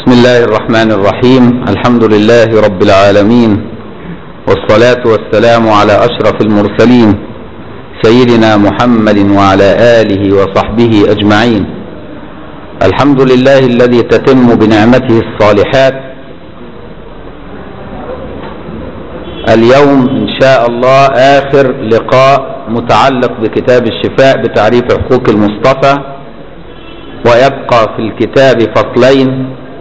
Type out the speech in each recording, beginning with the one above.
بسم الله الرحمن الرحيم الحمد لله رب العالمين والصلاة والسلام على أشرف المرسلين سيدنا محمد وعلى آله وصحبه أجمعين الحمد لله الذي تتم بنعمته الصالحات اليوم إن شاء الله آخر لقاء متعلق بكتاب الشفاء بتعريف حقوق المصطفى ويبقى في الكتاب فصلين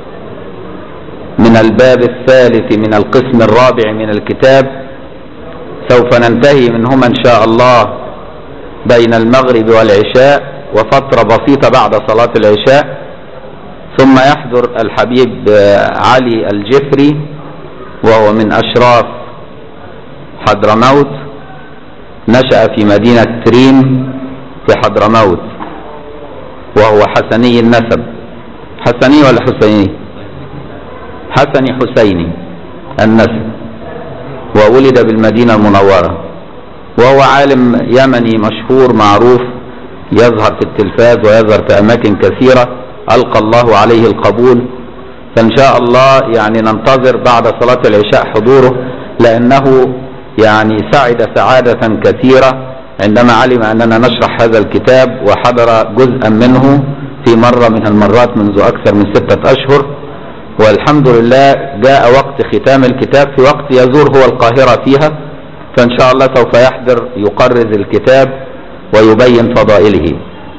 من الباب الثالث من القسم الرابع من الكتاب سوف ننتهي منهما ان شاء الله بين المغرب والعشاء وفترة بسيطة بعد صلاة العشاء ثم يحضر الحبيب علي الجفري وهو من أشراف حضرموت نشأ في مدينة تريم في حضرموت وهو حسني النسب حسني ولا حسيني حسني حسيني النسب وولد بالمدينة المنورة وهو عالم يمني مشهور معروف يظهر في التلفاز ويظهر في أماكن كثيرة ألقى الله عليه القبول فإن شاء الله يعني ننتظر بعد صلاة العشاء حضوره لأنه يعني سعد سعادة كثيرة عندما علم أننا نشرح هذا الكتاب وحضر جزءا منه في مرة من المرات منذ أكثر من ستة أشهر والحمد لله جاء وقت ختام الكتاب في وقت يزور هو القاهرة فيها فإن شاء الله سوف يحضر يقرز الكتاب ويبين فضائله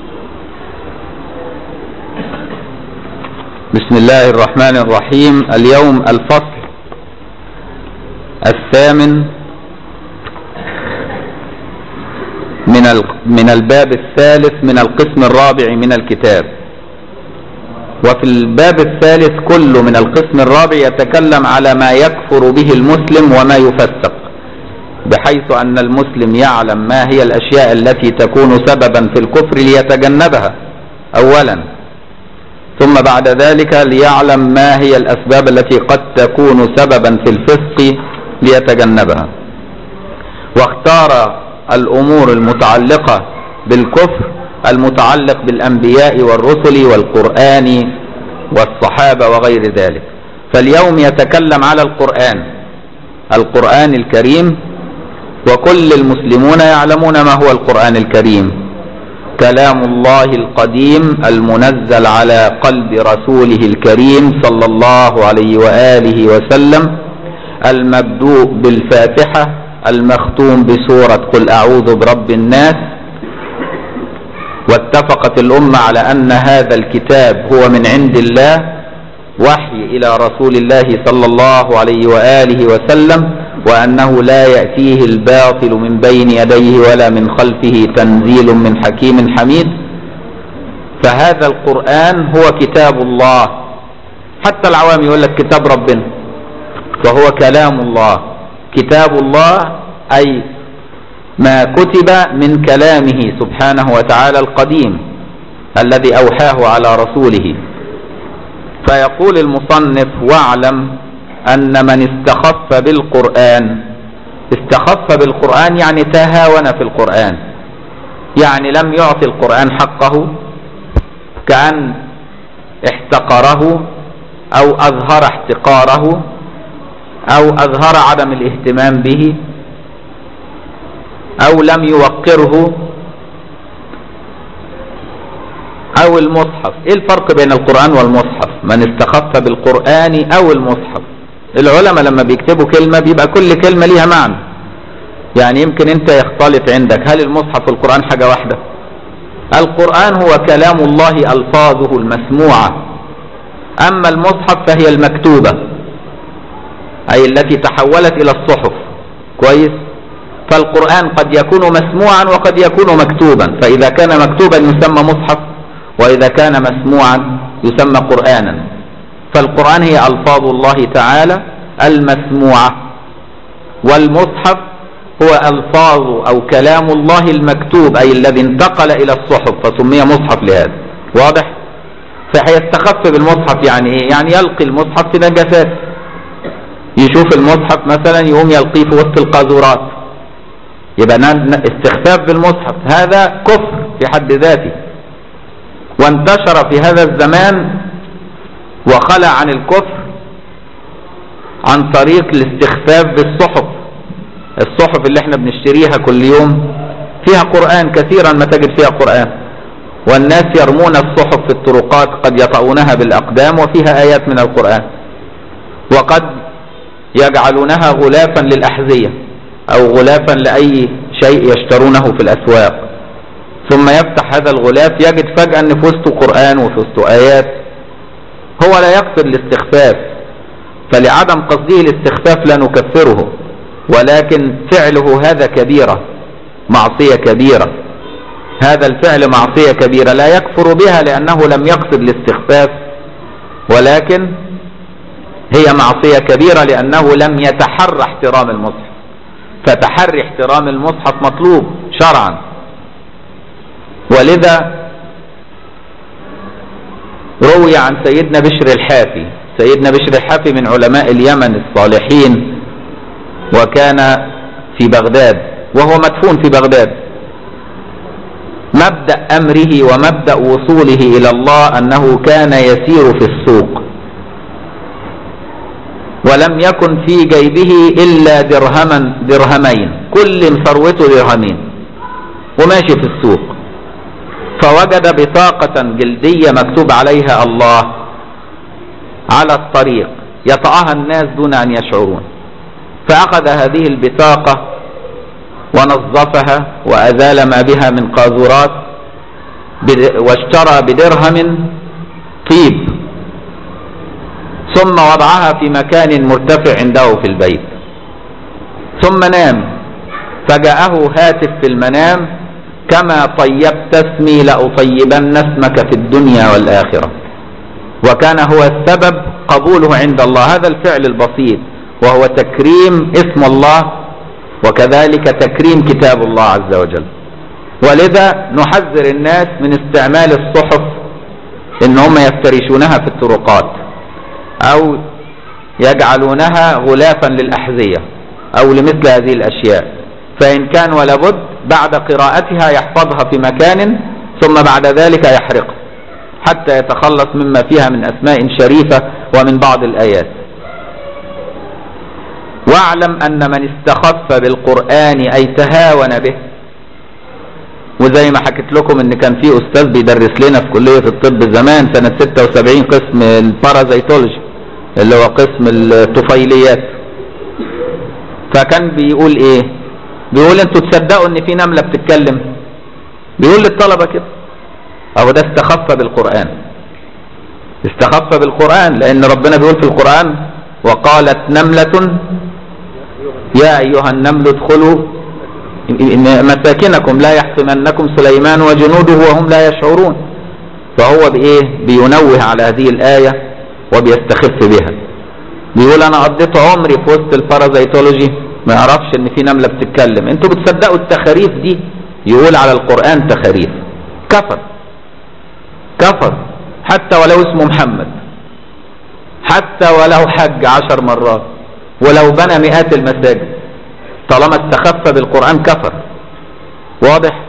بسم الله الرحمن الرحيم اليوم الفصل الثامن من من الباب الثالث من القسم الرابع من الكتاب وفي الباب الثالث كل من القسم الرابع يتكلم على ما يكفر به المسلم وما يفسق بحيث أن المسلم يعلم ما هي الأشياء التي تكون سببا في الكفر ليتجنبها أولا ثم بعد ذلك ليعلم ما هي الأسباب التي قد تكون سببا في الفسق ليتجنبها واختار الأمور المتعلقة بالكفر المتعلق بالأنبياء والرسل والقرآن والصحابة وغير ذلك فاليوم يتكلم على القرآن القرآن الكريم وكل المسلمون يعلمون ما هو القرآن الكريم كلام الله القديم المنزل على قلب رسوله الكريم صلى الله عليه وآله وسلم المبدوء بالفاتحة المختوم بسورة قل أعوذ برب الناس واتفقت الأمة على أن هذا الكتاب هو من عند الله وحي إلى رسول الله صلى الله عليه وآله وسلم وأنه لا يأتيه الباطل من بين يديه ولا من خلفه تنزيل من حكيم حميد فهذا القرآن هو كتاب الله حتى العوام يقول لك كتاب ربنا فهو كلام الله كتاب الله أي ما كتب من كلامه سبحانه وتعالى القديم الذي أوحاه على رسوله فيقول المصنف واعلم أن من استخف بالقرآن استخف بالقرآن يعني تهاون في القرآن يعني لم يعطي القرآن حقه كأن احتقره أو أظهر احتقاره أو أظهر عدم الاهتمام به أو لم يوقره أو المصحف إيه الفرق بين القرآن والمصحف من استخف بالقرآن أو المصحف العلماء لما بيكتبوا كلمة بيبقى كل كلمة ليها معنى يعني يمكن انت يختلط عندك هل المصحف والقرآن حاجة واحدة القرآن هو كلام الله ألفاظه المسموعة أما المصحف فهي المكتوبة أي التي تحولت إلى الصحف كويس فالقرآن قد يكون مسموعا وقد يكون مكتوبا فإذا كان مكتوبا يسمى مصحف وإذا كان مسموعا يسمى قرآنا فالقرآن هي ألفاظ الله تعالى المسموعة والمصحف هو ألفاظ أو كلام الله المكتوب أي الذي انتقل إلى الصحف فسمي مصحف لهذا واضح فهيستخف بالمصحف يعني إيه يعني يلقي المصحف في نجاسات يشوف المصحف مثلا يقوم يلقيه في وسط القاذورات يبقى استخفاف بالمصحف هذا كفر في حد ذاته وانتشر في هذا الزمان وخلع عن الكفر عن طريق الاستخفاف بالصحف الصحف اللي احنا بنشتريها كل يوم فيها قرآن كثيرا ما تجد فيها قرآن والناس يرمون الصحف في الطرقات قد يطعونها بالأقدام وفيها آيات من القرآن وقد يجعلونها غلافا للأحذية أو غلافا لأي شيء يشترونه في الأسواق ثم يفتح هذا الغلاف يجد فجأة أن في وسطه قرآن وفي وسطه آيات هو لا يقصد الاستخفاف فلعدم قصده الاستخفاف لا نكفره ولكن فعله هذا كبيرة معصية كبيرة هذا الفعل معصية كبيرة لا يكفر بها لأنه لم يقصد الاستخفاف ولكن هي معصية كبيرة لأنه لم يتحرى احترام المصحف فتحري احترام المصحف مطلوب شرعا ولذا روي عن سيدنا بشر الحافي سيدنا بشر الحافي من علماء اليمن الصالحين وكان في بغداد وهو مدفون في بغداد مبدأ أمره ومبدأ وصوله إلى الله أنه كان يسير في السوق ولم يكن في جيبه إلا درهما درهمين كل ثروته درهمين وماشي في السوق فوجد بطاقة جلدية مكتوب عليها الله على الطريق يطأها الناس دون أن يشعرون فأخذ هذه البطاقة ونظفها وأزال ما بها من قاذورات واشترى بدرهم طيب ثم وضعها في مكان مرتفع عنده في البيت ثم نام فجاءه هاتف في المنام كما طيبت اسمي لأطيبن اسمك في الدنيا والآخرة وكان هو السبب قبوله عند الله هذا الفعل البسيط وهو تكريم اسم الله وكذلك تكريم كتاب الله عز وجل ولذا نحذر الناس من استعمال الصحف ان هم يفترشونها في الطرقات او يجعلونها غلافا للأحذية او لمثل هذه الاشياء فان كان ولا بد بعد قراءتها يحفظها في مكان ثم بعد ذلك يحرقها حتى يتخلص مما فيها من أسماء شريفة ومن بعض الآيات واعلم أن من استخف بالقرآن أي تهاون به وزي ما حكيت لكم ان كان في استاذ بيدرس لنا في كلية الطب زمان سنة 76 قسم البارازيتولوجي اللي هو قسم الطفيليات فكان بيقول ايه بيقول انتوا تصدقوا ان في نملة بتتكلم بيقول للطلبة كده اهو ده استخف بالقرآن استخف بالقرآن لان ربنا بيقول في القرآن وقالت نملة يا ايها النمل ادخلوا مساكنكم لا يحطمنكم سليمان وجنوده وهم لا يشعرون فهو بايه بينوه على هذه الآية وبيستخف بها بيقول انا قضيت عمري في وسط البارازيتولوجي ما يعرفش ان في نملة بتتكلم انتوا بتصدقوا التخاريف دي يقول على القرآن تخاريف كفر كفر حتى ولو اسمه محمد حتى ولو حج عشر مرات ولو بنى مئات المساجد طالما استخف بالقرآن كفر واضح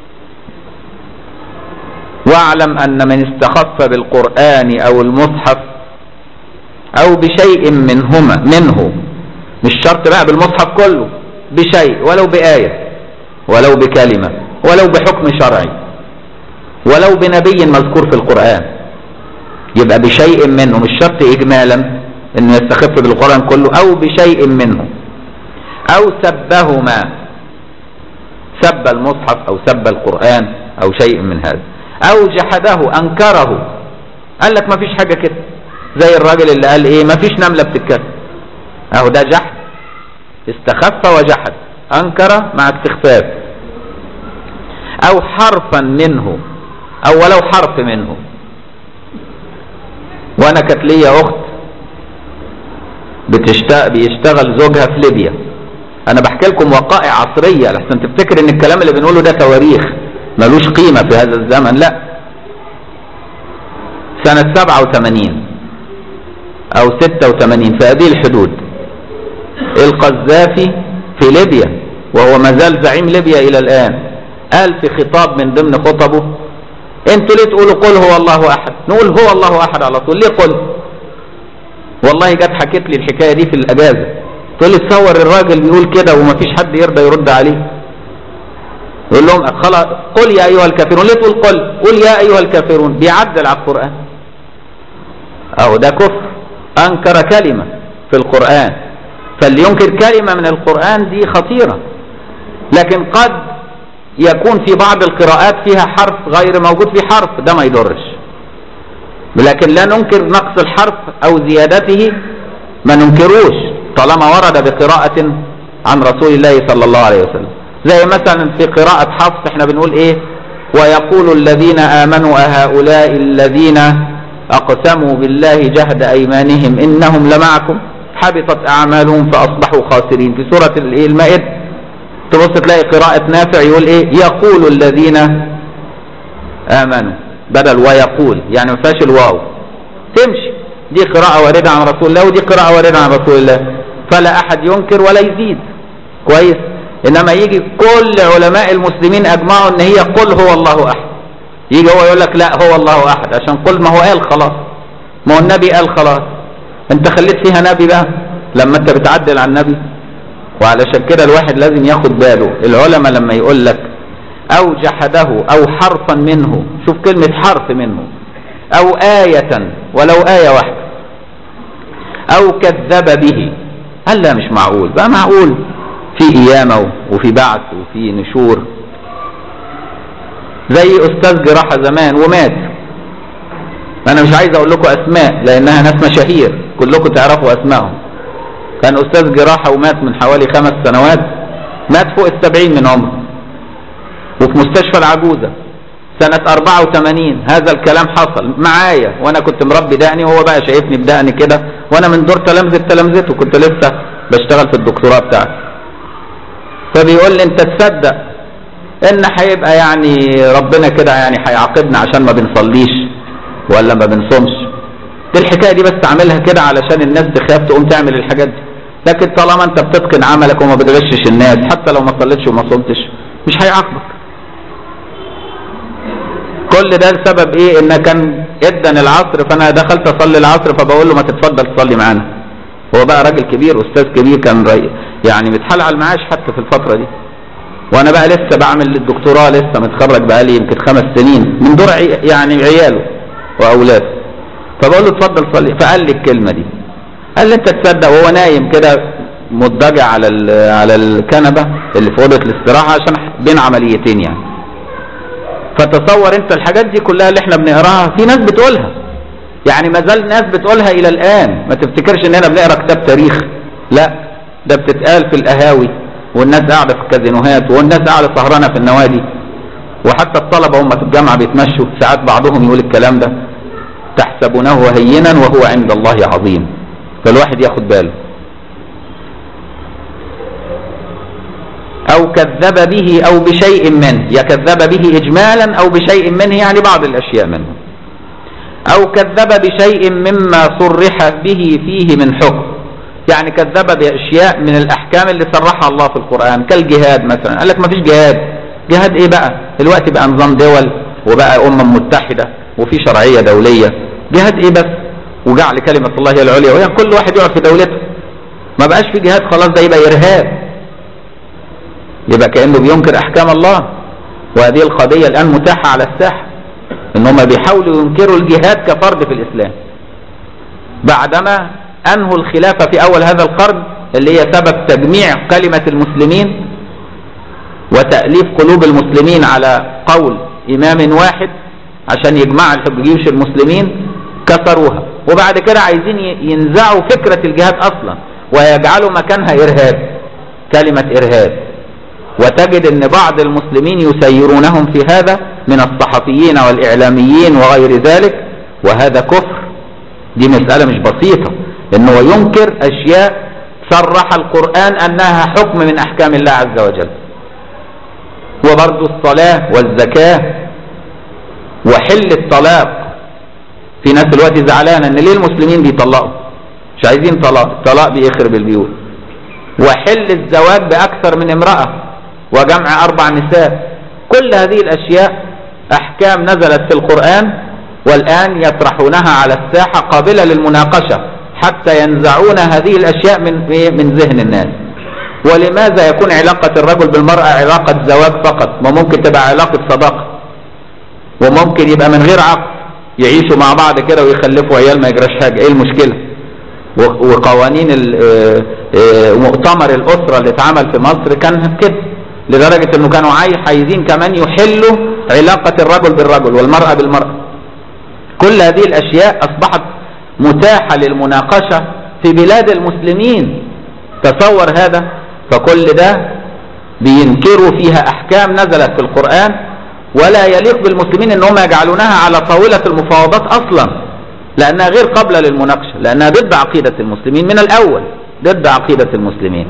واعلم أن من استخف بالقرآن أو المصحف أو بشيء منهما منه مش شرط بقى بالمصحف كله بشيء ولو بآية ولو بكلمة ولو بحكم شرعي ولو بنبي مذكور في القرآن يبقى بشيء منه مش شرط إجمالا انه يستخف بالقرآن كله او بشيء منه او سبهما سب المصحف او سب القرآن او شيء من هذا او جحده انكره قال لك ما فيش حاجة كده زي الراجل اللي قال ايه ما فيش نملة بتتكلم اهو ده جحد استخف وجحد انكر مع استخفاف او حرفا منه او ولو حرف منه وانا كانت ليا اخت بتشتغل بيشتغل زوجها في ليبيا انا بحكي لكم وقائع عصريه لحسن تفتكر ان الكلام اللي بنقوله ده تواريخ ملوش قيمه في هذا الزمن لا سنه 87 او 86 في هذه الحدود القذافي في ليبيا وهو ما زال زعيم ليبيا الى الان قال في خطاب من ضمن خطبه انتوا ليه تقولوا قل هو الله احد نقول هو الله احد على طول ليه قل والله جت حكيت لي الحكايه دي في الاجازه تقول لي تصور الراجل بيقول كده ومفيش حد يرضى يرد عليه يقول لهم خلاص قل يا ايها الكافرون ليه تقول قل قل يا ايها الكافرون بيعدل على القران او ده كفر انكر كلمه في القران فاللي ينكر كلمه من القران دي خطيره لكن قد يكون في بعض القراءات فيها حرف غير موجود في حرف ده ما يضرش لكن لا ننكر نقص الحرف او زيادته ما ننكروش طالما ورد بقراءة عن رسول الله صلى الله عليه وسلم زي مثلا في قراءة حفص احنا بنقول ايه ويقول الذين امنوا اهؤلاء الذين اقسموا بالله جهد ايمانهم انهم لمعكم حبطت اعمالهم فاصبحوا خاسرين في سورة المائدة تبص تلاقي قراءة نافع يقول ايه يقول الذين امنوا بدل ويقول يعني ما فيهاش الواو تمشي دي قراءة واردة عن رسول الله ودي قراءة واردة عن رسول الله فلا احد ينكر ولا يزيد كويس انما يجي كل علماء المسلمين اجمعوا ان هي قل هو الله احد يجي هو يقول لك لا هو الله احد عشان قل ما هو قال خلاص ما هو النبي قال خلاص انت خليت فيها نبي بقى لما انت بتعدل على النبي وعلشان كده الواحد لازم ياخد باله العلماء لما يقول لك او جحده او حرفا منه شوف كلمة حرف منه او آية ولو آية واحدة او كذب به قال لا مش معقول بقى معقول في قيامة وفي بعث وفي نشور زي استاذ جراحة زمان ومات انا مش عايز اقول لكم اسماء لانها ناس مشاهير كلكم تعرفوا اسمائهم كان استاذ جراحة ومات من حوالي خمس سنوات مات فوق السبعين من عمره وفي مستشفى العجوزة سنة 84 هذا الكلام حصل معايا وانا كنت مربي دقني وهو بقى شايفني بدقني كده وانا من دور تلامذة تلامذته كنت لسه بشتغل في الدكتوراه بتاعتي فبيقول لي انت تصدق ان هيبقى يعني ربنا كده يعني هيعاقبنا عشان ما بنصليش ولا ما بنصومش دي الحكايه دي بس اعملها كده علشان الناس تخاف تقوم تعمل الحاجات دي لكن طالما انت بتتقن عملك وما بتغشش الناس حتى لو ما صليتش وما صمتش مش هيعاقبك كل ده لسبب ايه ان كان ادن العصر فانا دخلت اصلي العصر فبقول له ما تتفضل تصلي معانا هو بقى راجل كبير استاذ كبير كان رأي يعني متحال على المعاش حتى في الفتره دي وانا بقى لسه بعمل الدكتوراه لسه متخرج بقى لي يمكن خمس سنين من دور عي... يعني عياله واولاده فبقول له اتفضل صلي فقال لي الكلمه دي قال لي انت تصدق وهو نايم كده مضطجع على على الكنبه اللي في اوضه الاستراحه عشان بين عمليتين يعني فتصور انت الحاجات دي كلها اللي احنا بنقراها في ناس بتقولها يعني ما زال ناس بتقولها الى الان ما تفتكرش اننا بنقرا كتاب تاريخ لا ده بتتقال في القهاوي والناس قاعده في الكازينوهات والناس قاعده سهرانه في النوادي وحتى الطلبه هم في الجامعه بيتمشوا ساعات بعضهم يقول الكلام ده تحسبونه هينا وهو عند الله عظيم فالواحد ياخد باله او كذب به او بشيء منه يكذب به اجمالا او بشيء منه يعني بعض الاشياء منه او كذب بشيء مما صرح به فيه من حكم يعني كذب باشياء من الاحكام اللي صرحها الله في القران كالجهاد مثلا قال لك ما فيش جهاد جهاد ايه بقى دلوقتي بقى نظام دول وبقى امم متحده وفي شرعيه دوليه جهاد ايه بس وجعل كلمه الله هي العليا وهي كل واحد يقعد في دولته ما بقاش في جهاد خلاص ده يبقى ارهاب يبقى كانه بينكر احكام الله وهذه القضيه الان متاحه على الساحه ان هم بيحاولوا ينكروا الجهاد كفرض في الاسلام بعدما انهوا الخلافه في اول هذا القرن اللي هي سبب تجميع كلمه المسلمين وتاليف قلوب المسلمين على قول امام واحد عشان يجمع جيوش المسلمين كسروها وبعد كده عايزين ينزعوا فكره الجهاد اصلا ويجعلوا مكانها ارهاب كلمه ارهاب وتجد ان بعض المسلمين يسيرونهم في هذا من الصحفيين والاعلاميين وغير ذلك وهذا كفر دي مسألة مش بسيطة انه ينكر اشياء صرح القرآن انها حكم من احكام الله عز وجل وبرضو الصلاة والزكاة وحل الطلاق في ناس دلوقتي زعلانة ان ليه المسلمين بيطلقوا مش عايزين طلاق الطلاق بيخرب البيوت وحل الزواج باكثر من امرأة وجمع أربع نساء كل هذه الأشياء أحكام نزلت في القرآن والآن يطرحونها على الساحة قابلة للمناقشة حتى ينزعون هذه الأشياء من من ذهن الناس ولماذا يكون علاقة الرجل بالمرأة علاقة زواج فقط ما ممكن تبقى علاقة صداقة وممكن يبقى من غير عقد يعيشوا مع بعض كده ويخلفوا عيال ما يجراش حاجة ايه المشكلة وقوانين مؤتمر الأسرة اللي اتعمل في مصر كان كده لدرجة انه كانوا عايزين كمان يحلوا علاقة الرجل بالرجل والمرأة بالمرأة كل هذه الأشياء أصبحت متاحة للمناقشة في بلاد المسلمين تصور هذا فكل ده بينكروا فيها أحكام نزلت في القرآن ولا يليق بالمسلمين ان هم يجعلونها على طاولة المفاوضات أصلا لأنها غير قابلة للمناقشة لأنها ضد عقيدة المسلمين من الأول ضد عقيدة المسلمين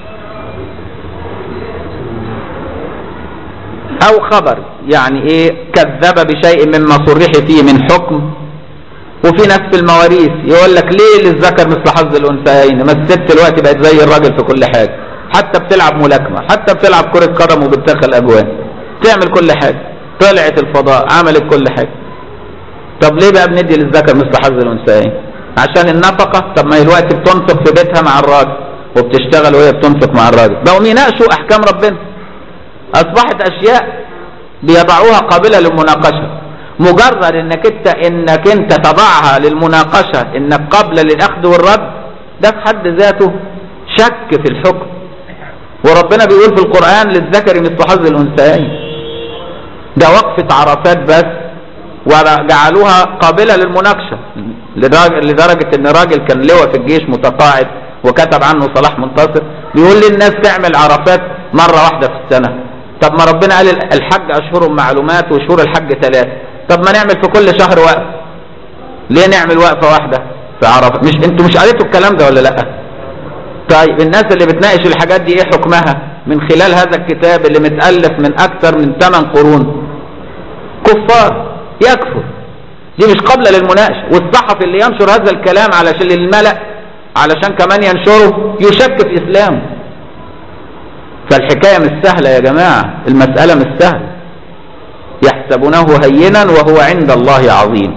أو خبر يعني إيه كذب بشيء مما صرح فيه من حكم وفي ناس في المواريث يقول لك ليه للذكر مثل حظ الأنثيين ما الست دلوقتي بقت زي الراجل في كل حاجة حتى بتلعب ملاكمة حتى بتلعب كرة قدم وبتدخل أجوان تعمل كل حاجة طلعت الفضاء عملت كل حاجة طب ليه بقى بندي للذكر مثل حظ الأنثيين عشان النفقة طب ما هي دلوقتي بتنفق في بيتها مع الراجل وبتشتغل وهي بتنفق مع الراجل بقوا يناقشوا أحكام ربنا أصبحت أشياء بيضعوها قابلة للمناقشة مجرد انك انت انك انت تضعها للمناقشة انك قابلة للاخذ والرد ده في حد ذاته شك في الحكم وربنا بيقول في القرآن للذكر مثل حظ الانثيين ده وقفة عرفات بس وجعلوها قابلة للمناقشة لدرجة ان راجل كان لواء في الجيش متقاعد وكتب عنه صلاح منتصر بيقول للناس تعمل عرفات مرة واحدة في السنة طب ما ربنا قال الحج اشهر معلومات وشهور الحج ثلاثة طب ما نعمل في كل شهر وقفة ليه نعمل وقفة واحدة في عرفة مش انتوا مش قريتوا الكلام ده ولا لا طيب الناس اللي بتناقش الحاجات دي ايه حكمها من خلال هذا الكتاب اللي متألف من اكثر من 8 قرون كفار يكفر دي مش قابلة للمناقشة والصحفي اللي ينشر هذا الكلام علشان للملأ علشان كمان ينشره يشك في اسلامه فالحكاية مش سهلة يا جماعة المسألة مش سهلة يحسبونه هينا وهو عند الله عظيم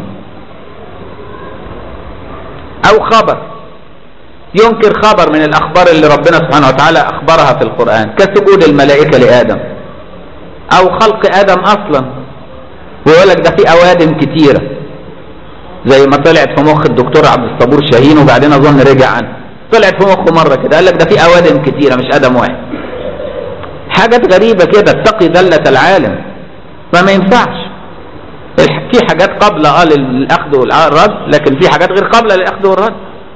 او خبر ينكر خبر من الاخبار اللي ربنا سبحانه وتعالى اخبرها في القرآن كسجود الملائكة لآدم او خلق آدم اصلا ويقول لك ده في اوادم كتيرة زي ما طلعت في مخ الدكتور عبد الصبور شاهين وبعدين اظن رجع عنه طلعت في مخه مرة كده قال لك ده في اوادم كتيرة مش ادم واحد حاجات غريبة كده اتقي ذلة العالم فما ينفعش في حاجات قابلة اه للاخذ والرد لكن في حاجات غير قابلة للاخذ والرد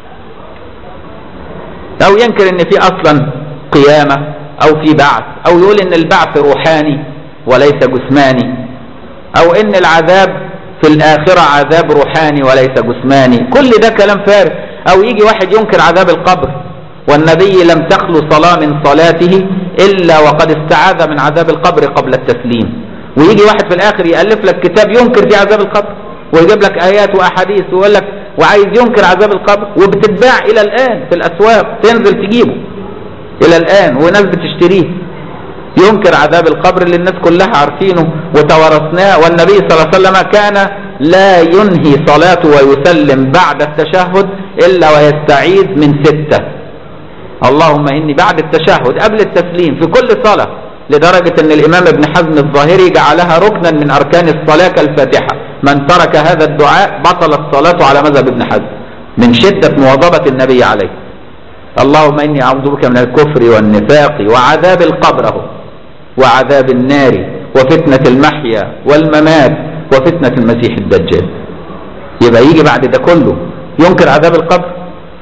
او ينكر ان في اصلا قيامة او في بعث او يقول ان البعث روحاني وليس جسماني او ان العذاب في الاخرة عذاب روحاني وليس جسماني كل ده كلام فارغ او يجي واحد ينكر عذاب القبر والنبي لم تخلو صلاة من صلاته الا وقد استعاذ من عذاب القبر قبل التسليم ويجي واحد في الاخر يالف لك كتاب ينكر فيه عذاب القبر ويجيب لك ايات واحاديث ويقول لك وعايز ينكر عذاب القبر وبتتباع الى الان في الاسواق تنزل تجيبه الى الان وناس بتشتريه ينكر عذاب القبر اللي الناس كلها عارفينه وتوارثناه والنبي صلى الله عليه وسلم كان لا ينهي صلاته ويسلم بعد التشهد الا ويستعيذ من سته اللهم اني بعد التشهد قبل التسليم في كل صلاه لدرجة ان الامام ابن حزم الظاهري جعلها ركنا من اركان الصلاة كالفاتحة من ترك هذا الدعاء بطلت صلاته على مذهب ابن حزم من شدة مواظبة النبي عليه اللهم اني اعوذ بك من الكفر والنفاق وعذاب القبر اهو وعذاب النار وفتنة المحيا والممات وفتنة المسيح الدجال يبقى يجي بعد ده كله ينكر عذاب القبر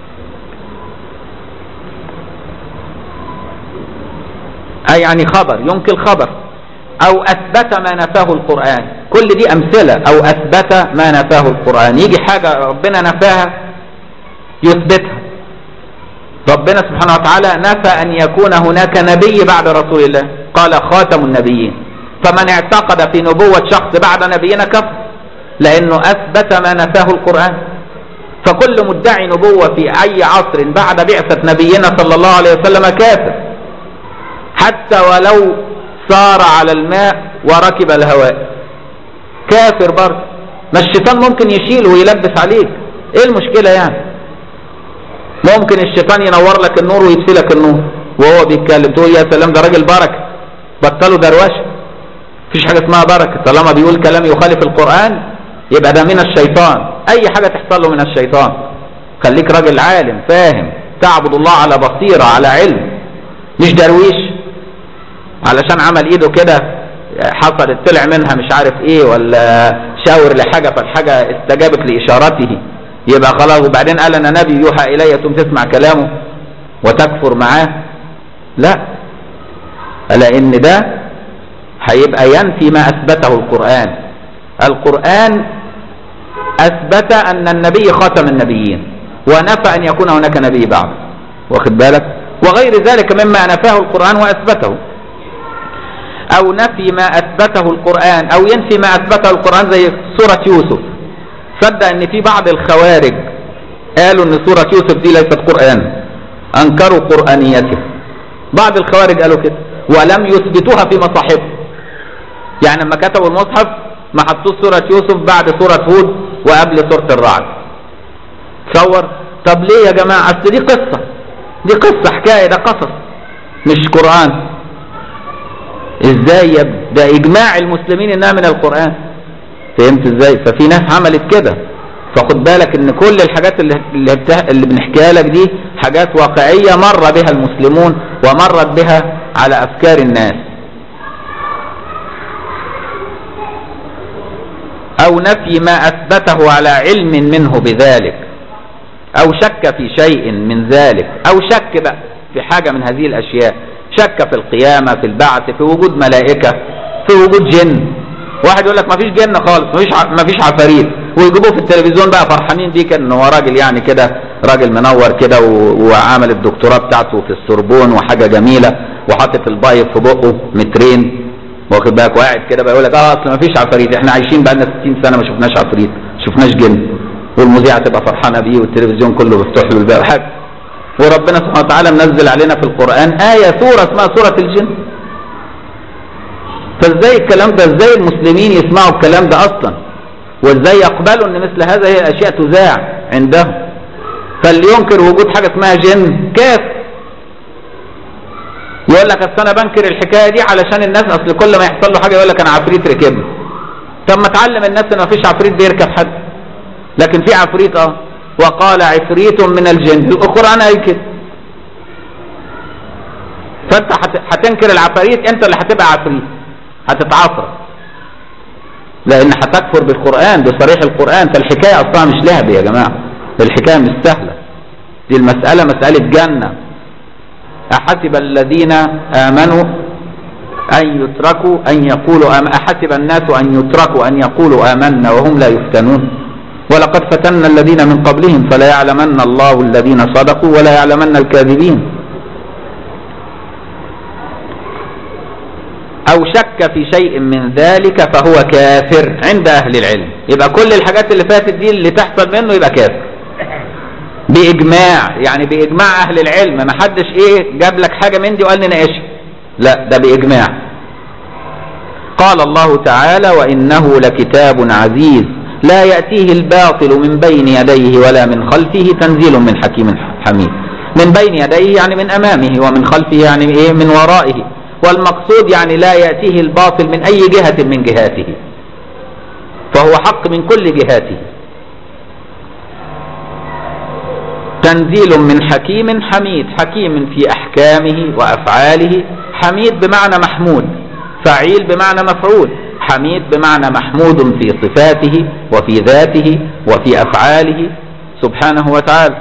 أي يعني خبر ينكر خبر أو أثبت ما نفاه القرآن كل دي أمثلة أو أثبت ما نفاه القرآن يجي حاجة ربنا نفاها يثبتها ربنا سبحانه وتعالى نفى أن يكون هناك نبي بعد رسول الله قال خاتم النبيين فمن اعتقد في نبوة شخص بعد نبينا كفر لأنه أثبت ما نفاه القرآن فكل مدعي نبوة في أي عصر بعد بعثة نبينا صلى الله عليه وسلم كافر حتى ولو صار على الماء وركب الهواء كافر برضه ما الشيطان ممكن يشيله ويلبس عليك ايه المشكلة يعني ممكن الشيطان ينور لك النور ويطفي لك النور وهو بيتكلم تقول يا سلام ده راجل بركه بطلوا دروشه مفيش حاجه اسمها بركه طالما بيقول كلام يخالف القران يبقى ده من الشيطان اي حاجه تحصل له من الشيطان خليك راجل عالم فاهم تعبد الله على بصيره على علم مش درويش علشان عمل ايده كده حصلت طلع منها مش عارف ايه ولا شاور لحاجه فالحاجه استجابت لاشارته يبقى خلاص وبعدين قال انا نبي يوحى الي ثم تسمع كلامه وتكفر معاه لا لان ده هيبقى ينفي ما اثبته القران القران اثبت ان النبي خاتم النبيين ونفى ان يكون هناك نبي بعد واخد بالك وغير ذلك مما نفاه القران واثبته او نفي ما اثبته القران او ينفي ما اثبته القران زي سوره يوسف صدق ان في بعض الخوارج قالوا ان سوره يوسف دي ليست قران انكروا قرانيته بعض الخوارج قالوا كده ولم يثبتوها في مصاحفهم يعني لما كتبوا المصحف ما حطوش سوره يوسف بعد سوره هود وقبل سوره الرعد تصور طب ليه يا جماعه اصل دي قصه دي قصه حكايه ده قصص مش قران ازاي يا ابني ده اجماع المسلمين انها من القران فهمت ازاي ففي ناس عملت كده فخد بالك ان كل الحاجات اللي اللي, بته... اللي بنحكيها لك دي حاجات واقعيه مر بها المسلمون ومرت بها على افكار الناس او نفي ما اثبته على علم منه بذلك او شك في شيء من ذلك او شك بقى في حاجه من هذه الاشياء شك في القيامه في البعث في وجود ملائكه في وجود جن واحد يقول لك ما فيش جن خالص ما فيش ما فيش عفاريت ويجيبوه في التلفزيون بقى فرحانين بيه كان هو راجل يعني كده راجل منور كده وعامل الدكتوراه بتاعته في السوربون وحاجه جميله وحاطط البايب في بقه مترين واخد بالك وقاعد كده بقى يقول لك اه اصل ما فيش عفاريت احنا عايشين بقى لنا 60 سنه ما شفناش عفاريت ما شفناش جن والمذيعه تبقى فرحانه بيه والتلفزيون كله مفتوح له الباب حاجه وربنا سبحانه وتعالى منزل علينا في القران ايه سوره اسمها سوره الجن فازاي الكلام ده ازاي المسلمين يسمعوا الكلام ده اصلا وازاي يقبلوا ان مثل هذه الاشياء تذاع عندهم فاللي ينكر وجود حاجه اسمها جن كافر يقول لك اصل انا بنكر الحكايه دي علشان الناس اصل كل ما يحصل له حاجه يقول لك انا عفريت ركبني طب ما تعلم الناس ان مفيش عفريت بيركب حد لكن في عفريت اه وقال عفريت من الجن القران قال كده فانت هتنكر العفاريت انت اللي هتبقى عفريت هتتعصر لان هتكفر بالقران بصريح القران فالحكايه اصلا مش لعب يا جماعه الحكايه مش سهله دي المساله مساله جنه احسب الذين امنوا ان يتركوا ان يقولوا أم احسب الناس ان يتركوا ان يقولوا امنا وهم لا يفتنون ولقد فتنا الذين من قبلهم فلا يعلمن الله الذين صدقوا ولا يعلمن الكاذبين او شك في شيء من ذلك فهو كافر عند اهل العلم يبقى كل الحاجات اللي فاتت دي اللي تحصل منه يبقى كافر باجماع يعني باجماع اهل العلم ما حدش ايه جاب لك حاجه من دي وقال لي ناقشها لا ده باجماع قال الله تعالى وانه لكتاب عزيز لا ياتيه الباطل من بين يديه ولا من خلفه تنزيل من حكيم حميد من بين يديه يعني من امامه ومن خلفه يعني ايه من ورائه والمقصود يعني لا يأتيه الباطل من أي جهة من جهاته فهو حق من كل جهاته تنزيل من حكيم حميد حكيم في أحكامه وأفعاله حميد بمعنى محمود فعيل بمعنى مفعول حميد بمعنى محمود في صفاته وفي ذاته وفي أفعاله سبحانه وتعالى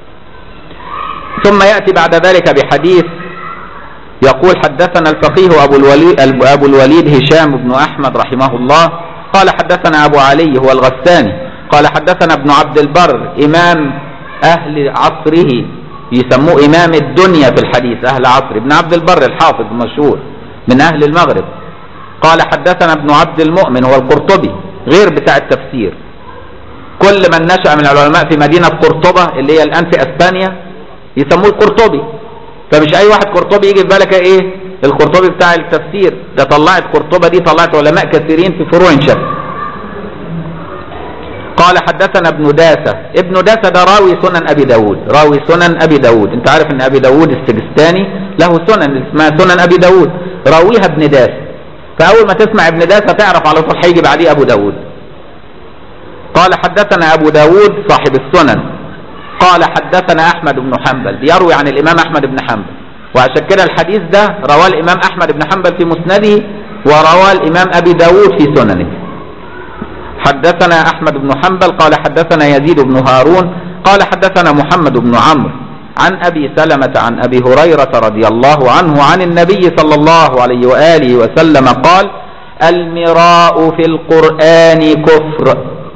ثم يأتي بعد ذلك بحديث يقول حدثنا الفقيه أبو الوليد, أبو الوليد هشام بن أحمد رحمه الله قال حدثنا أبو علي هو الغساني قال حدثنا ابن عبد البر إمام أهل عصره يسموه إمام الدنيا في الحديث أهل عصره ابن عبد البر الحافظ المشهور من أهل المغرب قال حدثنا ابن عبد المؤمن هو القرطبي غير بتاع التفسير كل من نشأ من العلماء في مدينة قرطبة اللي هي الآن في أسبانيا يسموه القرطبي فمش اي واحد قرطبي يجي في بالك ايه القرطبي بتاع التفسير ده طلعت قرطبه دي طلعت علماء كثيرين في فروع شتى قال حدثنا ابن داسة ابن داسة ده راوي سنن أبي داود راوي سنن أبي داود انت عارف ان أبي داود السجستاني له سنن اسمها سنن أبي داود راويها ابن داسة فأول ما تسمع ابن داسة تعرف على طول هيجي بعديه أبو داود قال حدثنا أبو داود صاحب السنن قال حدثنا أحمد بن حنبل يروي عن الإمام أحمد بن حنبل وعشان كده الحديث ده رواه الإمام أحمد بن حنبل في مسنده ورواه الإمام أبي داود في سننه حدثنا أحمد بن حنبل قال حدثنا يزيد بن هارون قال حدثنا محمد بن عمرو عن أبي سلمة عن أبي هريرة رضي الله عنه عن النبي صلى الله عليه وآله وسلم قال المراء في القرآن كفر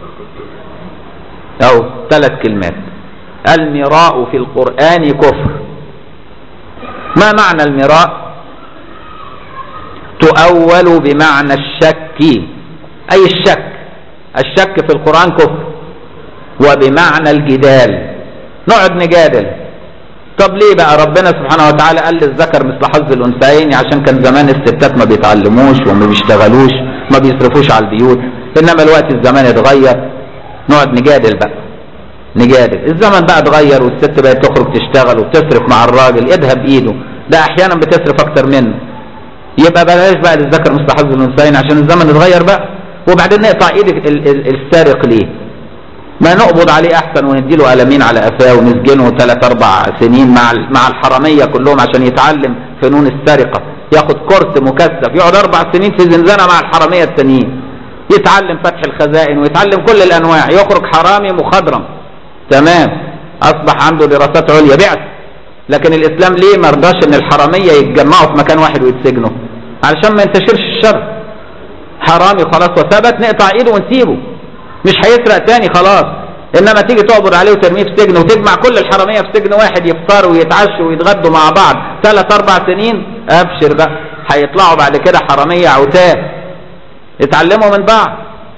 أو ثلاث كلمات المراء في القرآن كفر ما معنى المراء تؤول بمعنى الشك أي الشك الشك في القرآن كفر وبمعنى الجدال نقعد نجادل طب ليه بقى ربنا سبحانه وتعالى قال للذكر مثل حظ الانثيين عشان كان زمان الستات ما بيتعلموش وما بيشتغلوش ما بيصرفوش على البيوت انما الوقت الزمان اتغير نقعد نجادل بقى نجادل الزمن بقى اتغير والست بقت تخرج تشتغل وتصرف مع الراجل ايدها بايده ده احيانا بتصرف اكتر منه يبقى بلاش بقى للذكر مثل حظ الانثيين عشان الزمن اتغير بقى وبعدين نقطع ايد ال- ال- السارق ليه ما نقبض عليه احسن ونديله قلمين على قفاه ونسجنه ثلاث اربع سنين مع ال- مع الحراميه كلهم عشان يتعلم فنون السرقه ياخد كورس مكثف يقعد اربع سنين في زنزانه مع الحراميه التانيين يتعلم فتح الخزائن ويتعلم كل الانواع يخرج حرامي مخضرم تمام اصبح عنده دراسات عليا بعث لكن الاسلام ليه ما رضاش ان الحراميه يتجمعوا في مكان واحد ويتسجنوا علشان ما ينتشرش الشر حرامي خلاص وثبت نقطع ايده ونسيبه مش هيسرق تاني خلاص انما تيجي تقبض عليه وترميه في سجن وتجمع كل الحراميه في سجن واحد يفطروا ويتعشوا ويتغدوا مع بعض ثلاث اربع سنين ابشر بقى هيطلعوا بعد كده حراميه عتاه اتعلموا من بعض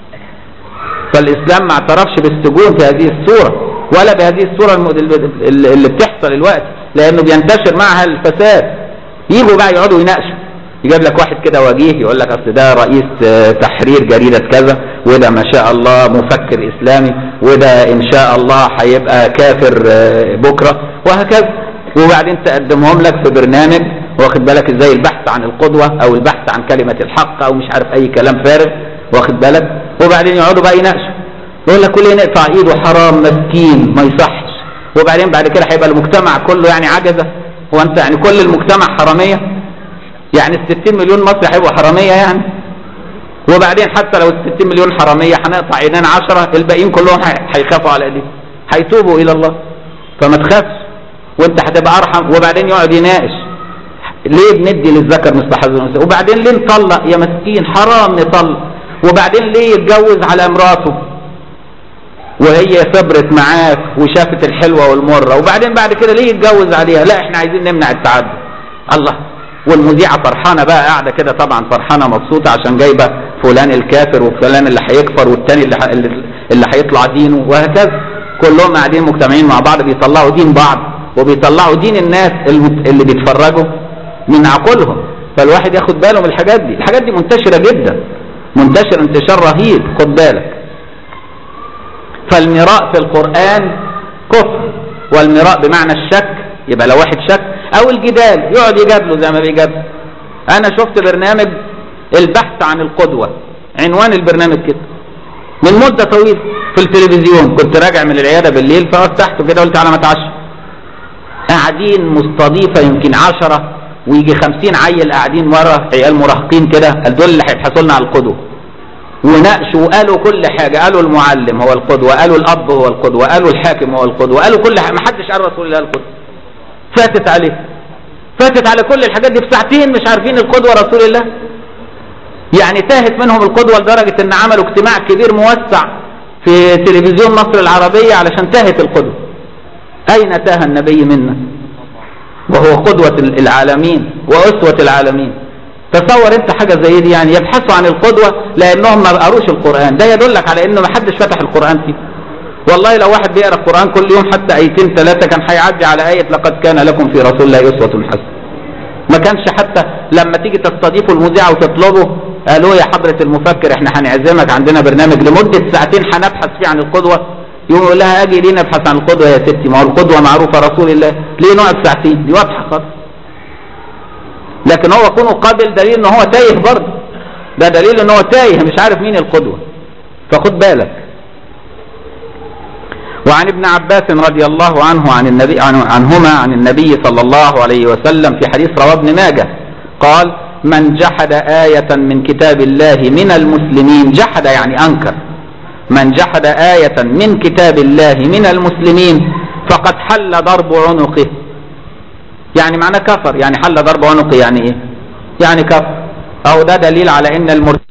فالاسلام ما اعترفش بالسجون في هذه الصوره ولا بهذه الصوره الم- اللي اللي بتحصل الوقت لانه بينتشر معها الفساد يجوا بقى يقعدوا يناقشوا يجيب لك واحد كده وجيه يقول لك اصل ده رئيس آه، تحرير جريده كذا وده ما شاء الله مفكر اسلامي وده ان شاء الله هيبقى كافر آه، بكره وهكذا وبعدين تقدمهم لك في برنامج واخد بالك ازاي البحث عن القدوه او البحث عن كلمه الحق او مش عارف اي كلام فارغ واخد بالك وبعدين يقعدوا بقى يناقشوا يقول لك كل نقطع ايده حرام مسكين ما يصحش وبعدين بعد كده هيبقى المجتمع كله يعني عجزه هو انت يعني كل المجتمع حراميه يعني ال 60 مليون مصري هيبقوا حراميه يعني وبعدين حتى لو ال 60 مليون حراميه هنقطع عينين 10 الباقيين كلهم هي- هيخافوا على ايديهم هيتوبوا الى الله فما تخافش وانت هتبقى ارحم وبعدين يقعد يناقش ليه بندي للذكر مثل حظ الانثى وبعدين ليه نطلق يا مسكين حرام نطلق وبعدين ليه يتجوز على مراته وهي صبرت معاه وشافت الحلوه والمره وبعدين بعد كده ليه يتجوز عليها لا احنا عايزين نمنع التعدد الله والمذيعه فرحانه بقى قاعده كده طبعا فرحانه مبسوطه عشان جايبه فلان الكافر وفلان اللي هيكفر والتاني اللي ح- اللي اللي هيطلع دينه وهكذا كلهم قاعدين مجتمعين مع بعض بيطلعوا دين بعض وبيطلعوا دين الناس المت- اللي بيتفرجوا من عقولهم فالواحد ياخد باله من الحاجات دي الحاجات دي منتشره جدا منتشر انتشار رهيب خد بالك فالمراء في القرآن كفر والمراء بمعنى الشك يبقى لو واحد شك او الجدال يقعد يجادله زي ما بيجادل انا شفت برنامج البحث عن القدوة عنوان البرنامج كده من مدة طويلة في التلفزيون كنت راجع من العيادة بالليل ففتحته كده قلت على ما اتعشى قاعدين مستضيفة يمكن عشرة ويجي خمسين عيل قاعدين ورا عيال مراهقين كده دول اللي هيبحثوا لنا على القدوة وناقشوا وقالوا كل حاجة قالوا المعلم هو القدوة قالوا الأب هو القدوة قالوا الحاكم هو القدوة قالوا كل حاجة ما حدش قال رسول الله القدوة فاتت عليه فاتت على كل الحاجات دي في ساعتين مش عارفين القدوة رسول الله يعني تاهت منهم القدوة لدرجة ان عملوا اجتماع كبير موسع في تلفزيون مصر العربية علشان تاهت القدوة أين تاه النبي منا وهو قدوة العالمين وأسوة العالمين تصور انت حاجة زي دي يعني يبحثوا عن القدوة لانهم ما قروش القرآن ده يدلك على انه ما حدش فتح القرآن فيه والله لو واحد بيقرا القرآن كل يوم حتى ايتين ثلاثة كان هيعدي على آية لقد كان لكم في رسول الله أسوة حسنة ما كانش حتى لما تيجي تستضيفوا المذيع وتطلبه قالوا يا حضرة المفكر احنا هنعزمك عندنا برنامج لمدة ساعتين هنبحث فيه عن القدوة يقوم يقول لها اجي ليه نبحث عن القدوة يا ستي ما هو القدوة معروفة رسول الله ليه نقعد ساعتين دي واضحة خالص لكن هو كونه قابل دليل ان هو تايه برضه ده دليل ان هو تايه مش عارف مين القدوة فخد بالك وعن ابن عباس رضي الله عنه عن النبي عن عنهما عن النبي صلى الله عليه وسلم في حديث رواه ابن ماجه قال من جحد آية من كتاب الله من المسلمين جحد يعني أنكر من جحد آية من كتاب الله من المسلمين فقد حل ضرب عنقه يعني معنى كفر يعني حل ضرب عنقه يعني ايه يعني كفر او ده دليل على ان المرتد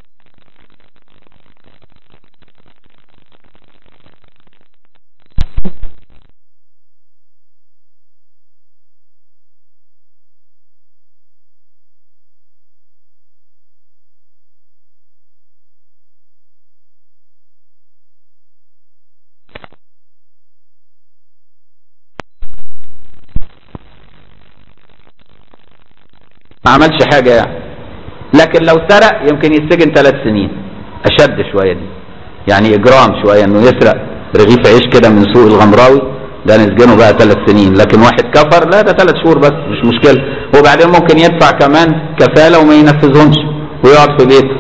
ما عملش حاجة يعني لكن لو سرق يمكن يتسجن ثلاث سنين اشد شوية دي يعني اجرام شوية انه يسرق رغيف عيش كده من سوق الغمراوي ده نسجنه بقى ثلاث سنين لكن واحد كفر لا ده ثلاث شهور بس مش مشكلة وبعدين ممكن يدفع كمان كفالة وما ينفذهمش ويقعد في بيته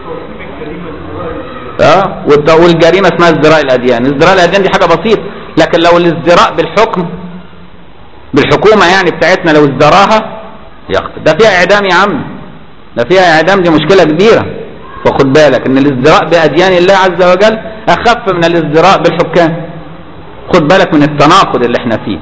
اه والت- والجريمة اسمها ازدراء الاديان ازدراء الاديان دي حاجة بسيطة لكن لو الازدراء بالحكم بالحكومة يعني بتاعتنا لو ازدراها يقتل ده فيها اعدام يا عم ده فيها اعدام دي مشكلة كبيرة فخد بالك ان الازدراء باديان الله عز وجل اخف من الازدراء بالحكام خد بالك من التناقض اللي احنا فيه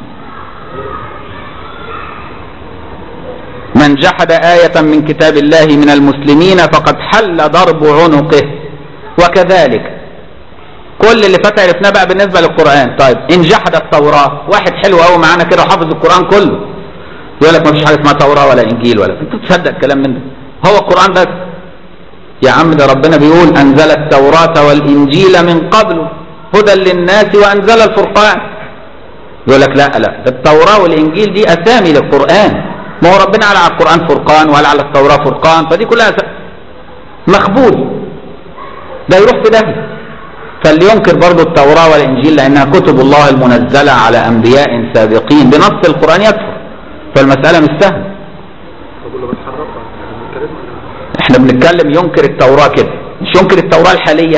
من جحد آية من كتاب الله من المسلمين فقد حل ضرب عنقه وكذلك كل اللي فات عرفناه بقى بالنسبة للقرآن طيب إن جحد التوراة واحد حلو قوي معانا كده وحافظ القرآن كله يقول لك ما فيش حاجة اسمها توراة ولا إنجيل ولا أنت تصدق الكلام من ده هو القرآن بس يا عم ده ربنا بيقول أنزل التوراة والإنجيل من قبل هدى للناس وأنزل الفرقان يقول لك لا لا ده التوراة والإنجيل دي أسامي للقرآن ما هو ربنا قال على القرآن فرقان وقال على التوراة فرقان فدي كلها أس... مخبول ده يروح في داهية فاللي ينكر برضه التوراة والإنجيل لأنها كتب الله المنزلة على أنبياء سابقين بنص القرآن يكفر فالمسألة مش سهلة طب ولو بنحرفها يعني بنتكلم احنا بنتكلم ينكر التوراة كده مش ينكر التوراة الحالية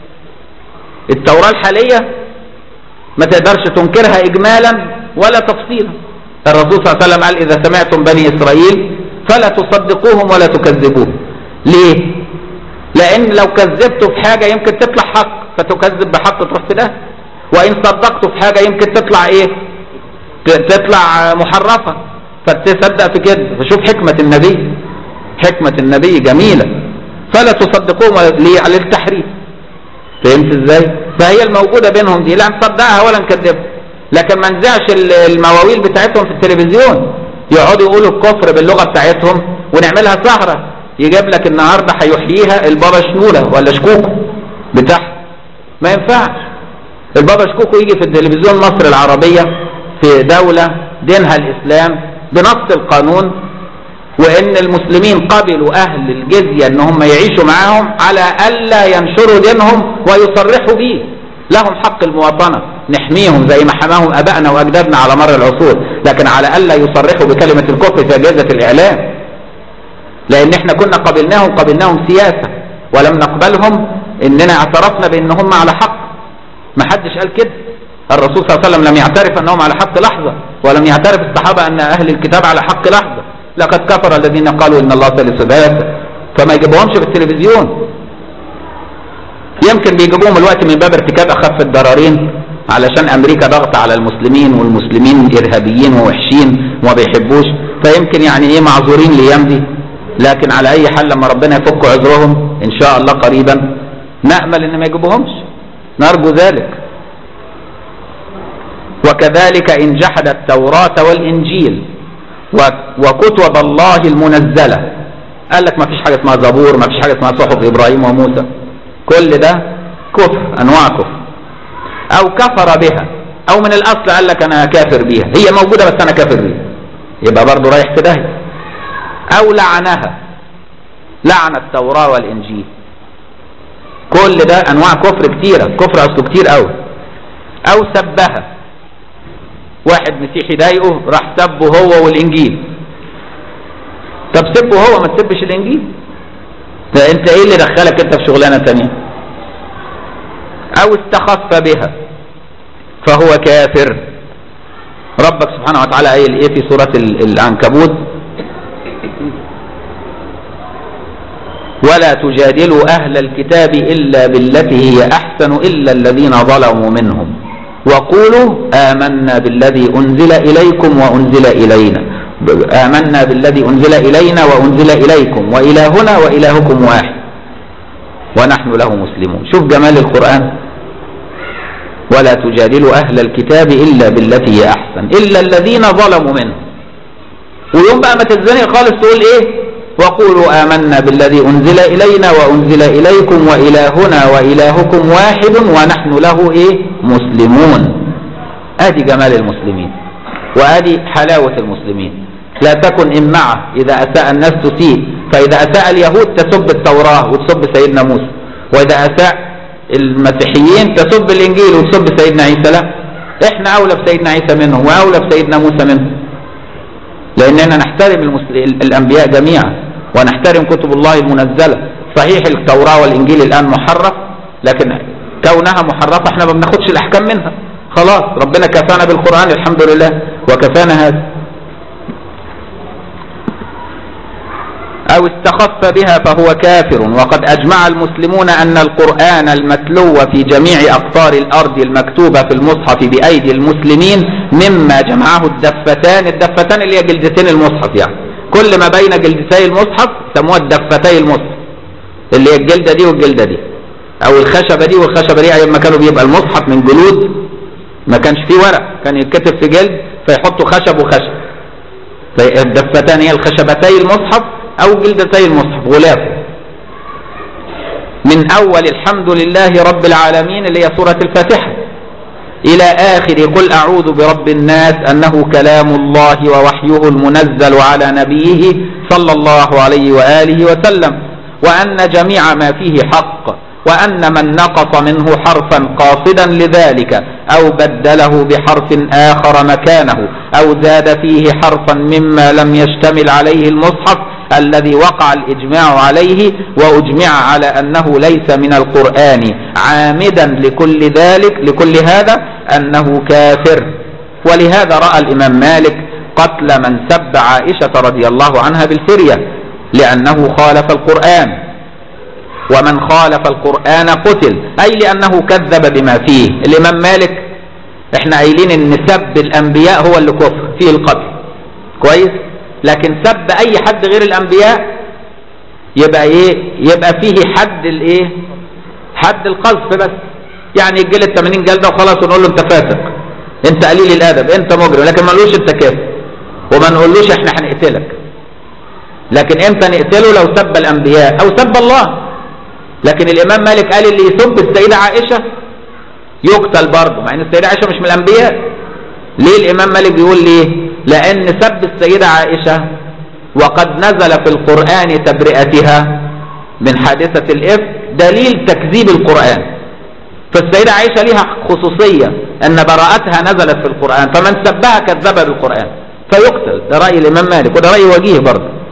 التوراة الحالية ما تقدرش تنكرها إجمالا ولا تفصيلا الرسول صلى الله عليه وسلم قال إذا سمعتم بني إسرائيل فلا تصدقوهم ولا تكذبوهم ليه؟ لأن لو كذبتوا في حاجة يمكن تطلع حق فتكذب بحق تروح في ده وإن صدقتوا في حاجة يمكن تطلع إيه؟ ت- تطلع محرفة فتصدق في كده فشوف حكمة النبي حكمة النبي جميلة فلا تصدقوهم ولا- ليه على التحريف فهمت ازاي فهي الموجودة بينهم دي لا نصدقها ولا نكذبها لكن ما نذيعش ال- المواويل بتاعتهم في التلفزيون يقعدوا يقولوا الكفر باللغة بتاعتهم ونعملها سهرة يجيب لك النهاردة هيحييها البابا شنولة ولا شكوكو بتاعها ما ينفعش البابا شكوكو يجي في التلفزيون مصر العربية في دولة دينها الإسلام بنص القانون وان المسلمين قبلوا اهل الجزية ان هم يعيشوا معاهم على الا ينشروا دينهم ويصرحوا به لهم حق المواطنة نحميهم زي ما حماهم ابائنا واجدادنا على مر العصور لكن على الا يصرحوا بكلمة الكفر في اجهزة الاعلام لان احنا كنا قبلناهم قبلناهم سياسة ولم نقبلهم اننا اعترفنا بان هم على حق ما حدش قال كده الرسول صلى الله عليه وسلم لم يعترف انهم على حق لحظة ولم يعترف الصحابة ان اهل الكتاب على حق لحظة لقد كفر الذين قالوا ان الله ثالث ثلاثة فما يجيبوهمش في التلفزيون يمكن بيجيبوهم الوقت من باب ارتكاب اخف الضررين علشان امريكا ضغط على المسلمين والمسلمين ارهابيين ووحشين وما بيحبوش فيمكن يعني ايه معذورين الايام دي لكن على اي حال لما ربنا يفك عذرهم ان شاء الله قريبا نامل ان ما يجيبوهمش نرجو ذلك وكذلك ان جحد التوراة والانجيل و- وكتب الله المنزلة قال لك ما فيش حاجة اسمها زبور ما فيش حاجة اسمها صحف ابراهيم وموسى كل ده كفر انواع كفر او كفر بها او من الاصل قال لك انا كافر بيها هي موجودة بس انا كافر بيها يبقى برضه رايح في داهية او لعنها لعن التوراة والإنجيل كل ده أنواع كفر كتيرة كفر أصله كتير أوي أو سبها واحد مسيحي ضايقه راح سبه هو والإنجيل طب سبه هو ما تسبش الإنجيل ده أنت إيه اللي دخلك أنت في شغلانة تانية أو استخف بها فهو كافر ربك سبحانه وتعالى قايل ايه في سورة العنكبوت ولا تجادلوا أهل الكتاب إلا بالتي هي أحسن إلا الذين ظلموا منهم وقولوا آمنا بالذي أنزل إليكم وأنزل إلينا آمنا بالذي أنزل إلينا وأنزل إليكم وإلهنا وإلهكم واحد ونحن له مسلمون شوف جمال القرآن ولا تجادلوا أهل الكتاب إلا بالتي هي أحسن إلا الذين ظلموا منهم ويوم بقى ما تتزنق خالص تقول إيه وقولوا آمنا بالذي أنزل إلينا وأنزل إليكم وإلهنا وإلهكم واحد ونحن له إيه مسلمون آدي جمال المسلمين وآدي حلاوة المسلمين لا تكن إمعة إذا أساء الناس تسيء فإذا أساء اليهود تسب التوراة وتسب سيدنا موسى وإذا أساء المسيحيين تسب الإنجيل وتسب سيدنا عيسى لا إحنا أولى بسيدنا عيسى منهم وأولى بسيدنا موسى منهم لأننا نحترم المسل... الأنبياء جميعا ونحترم كتب الله المنزلة صحيح التوراة والإنجيل الآن محرف لكن كونها محرفة احنا ما بناخدش الأحكام منها خلاص ربنا كفانا بالقرآن الحمد لله وكفانا هذا أو استخف بها فهو كافر وقد أجمع المسلمون أن القرآن المتلو في جميع أقطار الأرض المكتوبة في المصحف بأيدي المسلمين مما جمعه الدفتان الدفتان اللي هي جلدتين المصحف يعني كل ما بين جلدتي المصحف سموها الدفتي المصحف اللي هي الجلدة دي والجلدة دي أو الخشبة دي والخشبة دي أيام ما كانوا بيبقى المصحف من جلود ما كانش فيه ورق كان يتكتب في جلد فيحطوا خشب وخشب الدفتان هي الخشبتي المصحف او جلدتي المصحف غلافه من اول الحمد لله رب العالمين اللي هي سورة الفاتحة الى اخر قل اعوذ برب الناس انه كلام الله ووحيه المنزل على نبيه صلى الله عليه وآله وسلم وان جميع ما فيه حق وأن من نقص منه حرفا قاصدا لذلك أو بدله بحرف آخر مكانه أو زاد فيه حرفا مما لم يشتمل عليه المصحف الذي وقع الإجماع عليه وأجمع على أنه ليس من القرآن عامدا لكل ذلك لكل هذا أنه كافر ولهذا رأى الإمام مالك قتل من سب عائشة رضي الله عنها بالفرية لأنه خالف القرآن ومن خالف القرآن قتل أي لأنه كذب بما فيه الإمام مالك احنا قايلين ان سب الأنبياء هو اللي كفر فيه القتل كويس لكن سب أي حد غير الأنبياء يبقى ايه يبقى فيه حد الايه حد القذف بس يعني يجلد 80 جلده وخلاص ونقول له انت فاسق انت قليل الادب انت مجرم لكن ما نقولوش انت كافر وما نقولوش احنا هنقتلك لكن امتى نقتله لو سب الانبياء او سب الله لكن الامام مالك قال اللي يسب السيده عائشه يقتل برضه مع ان السيده عائشه مش من الانبياء ليه الامام مالك بيقول ليه لان سب السيده عائشه وقد نزل في القران تبرئتها من حادثه الافك دليل تكذيب القران فالسيده عائشه لها خصوصيه ان براءتها نزلت في القران فمن سبها كذب بالقران فيقتل ده راي الامام مالك وده راي وجيه برضه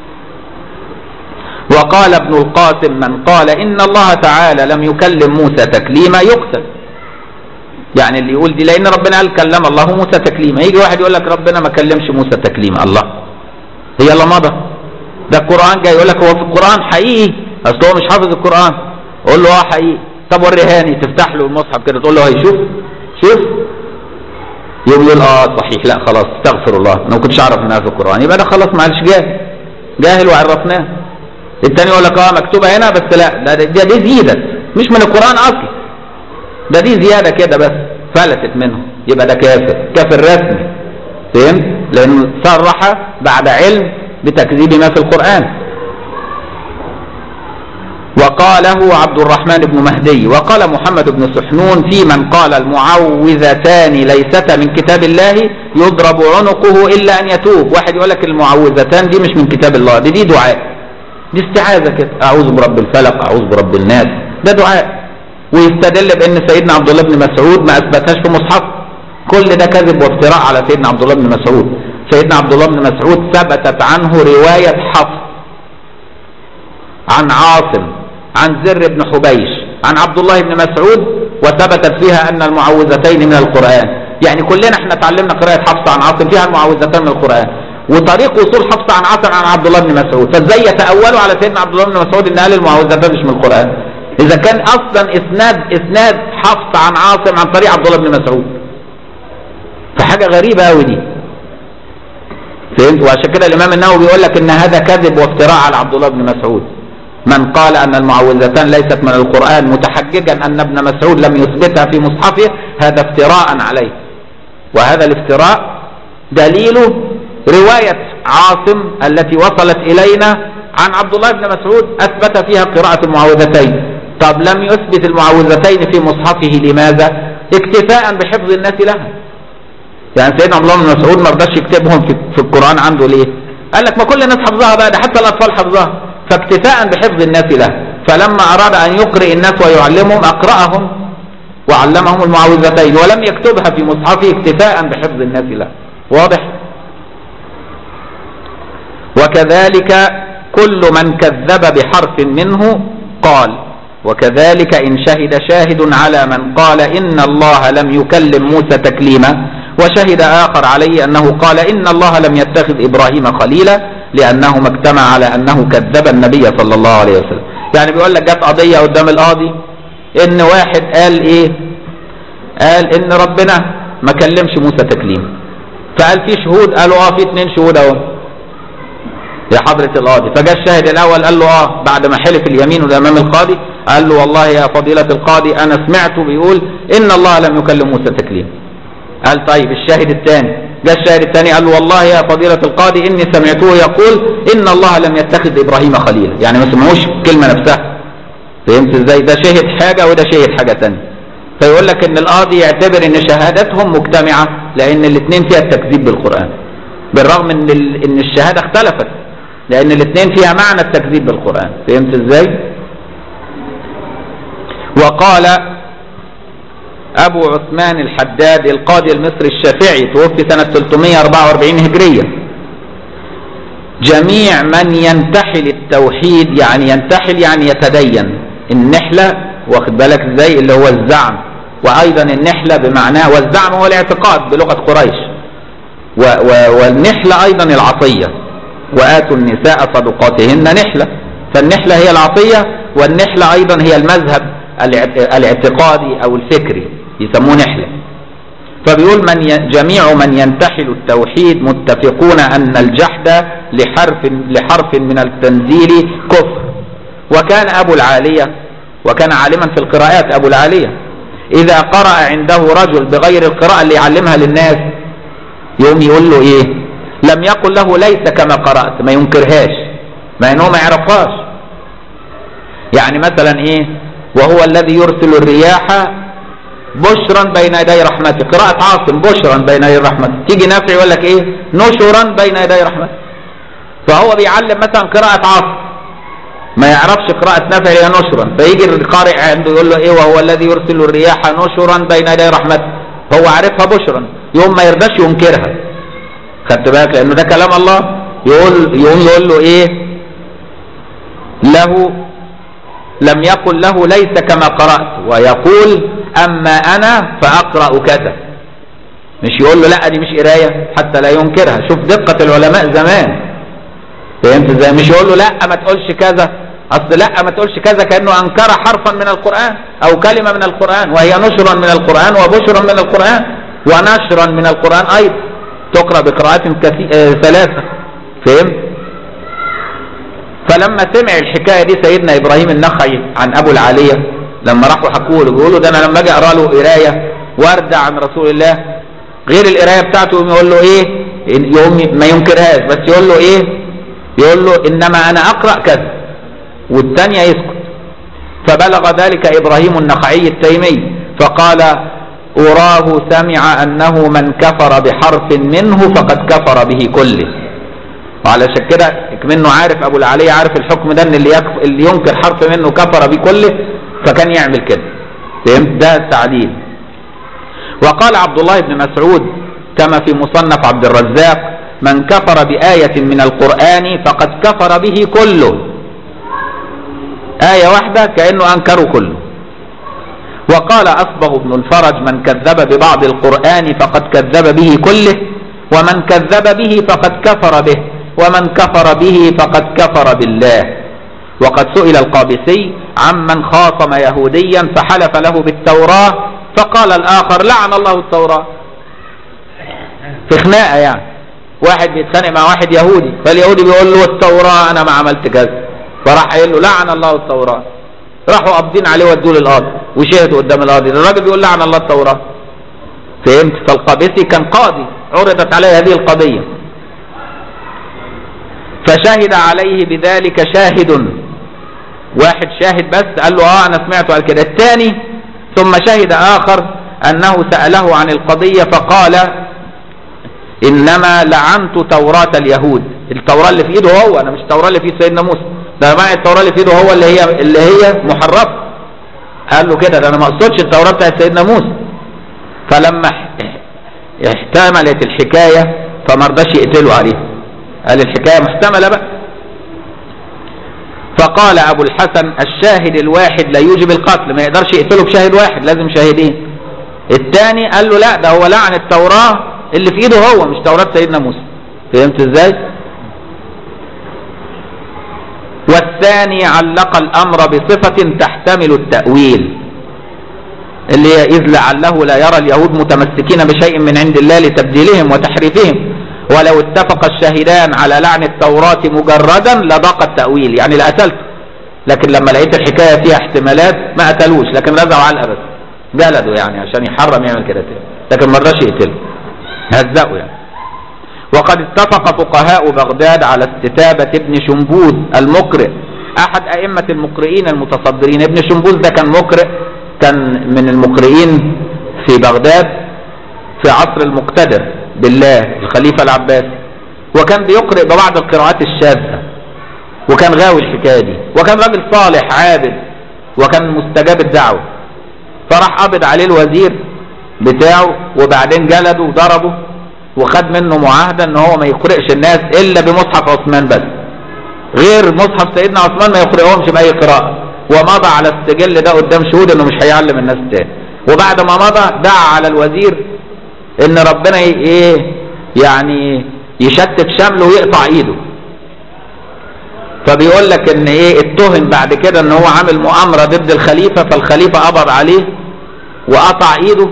وقال ابن القاسم من قال إن الله تعالى لم يكلم موسى تكليما يقتل يعني اللي يقول دي لأن ربنا قال كلم الله موسى تكليما يجي واحد يقول لك ربنا ما كلمش موسى تكليما الله هي الله مضى ده القرآن جاي يقول لك هو في القرآن حقيقي أصل هو مش حافظ القرآن قول له اه حقيقي طب وريهاني تفتح له المصحف كده تقول له هي شوف شوف يقول له اه صحيح لا خلاص استغفر الله انا ما كنتش اعرف انها في القرآن يبقى ده خلاص معلش جاهل جاهل وعرفناه التاني يقول لك اه مكتوبه هنا بس لا ده دي, دي زيدت مش من القران اصلا ده دي زياده كده بس فلتت منه يبقى ده كافر كافر رسمي فهمت لانه صرح بعد علم بتكذيب ما في القران وقاله عبد الرحمن بن مهدي وقال محمد بن سحنون في من قال المعوذتان ليستا من كتاب الله يضرب عنقه الا ان يتوب واحد يقول لك المعوذتان دي مش من كتاب الله دي دي دعاء دي استعاذة كده أعوذ برب الفلق أعوذ برب الناس ده دعاء ويستدل بأن سيدنا عبد الله بن مسعود ما أثبتهاش في مصحف كل ده كذب وافتراء على سيدنا عبد الله بن مسعود سيدنا عبد الله بن مسعود ثبتت عنه رواية حفص عن عاصم عن زر بن حبيش عن عبد الله بن مسعود وثبتت فيها أن المعوذتين من القرآن يعني كلنا احنا اتعلمنا قراءة حفص عن عاصم فيها المعوذتين من القرآن وطريق وصول حفص عن عاصم عن عبد الله بن مسعود فازاي يتأولوا على سيدنا عبد الله بن مسعود ان قال المعوذتين مش من القرآن اذا كان اصلا اسناد اسناد حفص عن عاصم عن طريق عبد الله بن مسعود فحاجة غريبة قوي دي فهمت وعشان كده الامام النووي بيقول لك ان هذا كذب وافتراء على عبد الله بن مسعود من قال ان المعوذتان ليست من القرآن متحججا ان ابن مسعود لم يثبتها في مصحفه هذا افتراء عليه وهذا الافتراء دليله رواية عاصم التي وصلت إلينا عن عبد الله بن مسعود أثبت فيها قراءة المعوذتين طب لم يثبت المعوذتين في مصحفه لماذا اكتفاء بحفظ الناس لها يعني سيدنا عبد الله بن مسعود ما رضاش يكتبهم في, في القرآن عنده ليه قال لك ما كل الناس حفظها بقى ده حتى الأطفال حفظها فاكتفاء بحفظ الناس لها فلما أراد أن يقرئ الناس ويعلمهم أقرأهم وعلمهم المعوذتين ولم يكتبها في مصحفه اكتفاء بحفظ الناس لها واضح وكذلك كل من كذب بحرف منه قال وكذلك إن شهد شاهد على من قال إن الله لم يكلم موسى تكليما وشهد آخر عليه أنه قال إن الله لم يتخذ إبراهيم خليلا لأنهما اجتمع على أنه كذب النبي صلى الله عليه وسلم يعني بيقول لك جت قضية قدام القاضي إن واحد قال إيه قال إن ربنا ما كلمش موسى تكليم فقال في شهود قالوا اه في اتنين شهود اهو يا حضرة القاضي فجاء الشاهد الأول قال له اه بعد ما حلف اليمين أمام القاضي قال له والله يا فضيلة القاضي أنا سمعته بيقول إن الله لم يكلم موسى تكليم قال طيب الشاهد الثاني جاء الشاهد الثاني قال له والله يا فضيلة القاضي إني سمعته يقول إن الله لم يتخذ إبراهيم خليلا يعني ما سمعوش الكلمة نفسها فهمت ازاي ده شاهد حاجة وده شاهد حاجة ثانيه فيقول لك ان القاضي يعتبر ان شهادتهم مجتمعة لان الاثنين فيها التكذيب بالقرآن بالرغم ان ان الشهادة اختلفت لان الاثنين فيها معنى التكذيب بالقرآن فهمت ازاي وقال ابو عثمان الحداد القاضي المصري الشافعي توفي سنة 344 هجرية جميع من ينتحل التوحيد يعني ينتحل يعني يتدين النحلة واخد بالك ازاي اللي هو الزعم وايضا النحلة بمعناه والزعم هو الاعتقاد بلغة قريش و و والنحلة ايضا العطية واتوا النساء صدقاتهن نحلة فالنحلة هي العطية والنحلة ايضا هي المذهب الاعتقادي او الفكري يسموه نحلة فبيقول من ي... جميع من ينتحل التوحيد متفقون ان الجحد لحرف لحرف من التنزيل كفر وكان ابو العالية وكان عالما في القراءات ابو العالية اذا قرأ عنده رجل بغير القراءة اللي يعلمها للناس يوم يقول له ايه لم يقل له ليس كما قرأت ما ينكرهاش ما انه ما يعرفهاش يعني مثلا ايه وهو الذي يرسل الرياح بشرا بين يدي رحمته قراءة عاصم بشرا بين يدي رحمته تيجي نافع يقول لك ايه نشرا بين يدي رحمته فهو بيعلم مثلا قراءة عاصم ما يعرفش قراءة نافع هي نشرا فيجي القارئ عنده يقول له ايه وهو الذي يرسل الرياح نشرا بين يدي رحمته هو عارفها بشرا يوم ما يرضاش ينكرها خدت بالك لانه ده كلام الله يقول يقوم يقول له ايه له لم يقل له ليس كما قرأت ويقول أما أنا فأقرأ كذا مش يقول له لا دي مش قراية حتى لا ينكرها شوف دقة العلماء زمان فهمت ازاي مش يقول له لا ما تقولش كذا اصل لا ما تقولش كذا كانه انكر حرفا من القران او كلمه من القران وهي نشرا من القران وبشرا من القران ونشرا من القران ايضا تقرا بقراءات كثير آه ثلاثه فهمت فلما سمع الحكايه دي سيدنا ابراهيم النخعي عن ابو العاليه لما راحوا حكوا له بيقولوا ده انا لما اجي اقرا له قرايه ورده عن رسول الله غير القرايه بتاعته يقوم يقول له ايه يقوم ما ينكرهاش بس يقول له ايه يقول له انما انا اقرا كذا والثانيه يسكت فبلغ ذلك ابراهيم النخعي التيمي فقال اراه سمع انه من كفر بحرف منه فقد كفر به كله وعلشان كده منه عارف ابو العالية عارف الحكم ده ان اللي, يكف... اللي ينكر حرف منه كفر بكله فكان يعمل كده فهمت ده التعديل وقال عبد الله بن مسعود كما في مصنف عبد الرزاق من كفر بآية من القرآن فقد كفر به كله آية واحدة كأنه أنكروا كله وقال أصبغ بن الفرج من كذب ببعض القرآن فقد كذب به كله ومن كذب به فقد كفر به ومن كفر به فقد كفر بالله وقد سئل القابسي عمن خاصم يهوديا فحلف له بالتوراة فقال الآخر لعن الله التوراة في خناقة يعني واحد بيتخانق مع واحد يهودي فاليهودي بيقول له التوراة أنا ما عملت كذا فراح قايل له لعن الله التوراة راحوا قابضين عليه ودوه للقاضي وشهدوا قدام القاضي الراجل بيقول لعن الله التوراة فهمت فالقابسي كان قاضي عرضت عليه هذه القضية فشهد عليه بذلك شاهد واحد شاهد بس قال له اه انا سمعته قال كده الثاني ثم شهد اخر انه سأله عن القضية فقال انما لعنت توراة اليهود التوراة اللي في ايده هو انا مش التوراة اللي في ايد سيدنا موسى ده معنى التوراة اللي في ايده هو اللي هي اللي هي محرفة قال له كده ده انا ما اقصدش التوراة بتاعت سيدنا موسى فلما احتملت الحكاية فما رضاش يقتلوا عليه قال الحكاية محتملة بقى فقال ابو الحسن الشاهد الواحد لا يوجب القتل ما يقدرش يقتله بشاهد واحد لازم شاهدين الثاني قال له لا ده هو لعن التوراة اللي في ايده هو مش توراة سيدنا موسى فهمت ازاي والثاني علق الامر بصفة تحتمل التأويل اللي هي إذ لعله لا يرى اليهود متمسكين بشيء من عند الله لتبديلهم وتحريفهم ولو اتفق الشاهدان على لعن التوراة مجردا لضاق التأويل يعني لقتلته لكن لما لقيت الحكاية فيها احتمالات ما قتلوش لكن رزعوا على الأبد جلدوا يعني عشان يحرم يعمل كده تاني لكن ما رضاش يقتله هزقوا يعني وقد اتفق فقهاء بغداد على استتابة ابن شنبوذ المقرئ أحد أئمة المقرئين المتصدرين ابن شنبوذ ده كان مقرئ كان من المقرئين في بغداد في عصر المقتدر بالله الخليفة العباسي وكان بيقرئ ببعض القراءات الشاذة وكان غاوي الحكاية دي وكان راجل صالح عابد وكان مستجاب الدعوة فراح قبض عليه الوزير بتاعه وبعدين جلده وضربه وخد منه معاهدة ان هو ما يقرئش الناس الا بمصحف عثمان بس غير مصحف سيدنا عثمان ما يقرئهمش بأي قراءة ومضى على السجل ده قدام شهود انه مش هيعلم الناس تاني وبعد ما مضى دعا على الوزير ان ربنا ايه يعني يشتت شمله ويقطع ايده فبيقول لك ان ايه اتهم بعد كده ان هو عامل مؤامرة ضد الخليفة فالخليفة قبض عليه وقطع ايده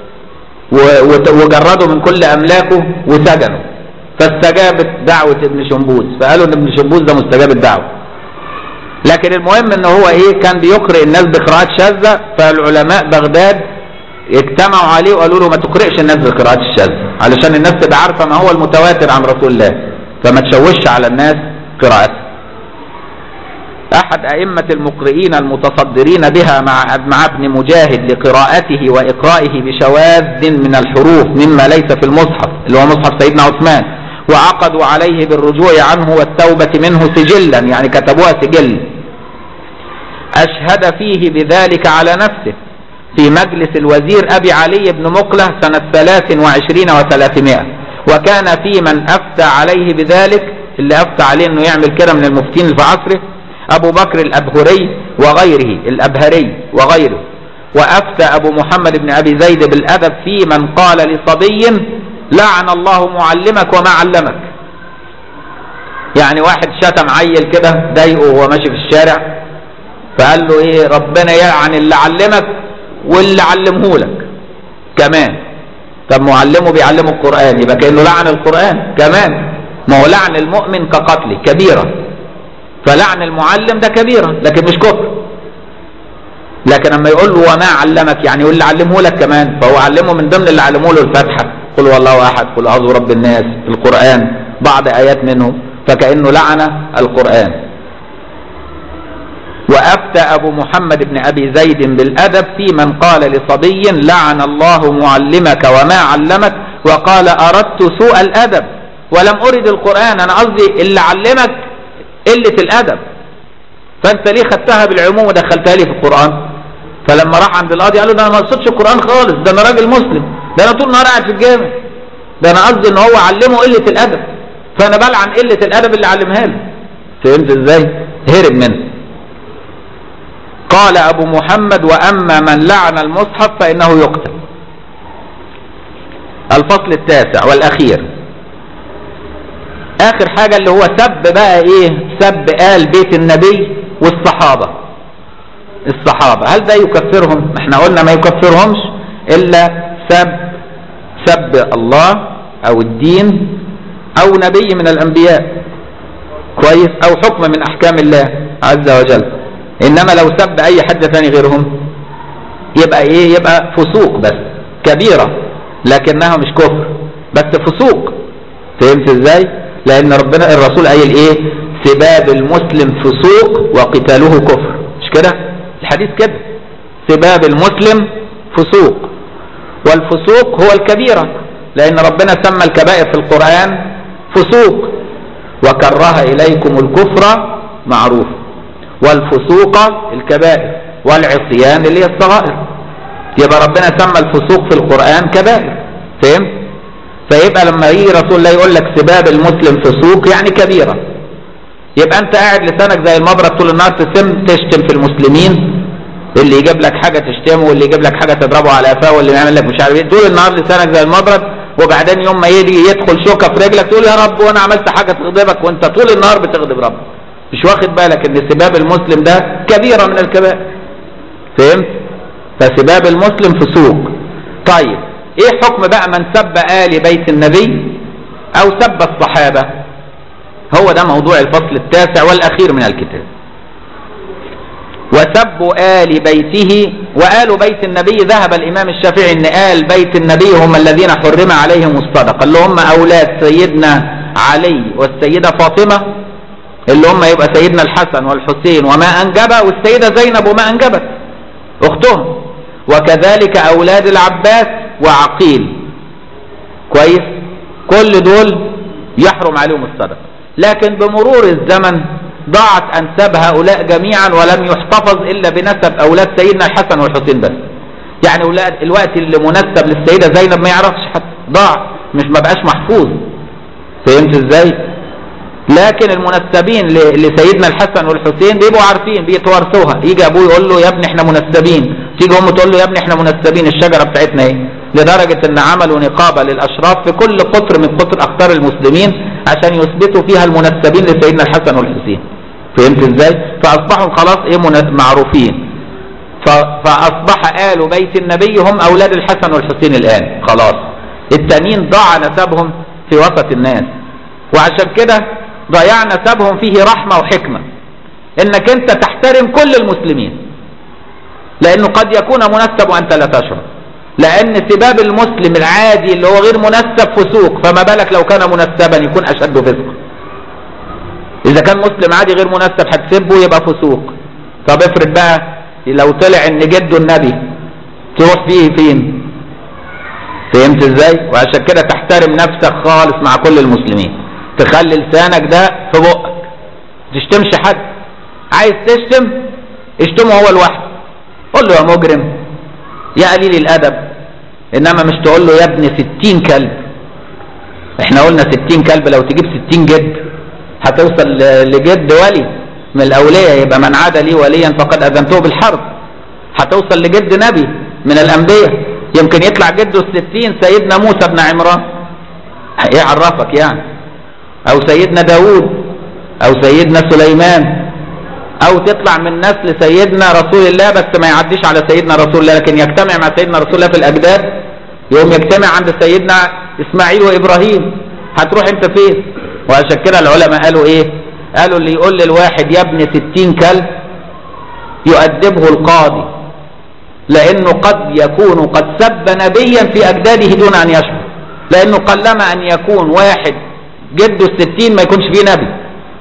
وجرده من كل املاكه وسجنه فاستجابت دعوة ابن شنبوز فقالوا ان ابن شنبوز ده مستجاب الدعوة لكن المهم ان هو ايه كان بيقرئ الناس بقراءات شاذة فالعلماء بغداد اجتمعوا عليه وقالوا له ما تقرئش الناس بالقراءات الشاذة علشان الناس تبقى عارفة ما هو المتواتر عن رسول الله فما تشوش على الناس قراءته احد ائمة المقرئين المتصدرين بها مع مع ابن مجاهد لقراءته واقرائه بشواذ من الحروف مما ليس في المصحف اللي هو مصحف سيدنا عثمان وعقدوا عليه بالرجوع عنه والتوبة منه سجلا يعني كتبوها سجل اشهد فيه بذلك على نفسه في مجلس الوزير ابي علي بن مقله سنة ثلاث وعشرين وثلاثمائة وكان في من افتى عليه بذلك اللي افتى عليه انه يعمل كده من المفتين في عصره ابو بكر الابهري وغيره الابهري وغيره وافتى ابو محمد بن ابي زيد بالادب في من قال لصبي لعن الله معلمك وما علمك يعني واحد شتم عيل كده ضايقه وهو ماشي في الشارع فقال له ايه ربنا يلعن اللي علمك واللي علمه لك كمان طب معلمه بيعلمه القرآن يبقى كأنه لعن القرآن كمان ما هو لعن المؤمن كقتله كبيرة فلعن المعلم ده كبيرة لكن مش كفر لكن لما يقول له وما علمك يعني يقول اللي علمه لك كمان فهو علمه من ضمن اللي علمه له الفاتحة قل هو الله احد قل اعوذ برب الناس القرآن بعض ايات منه فكأنه لعن القرآن وأفتى أبو محمد بن أبي زيد بالأدب في من قال لصبي لعن الله معلمك وما علمك وقال أردت سوء الأدب ولم ارد القران انا قصدي اللي علمك قله الادب فانت ليه خدتها بالعموم ودخلتها لي في القران فلما راح عند القاضي قال له ده انا ما اقصدش القران خالص ده انا راجل مسلم ده انا طول النهار قاعد في الجامع ده انا قصدي ان هو علمه قله الادب فانا بلعن قله الادب اللي علمها له فهمت ازاي هرب منه قال ابو محمد واما من لعن المصحف فانه يقتل الفصل التاسع والاخير اخر حاجه اللي هو سب بقى ايه سب آل بيت النبي والصحابه الصحابه هل ده يكفرهم احنا قلنا ما يكفرهمش الا سب سب الله او الدين او نبي من الانبياء كويس او حكم من احكام الله عز وجل انما لو سب اي حد ثاني غيرهم يبقى ايه يبقى فسوق بس كبيره لكنها مش كفر بس فسوق فهمت ازاي لان ربنا الرسول قايل ايه سباب المسلم فسوق وقتاله كفر مش كده الحديث كده سباب المسلم فسوق والفسوق هو الكبيره لان ربنا سمى الكبائر في القران فسوق وكره اليكم الكفر معروف والفسوق الكبائر والعصيان اللي هي الصغائر يبقى ربنا سمى الفسوق في القرآن كبائر فهمت فيبقى لما يجي رسول الله يقول لك سباب المسلم فسوق يعني كبيرة يبقى انت قاعد لسانك زي المبرد طول النهار تسم تشتم في المسلمين اللي يجيب لك حاجة تشتمه واللي يجيب لك حاجة تضربه على قفاه واللي يعمل لك مش عارف ايه طول النهار لسانك زي المبرد وبعدين يوم ما يجي يدخل شوكة في رجلك تقول يا رب وانا عملت حاجة تغضبك وانت طول النهار بتغضب ربك مش واخد بالك ان سباب المسلم ده كبيرة من الكبائر فهمت فسباب المسلم فسوق طيب ايه حكم بقى من سب آل بيت النبي او سب الصحابة هو ده موضوع الفصل التاسع والاخير من الكتاب وسب آل بيته وآل بيت النبي ذهب الإمام الشافعي أن آل بيت النبي هم الذين حرم عليهم الصدقة اللي هم أولاد سيدنا علي والسيدة فاطمة اللي هم يبقى سيدنا الحسن والحسين وما أنجب والسيدة زينب وما أنجبت أختهم وكذلك أولاد العباس وعقيل كويس كل دول يحرم عليهم الصدقة لكن بمرور الزمن ضاعت أنساب هؤلاء جميعا ولم يحتفظ إلا بنسب أولاد سيدنا الحسن والحسين بس يعني أولاد الوقت اللي منسب للسيدة زينب ما يعرفش حتى ضاع مش ما بقاش محفوظ فهمت ازاي لكن المنسبين لسيدنا الحسن والحسين بيبقوا عارفين بيتوارثوها يجي ابوه يقول له يا ابني احنا منسبين تيجي امه تقول له يا ابني احنا منسبين الشجره بتاعتنا ايه لدرجه ان عملوا نقابه للاشراف في كل قطر من قطر اقطار المسلمين عشان يثبتوا فيها المنسبين لسيدنا الحسن والحسين فهمت ازاي فاصبحوا خلاص ايه معروفين فاصبح ال بيت النبي هم اولاد الحسن والحسين الان خلاص التانيين ضاع نسبهم في وسط الناس وعشان كده ضياع نسبهم فيه رحمة وحكمة انك انت تحترم كل المسلمين لانه قد يكون منسب وانت لا تشعر لان سباب المسلم العادي اللي هو غير منسب فسوق فما بالك لو كان منسبا يكون اشد فسق اذا كان مسلم عادي غير منسب هتسبه يبقى فسوق طب افرض بقى لو طلع ان جده النبي تروح فيه فين فهمت ازاي وعشان كده تحترم نفسك خالص مع كل المسلمين تخلي لسانك ده في بقك تشتمش حد عايز تشتم اشتمه هو لوحده قول له يا مجرم يا قليل الادب انما مش تقول له يا ابن ستين كلب احنا قلنا ستين كلب لو تجيب ستين جد هتوصل لجد ولي من الاولياء يبقى من عاد لي وليا فقد اذنته بالحرب هتوصل لجد نبي من الانبياء يمكن يطلع جده الستين سيدنا موسى بن عمران ايه عرفك يعني او سيدنا داود او سيدنا سليمان او تطلع من نسل سيدنا رسول الله بس ما يعديش على سيدنا رسول الله لكن يجتمع مع سيدنا رسول الله في الاجداد يوم يجتمع عند سيدنا اسماعيل وابراهيم هتروح انت فين وعشان كده العلماء قالوا ايه قالوا اللي يقول للواحد يا ابن ستين كلب يؤدبه القاضي لانه قد يكون قد سب نبيا في اجداده دون ان يشعر لانه قلما ان يكون واحد جده الستين ما يكونش فيه نبي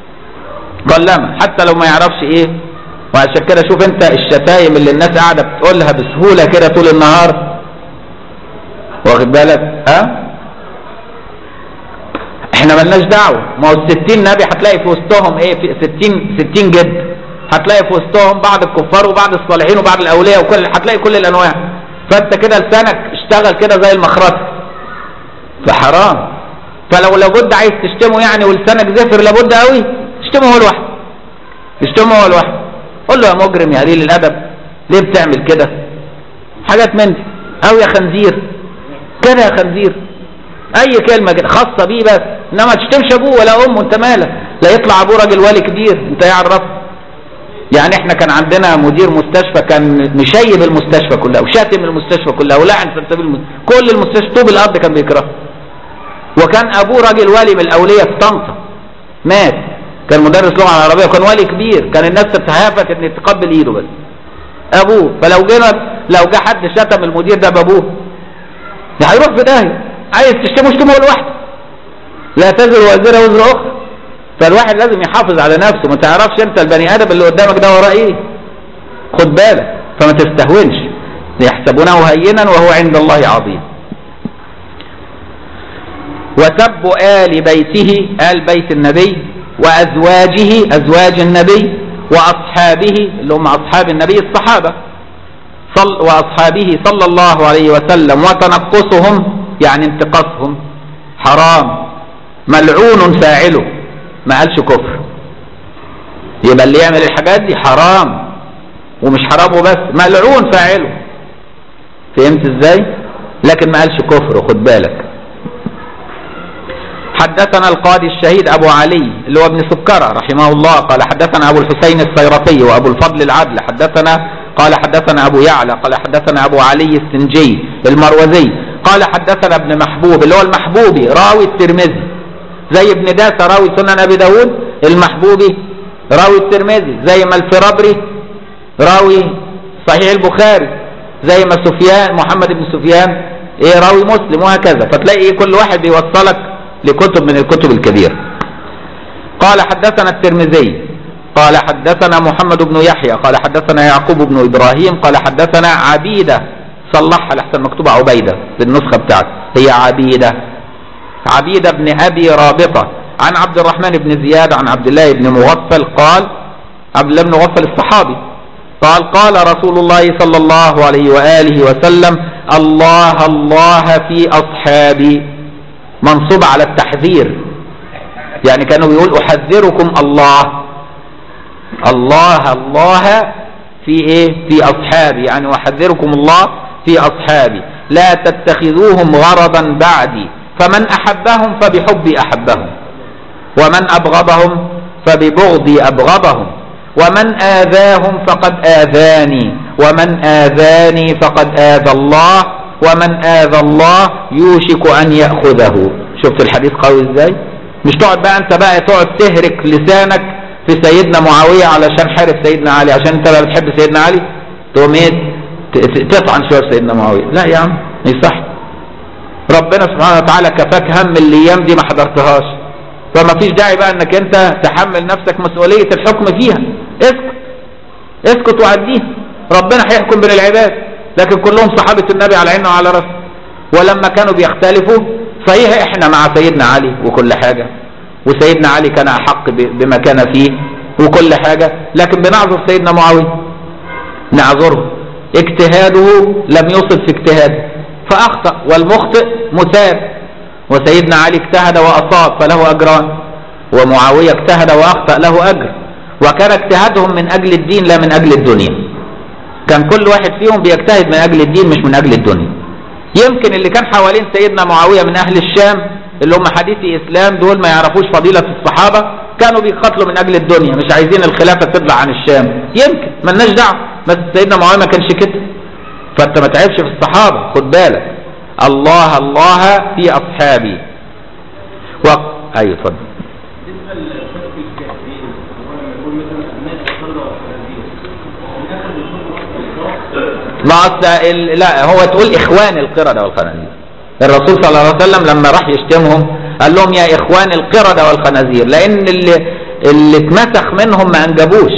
قلما حتى لو ما يعرفش ايه وعشان كده شوف انت الشتايم اللي الناس قاعده بتقولها بسهوله كده طول النهار واخد بالك ها احنا ملناش دعوه ما هو الستين نبي هتلاقي في وسطهم ايه في ستين ستين جد هتلاقي في وسطهم بعض الكفار وبعض الصالحين وبعض الاولياء وكل هتلاقي كل الانواع فانت كده لسانك اشتغل كده زي المخرطه فحرام فلو لابد عايز تشتمه يعني ولسانك زفر لابد قوي تشتمه هو لوحده تشتمه هو لوحده قول له يا مجرم يا قليل الادب ليه بتعمل كده حاجات من دي او يا خنزير كده يا خنزير اي كلمه كده خاصه بيه بس انما تشتمش ابوه ولا امه انت مالك لا يطلع ابوه راجل والي كبير انت يعرف يعني احنا كان عندنا مدير مستشفى كان مشيب المستشفى كلها وشاتم المستشفى كلها ولعن في سبيل المستشفى كل المستشفى طوب الارض كان بيكرهه وكان ابوه راجل والي من الاولياء في طنطا مات كان مدرس لغه عربيه وكان والي كبير كان الناس تتهافت ان تقبل ايده بس ابوه فلو جينا لو جه حد شتم المدير ده بابوه ده هيروح في داهيه عايز تشتمه اشتمه لوحده لا تزر وازره وزر اخرى فالواحد لازم يحافظ على نفسه ما تعرفش انت البني ادم اللي قدامك ده وراه ايه خد بالك فما تستهونش يحسبونه هينا وهو عند الله عظيم وسب آل بيته آل بيت النبي وأزواجه أزواج النبي وأصحابه اللي هم أصحاب النبي الصحابة صل وأصحابه صلى الله عليه وسلم وتنقصهم يعني انتقاصهم حرام ملعون فاعله ما قالش كفر يبقى اللي يعمل الحاجات دي حرام ومش حرام وبس ملعون فاعله فهمت ازاي لكن ما قالش كفر خد بالك حدثنا القاضي الشهيد أبو علي اللي هو ابن سكرة رحمه الله قال حدثنا أبو الحسين السيرطي وأبو الفضل العدل حدثنا قال حدثنا أبو يعلى قال حدثنا أبو علي السنجي المروزي قال حدثنا ابن محبوب اللي هو المحبوبي راوي الترمذي زي ابن داسة راوي سنن أبي داود المحبوبي راوي الترمذي زي ما الفرابري راوي صحيح البخاري زي ما سفيان محمد بن سفيان ايه راوي مسلم وهكذا فتلاقي إيه كل واحد بيوصلك لكتب من الكتب الكبيرة قال حدثنا الترمذي قال حدثنا محمد بن يحيى قال حدثنا يعقوب بن إبراهيم قال حدثنا عبيدة صلحها لحسن مكتوبة عبيدة بالنسخة بتاعته هي عبيدة عبيدة بن أبي رابطة عن عبد الرحمن بن زياد عن عبد الله بن مغفل قال عبد الله بن مغفل الصحابي قال قال رسول الله صلى الله عليه وآله وسلم الله الله في أصحابي منصوب على التحذير يعني كانوا بيقول أحذركم الله الله الله في ايه في اصحابي يعني احذركم الله في اصحابي لا تتخذوهم غرضا بعدي فمن احبهم فبحبي احبهم ومن ابغضهم فببغضي ابغضهم ومن اذاهم فقد اذاني ومن اذاني فقد اذى الله ومن اذى الله يوشك ان ياخذه شفت الحديث قوي ازاي مش تقعد بقى انت بقى تقعد تهرك لسانك في سيدنا معاوية علشان حارب سيدنا علي عشان انت بقى بتحب سيدنا علي تقوم ايه تطعن شويه في سيدنا معاوية لا يا عم ما يصح ربنا سبحانه وتعالى كفاك هم الايام دي ما حضرتهاش فما فيش داعي بقى انك انت تحمل نفسك مسؤولية الحكم فيها اسكت اسكت وعديها ربنا هيحكم بين العباد لكن كلهم صحابة النبي على عيننا وعلى راسنا ولما كانوا بيختلفوا صحيح احنا مع سيدنا علي وكل حاجة وسيدنا علي كان أحق بما كان فيه وكل حاجة لكن بنعذر سيدنا معاوية نعذره اجتهاده لم يصب في اجتهاده فأخطأ والمخطئ مثاب وسيدنا علي اجتهد وأصاب فله أجران ومعاوية اجتهد وأخطأ له أجر وكان اجتهادهم من أجل الدين لا من أجل الدنيا كان كل واحد فيهم بيجتهد من أجل الدين مش من أجل الدنيا يمكن اللي كان حوالين سيدنا معاوية من أهل الشام اللي هم حديثي إسلام دول ما يعرفوش فضيلة الصحابة كانوا بيقاتلوا من أجل الدنيا مش عايزين الخلافة تطلع عن الشام يمكن ملناش دعوة بس سيدنا معاوية ما كانش كده فأنت ما تعبش في الصحابة خد بالك الله الله في أصحابي و... أيوة اتفضل ما أصل لا هو تقول إخوان القردة والخنازير الرسول صلى الله عليه وسلم لما راح يشتمهم قال لهم يا إخوان القردة والخنازير لأن اللي اللي اتمسخ منهم ما أنجبوش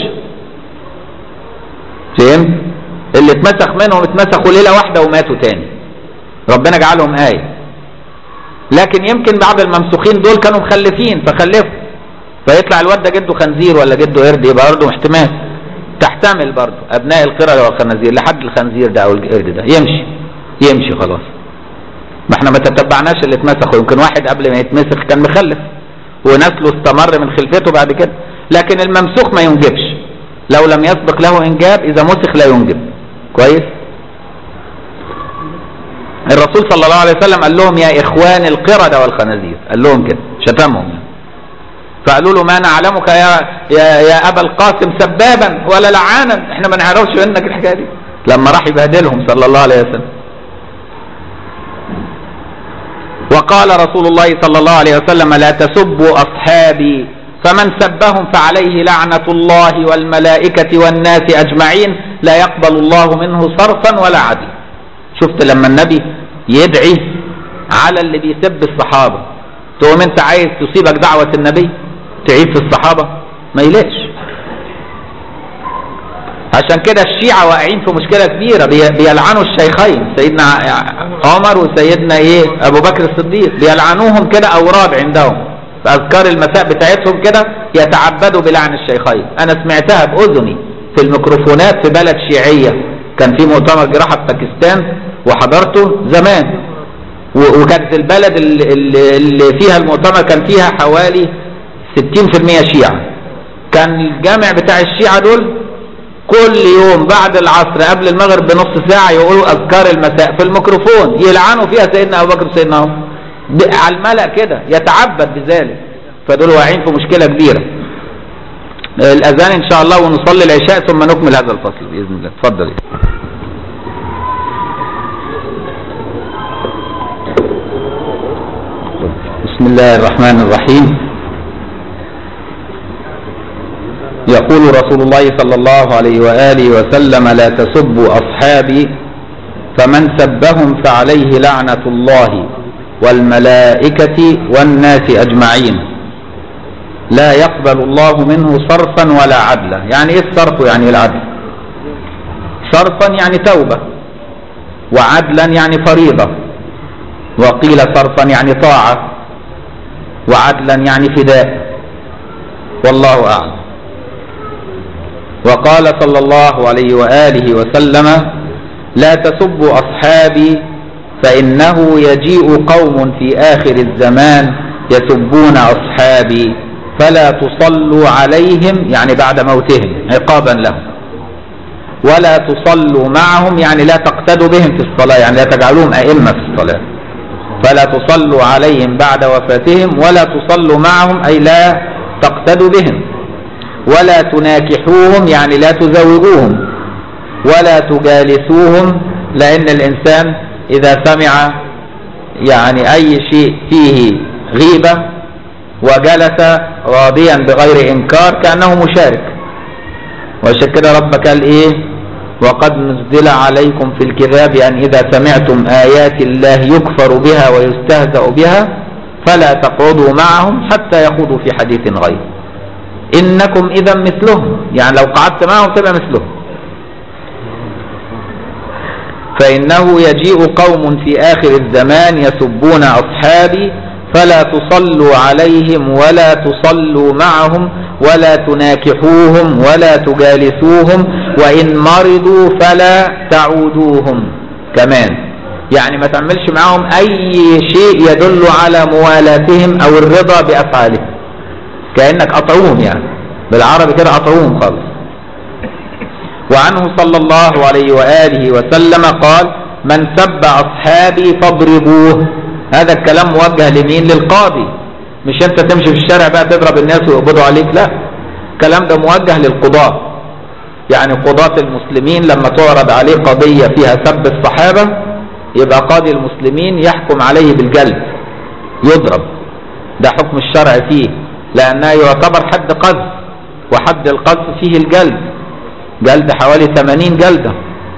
فهمت؟ اللي اتمسخ منهم اتمسخوا ليلة واحدة وماتوا تاني ربنا جعلهم آية لكن يمكن بعض الممسوخين دول كانوا مخلفين فخلفوا فيطلع الواد ده جده خنزير ولا جده قرد يبقى برضه احتمال تحتمل برضه ابناء القردة والخنازير لحد الخنزير ده او القرد ده يمشي يمشي خلاص ما احنا ما تتبعناش اللي اتمسخوا يمكن واحد قبل ما يتمسخ كان مخلف ونسله استمر من خلفته بعد كده لكن الممسوخ ما ينجبش لو لم يسبق له انجاب اذا مسخ لا ينجب كويس الرسول صلى الله عليه وسلم قال لهم يا اخوان القردة والخنازير قال لهم كده شتمهم يعني. فقالوا له ما نعلمك يا يا يا ابا القاسم سبابا ولا لعانا احنا ما نعرفش منك الحكايه دي لما راح يبهدلهم صلى الله عليه وسلم وقال رسول الله صلى الله عليه وسلم لا تسبوا اصحابي فمن سبهم فعليه لعنه الله والملائكه والناس اجمعين لا يقبل الله منه صرفا ولا عدلا شفت لما النبي يدعي على اللي بيسب الصحابه تقوم انت عايز تصيبك دعوه النبي تعيب في الصحابة ما يلاقش عشان كده الشيعة واقعين في مشكلة كبيرة بي- بيلعنوا الشيخين سيدنا عمر وسيدنا ايه ابو بكر الصديق بيلعنوهم كده اوراد عندهم في اذكار المساء بتاعتهم كده يتعبدوا بلعن الشيخين انا سمعتها باذني في الميكروفونات في بلد شيعية كان في مؤتمر جراحة في باكستان وحضرته زمان و- وكانت البلد اللي, اللي- اللي فيها المؤتمر كان فيها حوالي 60% شيعة كان الجامع بتاع الشيعة دول كل يوم بعد العصر قبل المغرب بنص ساعة يقولوا أذكار المساء في الميكروفون يلعنوا فيها سيدنا أبو بكر وسيدنا عمر ب- على الملأ كده يتعبد بذلك فدول واقعين في مشكلة كبيرة الأذان إن شاء الله ونصلي العشاء ثم نكمل هذا الفصل بإذن الله اتفضل بسم الله الرحمن الرحيم يقول رسول الله صلى الله عليه وآله وسلم لا تسبوا أصحابي فمن سبهم فعليه لعنة الله والملائكة والناس أجمعين لا يقبل الله منه صرفا ولا عدلا يعني ايه الصرف يعني العدل صرفا يعني توبة وعدلا يعني فريضة وقيل صرفا يعني طاعة وعدلا يعني فداء والله أعلم وقال صلى الله عليه وآله وسلم لا تسبوا أصحابي فإنه يجيء قوم في آخر الزمان يسبون أصحابي فلا تصلوا عليهم يعني بعد موتهم عقابا لهم ولا تصلوا معهم يعني لا تقتدوا بهم في الصلاة يعني لا تجعلوهم أئمة في الصلاة فلا تصلوا عليهم بعد وفاتهم ولا تصلوا معهم أي لا تقتدوا بهم ولا تناكحوهم يعني لا تزوجوهم ولا تجالسوهم لأن الإنسان إذا سمع يعني أي شيء فيه غيبة وجلس راضيا بغير إنكار كأنه مشارك وعشان كده ربك قال إيه وقد نزل عليكم في الكتاب أن إذا سمعتم آيات الله يكفر بها ويستهزأ بها فلا تقعدوا معهم حتى يخوضوا في حديث غيره إنكم إذا مثلهم يعني لو قعدت معهم تبقى مثلهم فإنه يجيء قوم في آخر الزمان يسبون أصحابي فلا تصلوا عليهم ولا تصلوا معهم ولا تناكحوهم ولا تجالسوهم وإن مرضوا فلا تعودوهم كمان يعني ما تعملش معهم أي شيء يدل على موالاتهم أو الرضا بأفعالهم كأنك أطعوهم يعني بالعربي كده أطعوهم خالص وعنه صلى الله عليه وآله وسلم قال من سب أصحابي فاضربوه هذا الكلام موجه لمين للقاضي مش انت تمشي في الشارع بقى تضرب الناس ويقبضوا عليك لا الكلام ده موجه للقضاة يعني قضاة المسلمين لما تعرض عليه قضية فيها سب الصحابة يبقى قاضي المسلمين يحكم عليه بالجلد يضرب ده حكم الشرع فيه لأنه يعتبر حد قذف وحد القذف فيه الجلد جلد حوالي 80 جلدة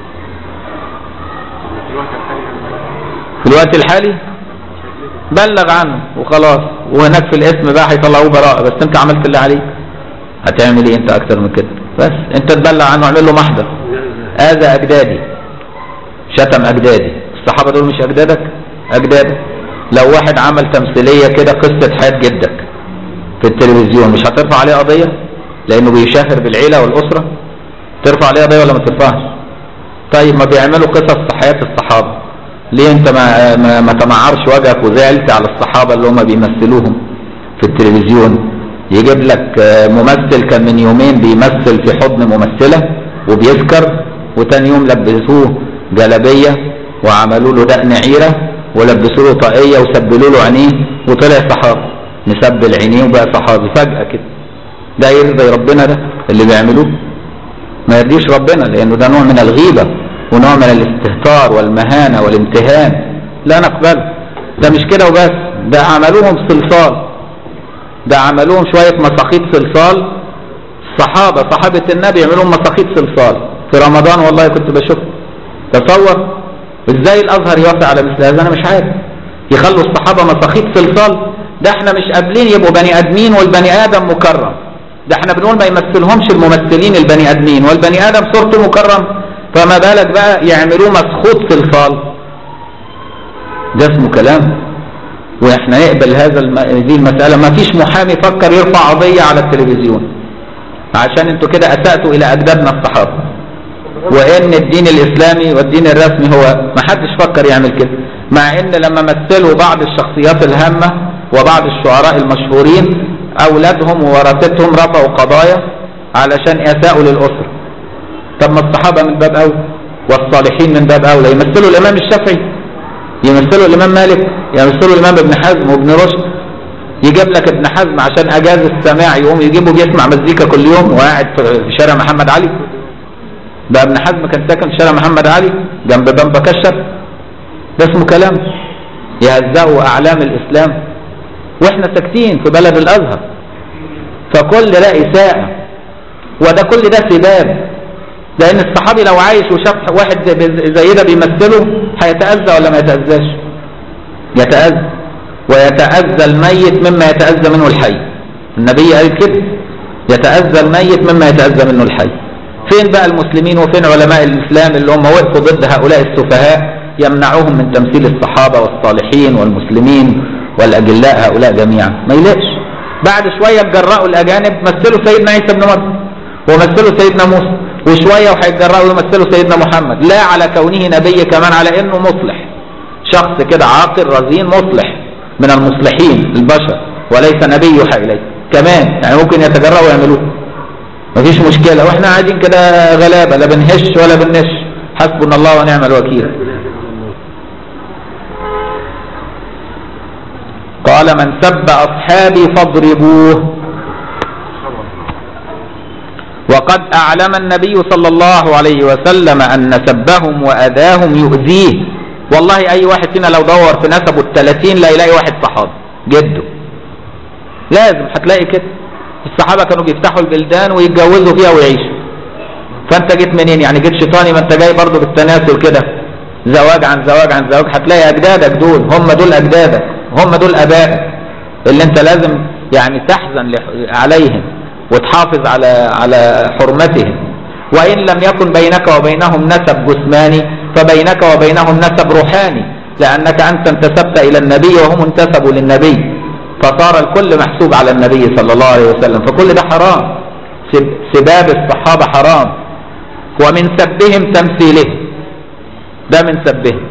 في الوقت الحالي بلغ عنه وخلاص وهناك في الاسم بقى هيطلعوه براءة بس انت عملت اللي عليك هتعمل ايه انت اكتر من كده بس انت تبلغ عنه اعمل له محضر هذا اجدادي شتم اجدادي الصحابة دول مش اجدادك اجدادك لو واحد عمل تمثيليه كده قصه حياه جدك في التلفزيون مش هترفع عليه قضيه لانه بيشهر بالعيله والاسره ترفع عليه قضيه ولا ما ترفعش طيب ما بيعملوا قصص في حياه الصحابه ليه انت ما ما, ما تمعرش وجهك وزعلت على الصحابه اللي هم بيمثلوهم في التلفزيون يجيب لك آه، ممثل كان من يومين بيمثل في حضن ممثله وبيسكر وتاني يوم لبسوه جلبيه وعملوا له دقن عيره ولبسوا له طاقيه وسبلوا له عينيه وطلع صحابي مسبل عينيه وبقى صحابي فجاه كده ده يرضي ربنا ده اللي بيعملوه ما يرضيش ربنا لانه ده نوع من الغيبه ونوع من الاستهتار والمهانه والامتهان لا نقبله ده مش كده وبس ده عملوهم صلصال ده عملوهم شويه مساخيط صلصال صحابه صحابه النبي يعملوهم مساخيط صلصال في رمضان والله كنت بشوف تصور ازاي الازهر يوافق على مثل هذا انا مش عارف يخلوا الصحابه مساخيط صلصال ده احنا مش قابلين يبقوا بني ادمين والبني ادم مكرم ده احنا بنقول ما يمثلهمش الممثلين البني ادمين والبني ادم صورته مكرم فما بالك بقى يعملوه مسخوط صلصال ده اسمه كلام واحنا نقبل هذا الم... دي المساله ما فيش محامي فكر يرفع قضيه على التلفزيون عشان انتوا كده اساتوا الى اجدادنا الصحابه وان الدين الاسلامي والدين الرسمي هو ما حدش فكر يعمل كده مع ان لما مثلوا بعض الشخصيات الهامه وبعض الشعراء المشهورين اولادهم وورثتهم رفعوا قضايا علشان اساءوا للاسره طب ما الصحابه من باب اولى والصالحين من باب اولى يمثلوا الامام الشافعي يمثلوا الامام مالك يمثلوا الامام ابن حزم وابن رشد يجيب لك ابن حزم عشان اجاز السماع يقوم يجيبه بيسمع مزيكا كل يوم وقاعد في شارع محمد علي ده ابن حزم كان ساكن في شارع محمد علي جنب بنبا كشر ده اسمه كلام يهزأوا اعلام الاسلام واحنا ساكتين في بلد الازهر فكل ده اساءة وده كل ده سباب لان الصحابي لو عايش وشاف واحد زي ده بيمثله هيتأذى ولا ما يتأذاش يتأذى ويتأذى الميت مما يتأذى منه الحي النبي قال كده يتأذى الميت مما يتأذى منه الحي فين بقى المسلمين وفين علماء الإسلام اللي هم وقفوا ضد هؤلاء السفهاء يمنعوهم من تمثيل الصحابة والصالحين والمسلمين والأجلاء هؤلاء جميعا ما يلاقش بعد شوية اتجرأوا الأجانب مثلوا سيدنا عيسى بن مريم ومثلوا سيدنا موسى وشوية وهيتجرأوا يمثلوا سيدنا محمد لا على كونه نبي كمان على انه مصلح شخص كده عاقل رزين مصلح من المصلحين البشر وليس نبي يوحى اليه كمان يعني ممكن يتجرأوا ويعملوه مفيش مشكلة واحنا قاعدين كده غلابة لا بنهش ولا بنش حسبنا الله ونعم الوكيل قال من سب أصحابي فاضربوه وقد أعلم النبي صلى الله عليه وسلم أن سبهم وأذاهم يؤذيه والله أي واحد فينا لو دور في نسبه الثلاثين لا يلاقي واحد صحابي جده لازم هتلاقي كده الصحابة كانوا بيفتحوا البلدان ويتجوزوا فيها ويعيشوا فانت جيت منين يعني جيت شيطاني ما انت جاي برضه بالتناسل كده زواج عن زواج عن زواج هتلاقي اجدادك دول هم دول اجدادك هم دول ابائك اللي انت لازم يعني تحزن لح- عليهم وتحافظ على على حرمتهم وان لم يكن بينك وبينهم نسب جسماني فبينك وبينهم نسب روحاني لانك انت انتسبت الى النبي وهم انتسبوا للنبي فصار الكل محسوب على النبي صلى الله عليه وسلم فكل ده حرام سب- سباب الصحابه حرام ومن سبهم تمثيلهم ده من سبهم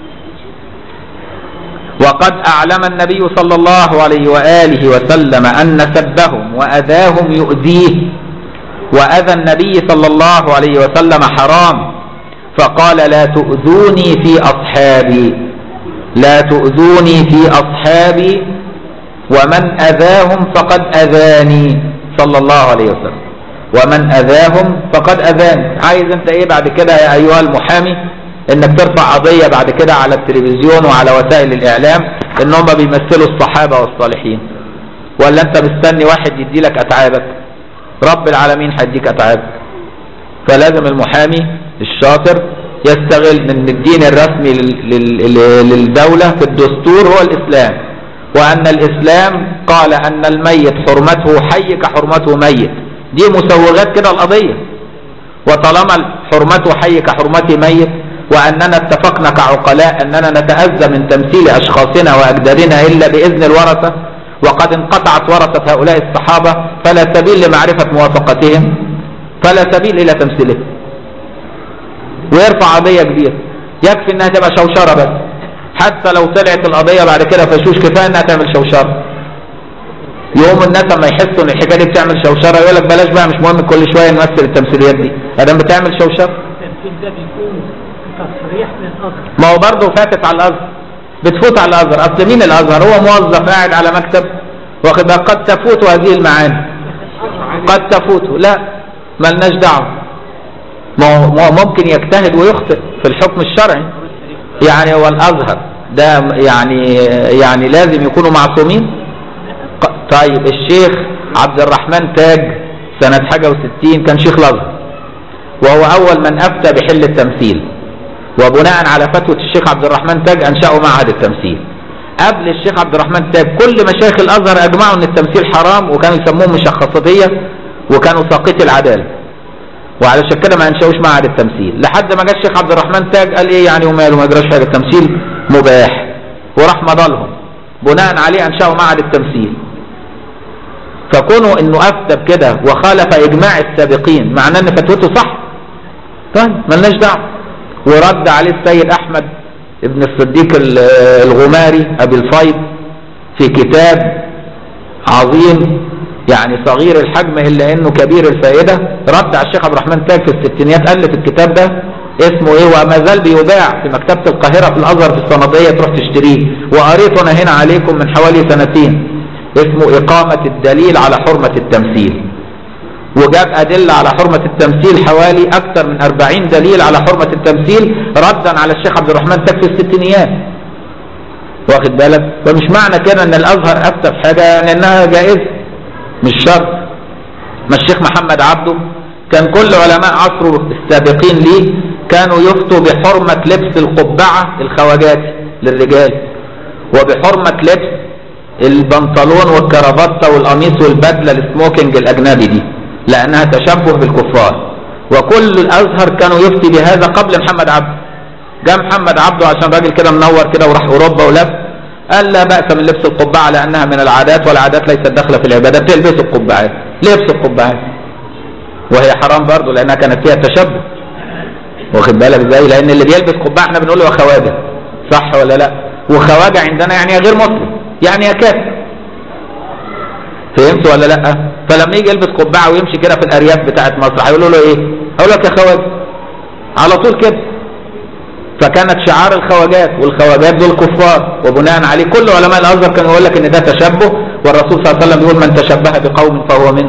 وقد أعلم النبي صلى الله عليه وآله وسلم أن سبهم وأذاهم يؤذيه وأذى النبي صلى الله عليه وسلم حرام فقال لا تؤذوني في أصحابي لا تؤذوني في أصحابي ومن أذاهم فقد أذاني صلى الله عليه وسلم ومن أذاهم فقد أذاني عايز انت ايه بعد كده يا أيها المحامي انك ترفع قضية بعد كده على التلفزيون وعلى وسائل الاعلام ان هم بيمثلوا الصحابة والصالحين ولا انت مستني واحد يدي لك اتعابك رب العالمين هيديك اتعابك فلازم المحامي الشاطر يستغل ان الدين الرسمي لل- لل- للدولة في الدستور هو الاسلام وان الاسلام قال ان الميت حرمته حي كحرمته ميت دي مسوغات كده القضية وطالما حرمته حي كحرمته ميت وأننا اتفقنا كعقلاء أننا نتأذى من تمثيل أشخاصنا وأجدادنا إلا بإذن الورثة وقد انقطعت ورثة هؤلاء الصحابة فلا سبيل لمعرفة موافقتهم فلا سبيل إلى تمثيلهم ويرفع قضية كبيرة يكفي انها تبقى شوشرة بس حتى لو طلعت القضية بعد كده فشوش كفاية انها تعمل شوشرة يوم الناس لما يحسوا ان الحكايه دي بتعمل شوشره يقول لك بلاش بقى مش مهم كل شويه نمثل التمثيليات دي ادام بتعمل شوشره التمثيل ده بيكون تصريح من أصل ما هو برضه فاتت على الازهر بتفوت على الازهر اصل مين الازهر هو موظف قاعد على مكتب واخد بالك قد تفوت هذه المعاني قد تفوت لا ملناش دعوه ما هو ما هو ممكن يجتهد ويخطئ في الحكم الشرعي يعني هو الازهر ده يعني يعني لازم يكونوا معصومين ق- طيب الشيخ عبد الرحمن تاج سنة حاجة وستين كان شيخ الازهر وهو اول من افتى بحل التمثيل وبناء على فتوى الشيخ عبد الرحمن تاج انشأوا معهد التمثيل قبل الشيخ عبد الرحمن تاج كل مشايخ الازهر اجمعوا ان التمثيل حرام وكانوا يسموه مشخصاتيه وكانوا ساقطي العداله وعلشان كده ما انشأوش معهد التمثيل لحد ما جه الشيخ عبد الرحمن تاج قال ايه يعني وماله ما يجراش حاجه التمثيل مباح وراح مضالهم بناء عليه انشأوا معهد التمثيل فكونوا انه افتى بكده وخالف اجماع السابقين معناه ان فتوته صح طيب ملناش دعوه ورد عليه السيد احمد ابن الصديق ال- الغماري ابي الفيض في كتاب عظيم يعني صغير الحجم الا انه كبير الفائده رد على الشيخ عبد الرحمن تاج في الستينيات الف الكتاب ده اسمه ايه وما زال بيذاع في مكتبه القاهره في الازهر في الصناديه تروح تشتريه وقريته انا هنا عليكم من حوالي سنتين اسمه اقامه الدليل على حرمه التمثيل وجاب أدلة على حرمة التمثيل حوالي أكثر من 40 دليل على حرمة التمثيل ردا على الشيخ عبد الرحمن تاج في الستينيات واخد بالك فمش معنى كده ان الازهر افتى بحاجه لانها جائزه مش شرط ما الشيخ محمد عبده كان كل علماء عصره السابقين ليه كانوا يفتوا بحرمة لبس القبعة الخواجاتي للرجال وبحرمة لبس البنطلون والكرافتة والقميص والبدلة السموكينج الأجنبي دي لأنها تشبه بالكفار وكل الأزهر كانوا يفتي بهذا قبل محمد عبده جاء محمد عبده عشان راجل كده منور كده وراح أوروبا ولف قال لا بأس من لبس القبعة لأنها من العادات والعادات ليست داخلة في العبادات تلبسوا القبعات لبس القبعات وهي حرام برضه لأنها كانت فيها تشبه واخد بالك ازاي لأن اللي بيلبس قبعة احنا بنقول له خواجة صح ولا لا وخواجة عندنا يعني غير مسلم يعني يا كافر فهمت ولا لا فلما يجي يلبس قبعة ويمشي كده في الأرياف بتاعت مصر هيقولوا له ايه هيقول لك يا خواجة على طول كده فكانت شعار الخواجات والخواجات دول كفار وبناء عليه كل علماء الازهر كانوا يقول لك ان ده تشبه والرسول صلى الله عليه وسلم بيقول من تشبه بقوم فهو منه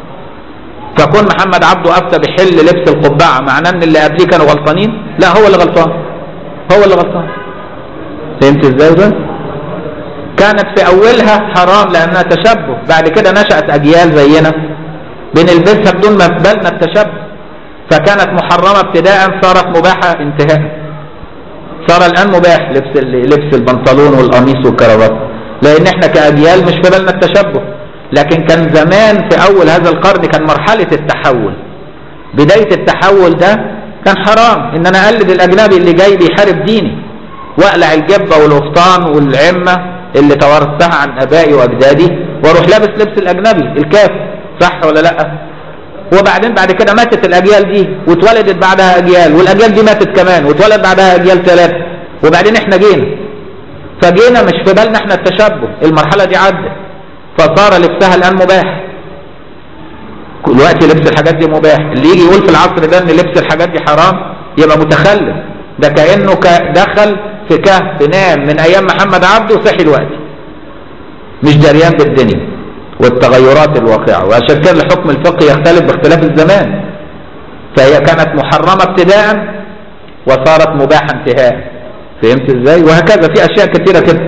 فكون محمد عبده افتى بحل لبس القبعه معناه ان اللي قبليه كانوا غلطانين لا هو اللي غلطان هو اللي غلطان فهمت ازاي ده كانت في اولها حرام لانها تشبه بعد كده نشأت اجيال زينا بنلبسها بدون ما في بالنا التشبه فكانت محرمة ابتداء صارت مباحة انتهاء صار الآن مباح لبس ال- لبس البنطلون والقميص والكراvat لأن احنا كأجيال مش في بالنا التشبه لكن كان زمان في أول هذا القرن كان مرحلة التحول بداية التحول ده كان حرام إن أنا أقلد الأجنبي اللي جاي بيحارب ديني وأقلع الجبة والقفطان والعمة اللي توارثتها عن آبائي وأجدادي وأروح لابس لبس الأجنبي الكافر صح ولا لأ؟ وبعدين بعد كده ماتت الاجيال دي واتولدت بعدها اجيال والاجيال دي ماتت كمان واتولد بعدها اجيال ثلاثه وبعدين احنا جينا فجينا مش في بالنا احنا التشبه المرحله دي عدت فصار لبسها الان مباح دلوقتي لبس الحاجات دي مباح اللي يجي يقول في العصر ده ان لبس الحاجات دي حرام يبقى متخلف ده كانه ك- دخل في كهف نام من ايام محمد عبده وصحي دلوقتي مش جريان بالدنيا والتغيرات الواقعة وعشان كده الحكم الفقهي يختلف باختلاف الزمان فهي كانت محرمة ابتداء وصارت مباحة انتهاء فهمت ازاي وهكذا في اشياء كثيرة كده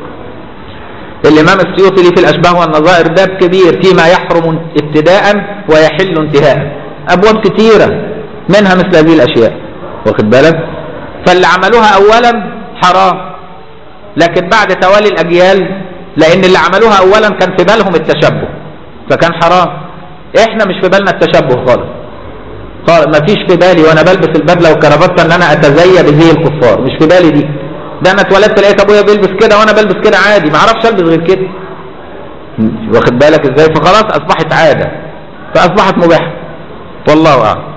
الامام السيوطي ليه في الاشباه والنظائر باب كبير فيما يحرم ابتداء ويحل انتهاء ابواب كثيرة منها مثل هذه الاشياء واخد بالك فاللي عملوها اولا حرام لكن بعد توالي الاجيال لان اللي عملوها اولا كان في بالهم التشبه فكان حرام احنا مش في بالنا التشبه خالص قال ما فيش في بالي وانا بلبس البدله والكرافته ان انا اتزي بزي الكفار مش في بالي دي ده انا اتولدت لقيت ابويا بيلبس كده وانا بلبس كده عادي ما اعرفش البس غير كده واخد بالك ازاي فخلاص اصبحت عاده فاصبحت مباحه والله اعلم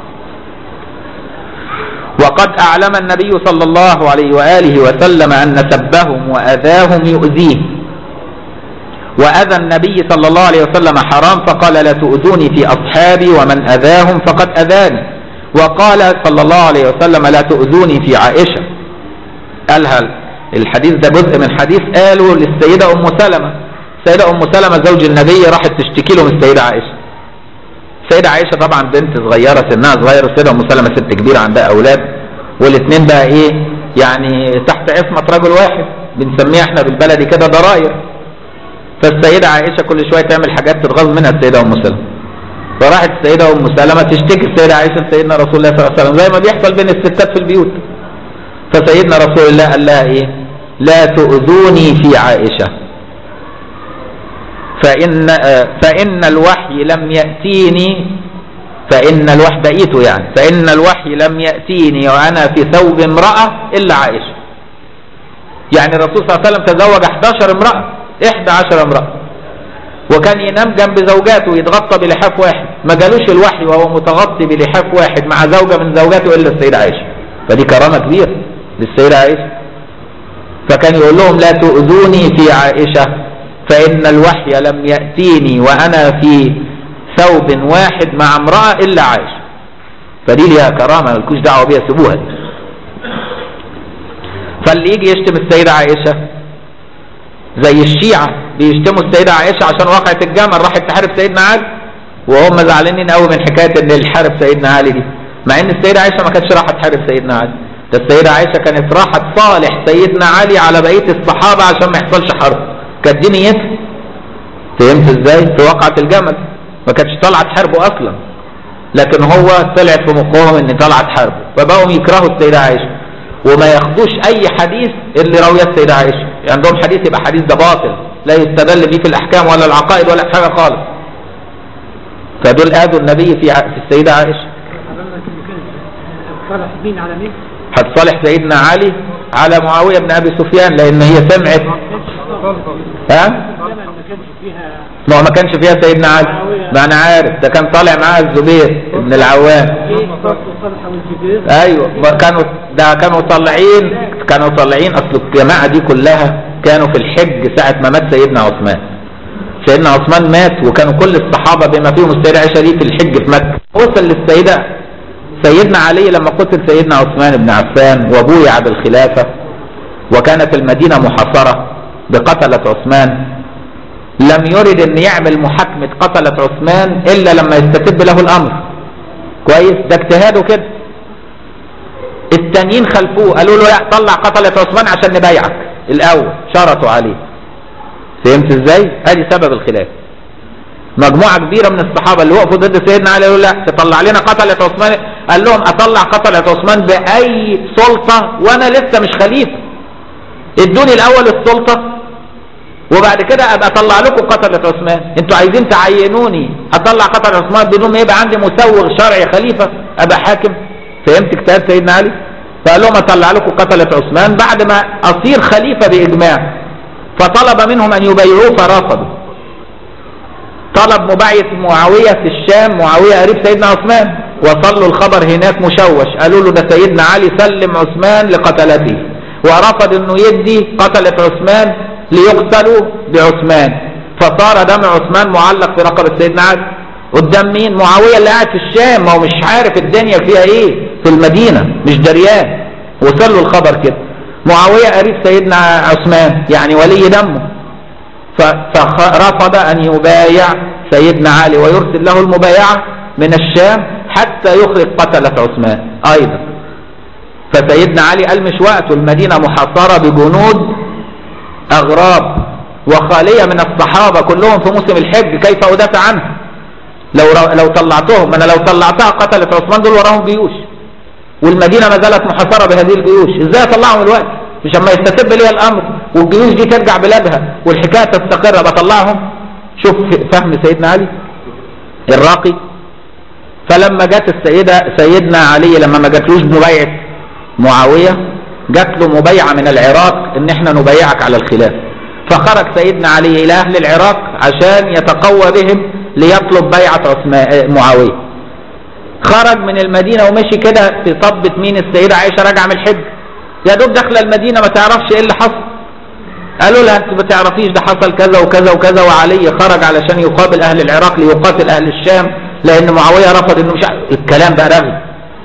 وقد اعلم النبي صلى الله عليه واله وسلم ان سبهم واذاهم يؤذيه واذى النبي صلى الله عليه وسلم حرام فقال لا تؤذوني في اصحابي ومن اذاهم فقد اذاني وقال صلى الله عليه وسلم لا تؤذوني في عائشه قالها الحديث ده جزء من حديث قاله للسيده ام سلمه السيده ام سلمه زوج النبي راحت تشتكي له من السيده عائشه السيده عائشه طبعا بنت صغيره سنها صغير والسيده ام سلمه ست كبيره عندها اولاد والاثنين بقى ايه يعني تحت عصمه رجل واحد بنسميها احنا بالبلدي كده ضراير فالسيدة عائشة كل شوية تعمل حاجات تتغاظ منها السيدة أم سلمة فراحت السيدة أم سلمة تشتكي السيدة عائشة لسيدنا رسول الله صلى الله عليه وسلم زي ما بيحصل بين الستات في البيوت فسيدنا رسول الله قال لها إيه لا تؤذوني في عائشة فإن آه فإن الوحي لم يأتيني فإن الوحي بقيته يعني فإن الوحي لم يأتيني وأنا في ثوب امرأة إلا عائشة يعني الرسول صلى الله عليه وسلم تزوج 11 امرأة 11 امرأة وكان ينام جنب زوجاته يتغطى بلحاف واحد ما جالوش الوحي وهو متغطي بلحاف واحد مع زوجة من زوجاته إلا السيدة عائشة فدي كرامة كبيرة للسيدة عائشة فكان يقول لهم لا تؤذوني في عائشة فإن الوحي لم يأتيني وأنا في ثوب واحد مع امرأة إلا عائشة فدي ليها كرامة مالكوش دعوة بيها سيبوها دي فاللي يجي يشتم السيدة عائشة زي الشيعة بيشتموا السيدة عائشة عشان وقعت الجمل راحت تحارب سيدنا علي وهم زعلانين قوي من حكاية ان اللي حارب سيدنا علي دي مع ان السيدة عائشة ما كانتش راحت تحارب سيدنا علي ده السيدة عائشة كانت راحت تصالح سيدنا علي على بقية الصحابة عشان ما يحصلش حرب كانت دي نيتها فهمت ازاي في وقعة الجمل ما كانتش طالعة تحاربه اصلا لكن هو طلع في مقاومة ان طالعة تحاربه فبقوا يكرهوا السيدة عائشة وما ياخدوش اي حديث اللي راويه السيدة عائشة عندهم حديث يبقى حديث ده باطل لا يستدل بيه في الاحكام ولا العقائد ولا حاجة خالص فدول اذوا النبي في ع- في السيدة عائشة صالح مين على مين؟ هتصالح سيدنا علي على معاوية بن ابي سفيان لان هي سمعت ها زمن ما كانش فيها ما هو ما كانش فيها سيدنا علي ما انا عارف ده كان طالع معاه الزبير بن العوام ايه صالح وصالح والجبير ايوه ما كانوا ده كانوا طالعين كانوا طالعين اصل الجماعه دي كلها كانوا في الحج ساعه ما مات سيدنا عثمان سيدنا عثمان مات وكانوا كل الصحابه بما فيهم السيده عائشه دي في الحج في مكه وصل للسيده سيدنا علي لما قتل سيدنا عثمان بن عفان وبويع بالخلافه وكانت المدينه محاصره بقتله عثمان لم يرد ان يعمل محاكمه قتله عثمان الا لما يستتب له الامر كويس ده اجتهاده كده التانيين خلفوه قالوا له لا طلع قتلة عثمان عشان نبايعك الاول شرطوا عليه فهمت ازاي ادي سبب الخلاف مجموعة كبيرة من الصحابة اللي وقفوا ضد سيدنا علي يقولوا لا تطلع لنا قتلة عثمان قال لهم اطلع قتلة عثمان باي سلطة وانا لسه مش خليفة ادوني الاول السلطة وبعد كده ابقى اطلع لكم قتلة عثمان انتوا عايزين تعينوني اطلع قتلة عثمان بدون ما يبقى عندي مسوغ شرعي خليفة ابقى حاكم فهمت كتاب سيدنا علي فقال لهم اطلع لكم قتلة عثمان بعد ما اصير خليفة باجماع فطلب منهم ان يبايعوه فرفضوا طلب مبايعة معاوية في الشام معاوية قريب سيدنا عثمان وصلوا الخبر هناك مشوش قالوا له ده سيدنا علي سلم عثمان لقتلته ورفض انه يدي قتلة عثمان ليقتلوا بعثمان فصار دم عثمان معلق في رقبة سيدنا علي قدام مين معاوية اللي قاعد في الشام ما هو مش عارف الدنيا فيها ايه في المدينة مش دريان وصل له الخبر كده معاوية قريب سيدنا عثمان يعني ولي دمه ف- فرفض ان يبايع سيدنا علي ويرسل له المبايعة من الشام حتى يخرج قتلة عثمان ايضا فسيدنا علي قال مش وقته المدينة محاصرة بجنود اغراب وخالية من الصحابة كلهم في موسم الحج كيف ادافع عنها لو لو طلعتهم انا لو طلعتها قتلت عثمان دول وراهم جيوش والمدينة ما زالت محاصرة بهذه الجيوش ازاي اطلعهم الوقت مش اما يستتب لي الامر والجيوش دي ترجع بلادها والحكاية تستقر بطلعهم شوف فهم سيدنا علي الراقي فلما جت السيدة سيدنا علي لما ما جاتلوش مبايعة معاوية جات له مبايعة من العراق ان احنا نبايعك على الخلاف فخرج سيدنا علي الى اهل العراق عشان يتقوى بهم ليطلب بيعة عثمان معاوية خرج من المدينة ومشي كده في طبة مين السيدة عائشة راجعة من الحج يا دوب داخلة المدينة ما تعرفش ايه اللي حصل قالوا لها انت ما تعرفيش ده حصل كذا وكذا وكذا وعلي خرج علشان يقابل اهل العراق ليقاتل اهل الشام لان معاويه رفض انه مش ع- الكلام بقى رغي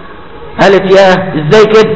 قالت يا ازاي كده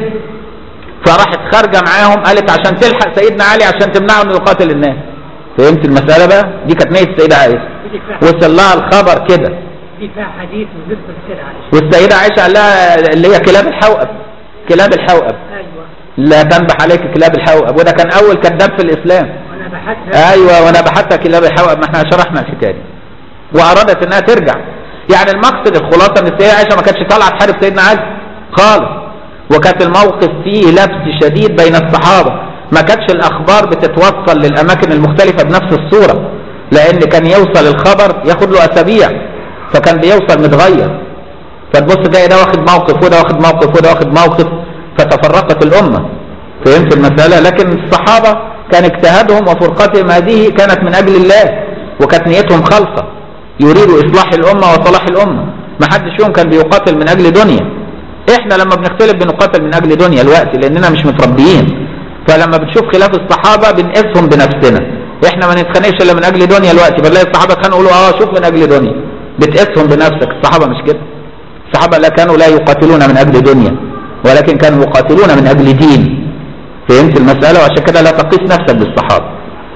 فراحت خارجه معاهم قالت عشان تلحق سيدنا علي عشان تمنعه انه يقاتل الناس فهمت المساله بقى دي كانت نيه السيده عائشه دي فيها وصل لها الخبر كده دي فيها حديث بالنسبه للسيدة عائشه والسيده عائشه قال لها اللي هي كلاب الحوأب كلاب الحوأب ايوه لا تنبح عليك كلاب الحوأب وده كان اول كذاب في الاسلام وانا بحثت ايوه وانا بحثت كلاب الحوأب ما احنا شرحنا الحكايه دي وارادت انها ترجع يعني المقصد الخلاصه ان السيده عائشه ما كانتش طالعه تحارب سيدنا علي خالص وكانت الموقف فيه لبس شديد بين الصحابه ما كانتش الاخبار بتتوصل للاماكن المختلفه بنفس الصوره لان كان يوصل الخبر ياخد له اسابيع فكان بيوصل متغير فتبص تلاقي ده واخد موقف وده واخد موقف وده واخد موقف فتفرقت الامه فهمت المساله لكن الصحابه كان اجتهادهم وفرقتهم هذه كانت من اجل الله وكانت نيتهم خالصه يريدوا اصلاح الامه وصلاح الامه ما حدش فيهم كان بيقاتل من اجل دنيا احنا لما بنختلف بنقاتل من اجل دنيا الوقت لاننا مش متربيين فلما بنشوف خلاف الصحابه بنقيسهم بنفسنا احنا ما نتخانقش الا من اجل دنيا الوقت بنلاقي الصحابه كانوا يقولوا اه شوف من اجل دنيا بتقيسهم بنفسك الصحابه مش كده الصحابه لا كانوا لا يقاتلون من اجل دنيا ولكن كانوا يقاتلون من اجل دين فهمت المساله وعشان كده لا تقيس نفسك بالصحابه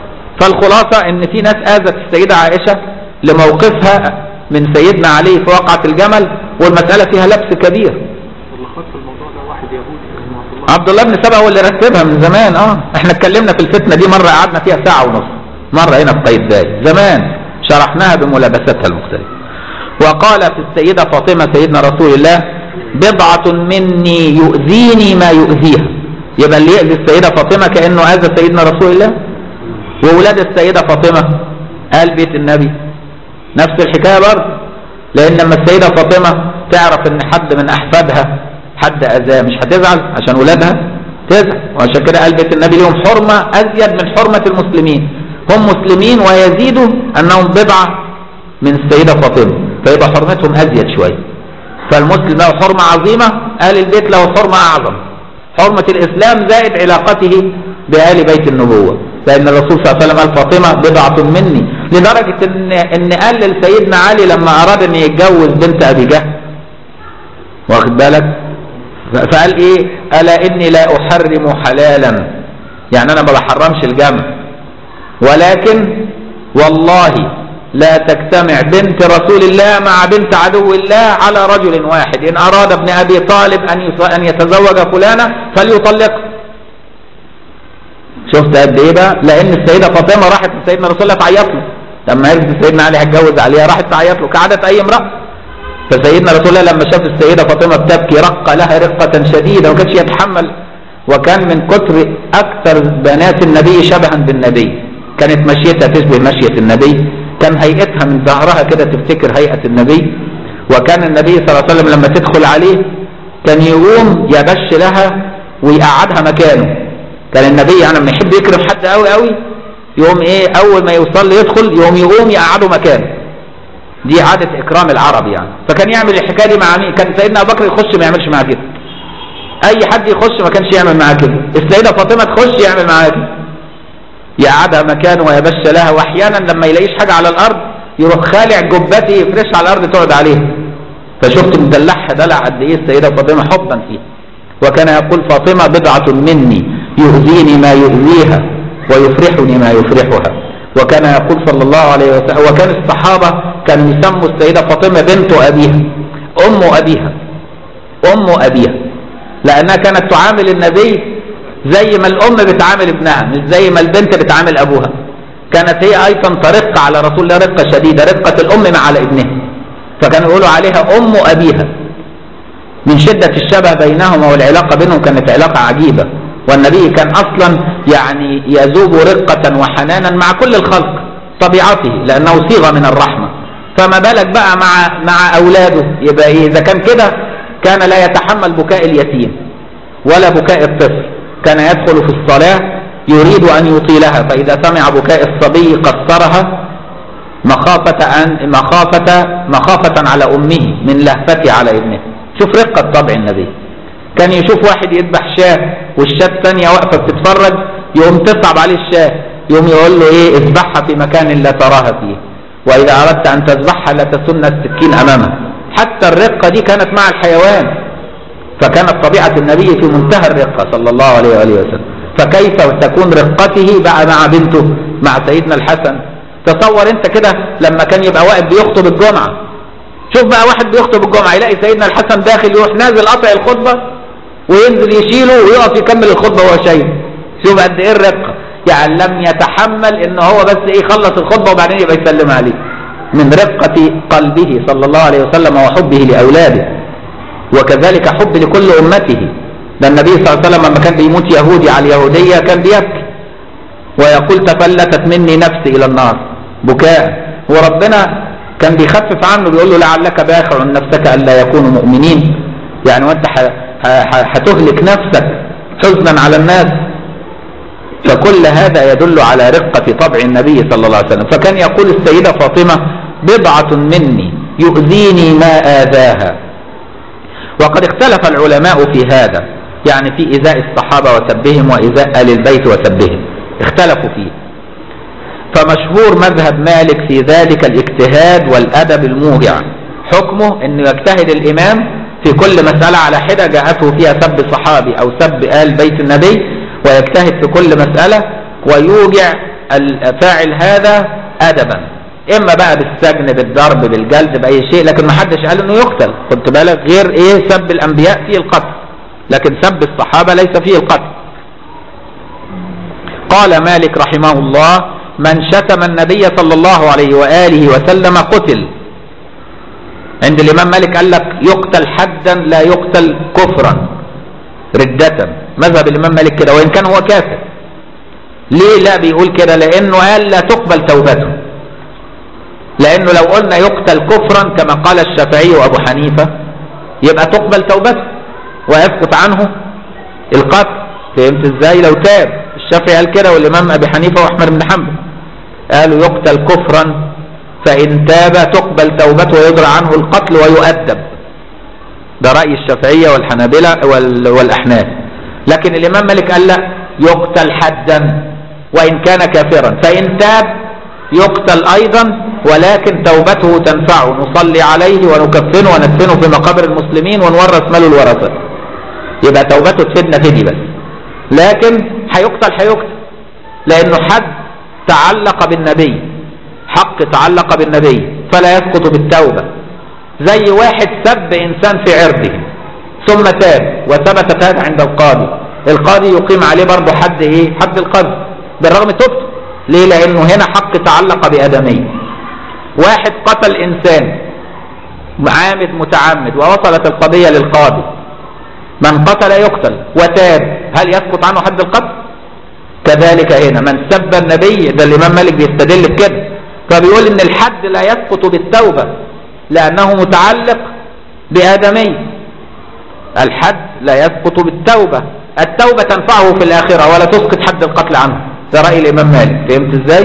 فالخلاصه ان في ناس اذت السيده عائشه لموقفها من سيدنا علي في وقعه الجمل والمساله فيها لبس كبير واللي خد في الموضوع ده واحد يهودي اسمه عبد الله عبد الله بن سبأ هو اللي رتبها من زمان اه احنا اتكلمنا في الفتنه دي مره قعدنا فيها ساعه ونص مره هنا في قايتباي زمان شرحناها بملابستها المختلفه وقال في السيده فاطمه سيدنا رسول الله بضعه مني يؤذيني ما يؤذيها يبقى اللي يؤذي السيده فاطمه كانه اذى سيدنا رسول الله وولاد السيده فاطمه قال بيت النبي نفس الحكايه برضه لان لما السيده فاطمه تعرف ان حد من احفادها حد اذاه مش هتزعل عشان ولادها تزعل وعشان كده قال بيت النبي لهم حرمه ازيد من حرمه المسلمين هم مسلمين ويزيدوا انهم بضعه من السيده فاطمه فيبقى حرمتهم ازيد شويه فالمسلم له حرمه عظيمه ال البيت له حرمه اعظم حرمه الاسلام زائد علاقته بآل بيت النبوه لان الرسول صلى الله عليه وسلم قال فاطمه بضعه مني لدرجه ان ان قال لسيدنا علي لما اراد ان يتجوز بنت ابي جهل واخد بالك فقال ايه الا اني لا احرم حلالا يعني انا ما بحرمش الجمع ولكن والله لا تجتمع بنت رسول الله مع بنت عدو الله على رجل واحد ان اراد ابن ابي طالب ان يص- ان يتزوج فلانه فليطلقه شفت قد ايه بقى لان السيده فاطمه راحت لسيدنا رسول الله تعيط له لما عرفت سيدنا علي هيتجوز عليها راحت تعيط له كعاده اي امراه فسيدنا رسول الله لما شاف السيده فاطمه بتبكي رق لها رقه شديده وما كانش يتحمل وكان من كتر اكثر بنات النبي شبها بالنبي كانت مشيتها تشبه مشيه النبي كان هيئتها من ظهرها كده تفتكر هيئه النبي وكان النبي صلى الله عليه وسلم لما تدخل عليه كان يقوم يبش لها ويقعدها مكانه كان النبي يعني لما يحب يكرم حد قوي قوي يقوم ايه اول ما يوصل له يدخل يقوم يقوم يقعده مكانه دي عادة إكرام العرب يعني فكان يعمل الحكاية دي مع مين كان سيدنا أبو بكر يخش ما يعملش معاه كده أي حد يخش ما كانش يعمل معاه كده السيدة فاطمة تخش يعمل معاها كده يقعدها مكانه ويبش لها وأحيانا لما يلاقيش حاجة على الأرض يروح خالع جبتي يفرشها على الأرض تقعد عليها فشفت مدلعها دلع قد إيه السيدة فاطمة حبا فيها وكان يقول فاطمة بضعة مني يؤذيني ما يؤذيها ويفرحني ما يفرحها وكان يقول صلى الله عليه وسلم وكان الصحابة كانوا يسموا السيدة فاطمة بنت أبيها أم أبيها أم أبيها لأنها كانت تعامل النبي زي ما الأم بتعامل ابنها مش زي ما البنت بتعامل أبوها كانت هي أيضا ترق على رسول الله رقة شديدة رقة الأم مع على ابنها فكانوا يقولوا عليها أم أبيها من شدة الشبه بينهما والعلاقة بينهم كانت علاقة عجيبة والنبي كان أصلا يعني يذوب رقة وحنانا مع كل الخلق طبيعته لأنه صيغة من الرحمة فما بالك بقى مع مع اولاده يبقى ايه اذا كان كده كان لا يتحمل بكاء اليتيم ولا بكاء الطفل كان يدخل في الصلاه يريد ان يطيلها فاذا سمع بكاء الصبي قصرها مخافة أن مخافة مخافة على أمه من لهفته على ابنه شوف رقة طبع النبي كان يشوف واحد يذبح شاه والشاه الثانية واقفة بتتفرج يقوم تصعب عليه الشاه يقوم يقول له ايه اذبحها في مكان لا تراها فيه واذا اردت ان تذبحها لا تسن السكين امامها حتى الرقة دي كانت مع الحيوان فكانت طبيعة النبي في منتهى الرقة صلى الله عليه وآله وسلم فكيف تكون رقته بقى مع بنته مع سيدنا الحسن تصور انت كده لما كان يبقى واقف بيخطب الجمعة شوف بقى واحد بيخطب الجمعة يلاقي سيدنا الحسن داخل يروح نازل قطع الخطبة وينزل يشيله ويقف يكمل الخطبة وهو شايل شوف قد ايه الرقة يعني لم يتحمل ان هو بس ايه يخلص الخطبة وبعدين يبقى يسلم عليه من رقة قلبه صلى الله عليه وسلم وحبه لأولاده وكذلك حب لكل أمته ده النبي صلى الله عليه وسلم لما كان بيموت يهودي على اليهودية كان بيبكي ويقول تفلتت مني نفسي إلى النار بكاء وربنا كان بيخفف عنه بيقول له لعلك باخع نفسك ألا يكونوا مؤمنين يعني وانت هتهلك نفسك حزنا على الناس فكل هذا يدل على رقة طبع النبي صلى الله عليه وسلم فكان يقول السيدة فاطمة بضعة مني يؤذيني ما آذاها وقد اختلف العلماء في هذا يعني في إزاء الصحابة وسبهم وإزاء آل البيت وسبهم اختلفوا فيه فمشهور مذهب مالك في ذلك الاجتهاد والأدب الموجع حكمه أنه يجتهد الإمام في كل مسألة على حدة جاءته فيها سب صحابي أو سب آل بيت النبي ويجتهد في كل مسألة ويوجع فاعل هذا أدبا إما بقى بالسجن بالضرب بالجلد بأي شيء لكن ما حدش قال أنه يقتل خدت بالك غير إيه سب الأنبياء فيه القتل لكن سب الصحابة ليس فيه القتل قال مالك رحمه الله من شتم النبي صلى الله عليه وآله وسلم قتل عند الإمام مالك قال لك يقتل حدا لا يقتل كفرا ردة مذهب الإمام مالك كده وإن كان هو كافر ليه لا بيقول كده لأنه قال لا تقبل توبته لأنه لو قلنا يقتل كفرا كما قال الشافعي وأبو حنيفة يبقى تقبل توبته ويسقط عنه القتل فهمت ازاي لو تاب الشافعي قال كده والامام ابي حنيفه واحمد بن حنبل قالوا يقتل كفرا فان تاب تقبل توبته ويدرى عنه القتل ويؤدب ده راي الشافعيه والحنابله والاحناف لكن الامام مالك قال لا يقتل حدا وان كان كافرا فان تاب يقتل ايضا ولكن توبته تنفعه نصلي عليه ونكفنه وندفنه في مقابر المسلمين ونورث ماله الورثه يبقى توبته تفيدنا فدي بس لكن هيقتل هيقتل لانه حد تعلق بالنبي حق تعلق بالنبي فلا يسقط بالتوبة زي واحد سب انسان في عرضه ثم تاب وثبت هذا عند القاضي القاضي يقيم عليه برضه حد ايه حد القذف بالرغم توبته ليه لانه هنا حق تعلق بادمي واحد قتل انسان عامد متعمد ووصلت القضية للقاضي من قتل يقتل وتاب هل يسقط عنه حد القتل كذلك هنا من سب النبي ده الامام مالك بيستدل بكده فبيقول ان الحد لا يسقط بالتوبة لانه متعلق بادمي الحد لا يسقط بالتوبة التوبة تنفعه في الاخرة ولا تسقط حد القتل عنه ده رأي الامام مالك فهمت ازاي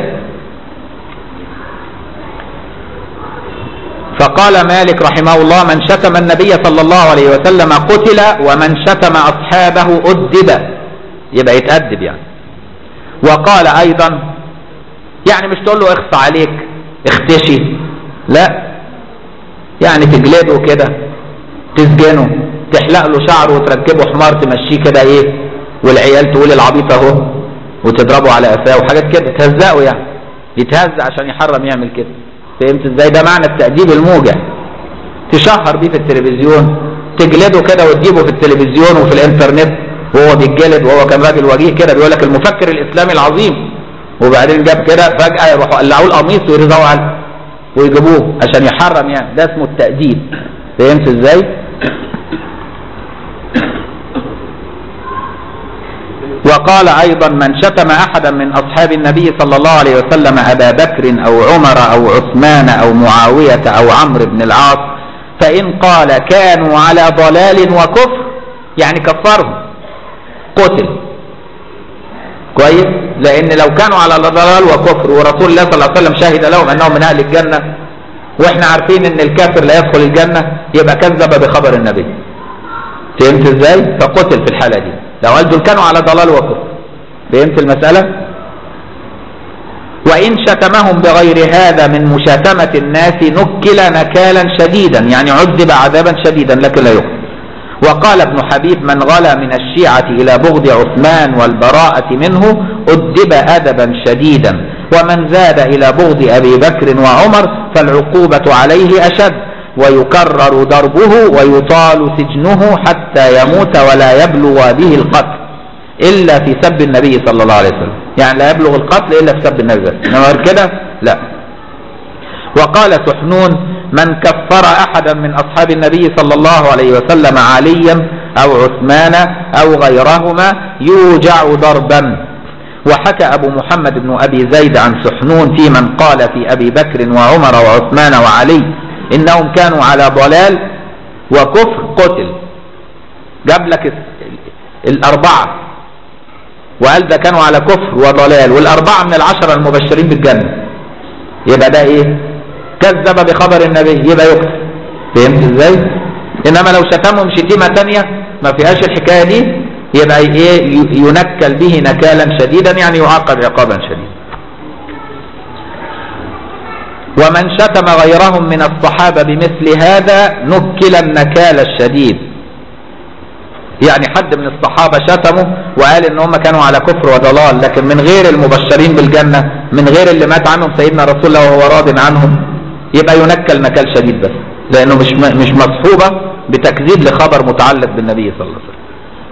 فقال مالك رحمه الله من شتم النبي صلى الله عليه وسلم قتل ومن شتم أصحابه أدب يبقى يتأدب يعني وقال أيضا يعني مش تقول له اخص عليك اختشي لا يعني تجلده كده تسجنه تحلق له شعره وتركبه حمار تمشيه كده ايه والعيال تقول العبيط اهو وتضربه على قفاه وحاجات كده تهزقه يعني يتهز عشان يحرم يعمل كده فهمت ازاي ده معنى التأديب الموجع تشهر بيه في التلفزيون تجلده كده وتجيبه في التلفزيون وفي الانترنت وهو بيتجلد وهو كان راجل وجيه كده بيقول لك المفكر الاسلامي العظيم وبعدين جاب كده فجأة يروحوا قلعوه القميص ويرزعوا عليه ويجيبوه عشان يحرم يعني ده اسمه التأديب فهمت ازاي؟ وقال أيضا من شتم أحدا من أصحاب النبي صلى الله عليه وسلم أبا بكر أو عمر أو عثمان أو معاوية أو عمرو بن العاص فإن قال كانوا على ضلال وكفر يعني كفرهم قتل كويس لأن لو كانوا على ضلال وكفر ورسول الله صلى الله عليه وسلم شهد لهم أنهم من أهل الجنة وإحنا عارفين أن الكافر لا يدخل الجنة يبقى كذب بخبر النبي فهمت ازاي فقتل في الحالة دي لو قال دول كانوا على ضلال وكفر فهمت المسألة وإن شتمهم بغير هذا من مشاتمة الناس نكل نكالا شديدا يعني عذب عذابا شديدا لكن لا يقتل وقال ابن حبيب من غلا من الشيعة إلى بغض عثمان والبراءة منه أدب أدبا شديدا ومن زاد إلى بغض أبي بكر وعمر فالعقوبة عليه أشد ويكرر ضربه ويطال سجنه حتى يموت ولا يبلغ به القتل إلا في سب النبي صلى الله عليه وسلم يعني لا يبلغ القتل إلا في سب النبي بس إنما غير كده لا وقال سحنون من كفر أحدا من أصحاب النبي صلى الله عليه وسلم عليا أو عثمان أو غيرهما يوجع ضربا وحكى أبو محمد بن أبي زيد عن سحنون في من قال في أبي بكر وعمر وعثمان وعلي إنهم كانوا على ضلال وكفر قتل جاب لك الأربعة وقال ده كانوا على كفر وضلال والأربعة من العشرة المبشرين بالجنة يبقى ده إيه كذب بخبر النبي يبقى يقتل فهمت ازاي انما لو شتمهم شتيمة تانية ما فيهاش الحكاية دي يبقى ايه ينكل به نكالا شديدا يعني يعاقب عقابا شديدا ومن شتم غيرهم من الصحابة بمثل هذا نكل النكال الشديد يعني حد من الصحابة شتموا وقال ان هم كانوا على كفر وضلال لكن من غير المبشرين بالجنة من غير اللي مات عنهم سيدنا رسول الله وهو راض عنهم يبقى ينكل نكال شديد بس لانه مش مش مصحوبة بتكذيب لخبر متعلق بالنبي صلى الله عليه وسلم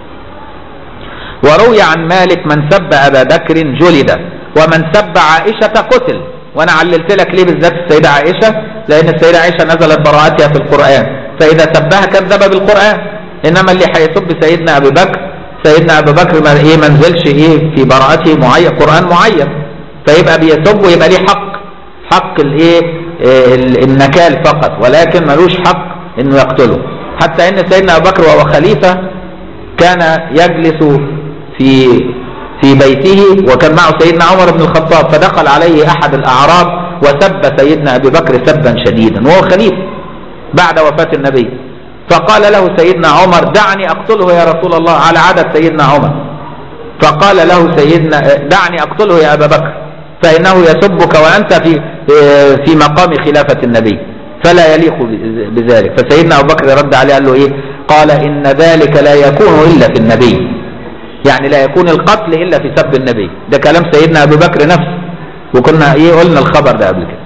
وروي عن مالك من سب ابا بكر جلد ومن سب عائشة قتل وانا عللت لك ليه بالذات السيدة عائشة لان السيدة عائشة نزلت براءتها في القرآن فاذا سبها كذب بالقرآن انما اللي هيسب سيدنا ابي بكر سيدنا ابو بكر ما ايه ما نزلش ايه في براءته معين قرآن معين فيبقى بيسب ويبقى ليه حق حق الايه إيه النكال فقط ولكن ملوش حق انه يقتله حتى ان سيدنا ابو بكر وهو خليفة كان يجلس في في بيته وكان معه سيدنا عمر بن الخطاب فدخل عليه احد الاعراب وسب سيدنا ابي بكر سبا شديدا وهو خليفة بعد وفاة النبي فقال له سيدنا عمر دعني اقتله يا رسول الله على عادة سيدنا عمر فقال له سيدنا دعني اقتله يا ابا بكر فانه يسبك وانت في في مقام خلافة النبي فلا يليق بذلك فسيدنا ابو بكر رد عليه قال له ايه قال ان ذلك لا يكون الا في النبي يعني لا يكون القتل الا في سب النبي ده كلام سيدنا ابو بكر نفسه وكنا ايه قلنا الخبر ده قبل كده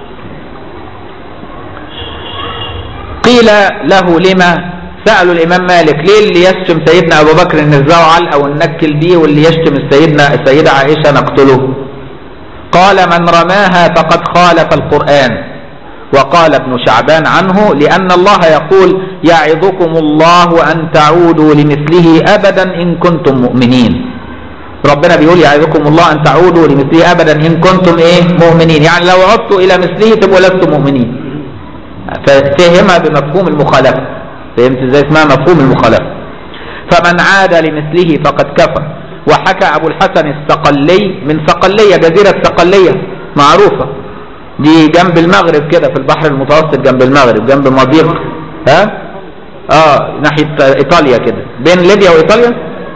قيل له لما سألوا الإمام مالك ليه اللي يشتم سيدنا أبو بكر نزعل أو ننكل بيه واللي يشتم السيدنا السيدة عائشة نقتله قال من رماها فقد خالف القرآن وقال ابن شعبان عنه لأن الله يقول يعظكم الله أن تعودوا لمثله أبدا إن كنتم مؤمنين ربنا بيقول يعظكم الله أن تعودوا لمثله أبدا إن كنتم إيه مؤمنين يعني لو عدتوا إلى مثله تبقوا لستم مؤمنين ففهمها بمفهوم المخالفة فهمت ازاي اسمها مفهوم المخالفة فمن عاد لمثله فقد كفر وحكى أبو الحسن الصقلي من صقلية جزيرة صقلية معروفة دي جنب المغرب كده في البحر المتوسط جنب المغرب جنب مضيق ها اه ناحية ايطاليا كده بين ليبيا وايطاليا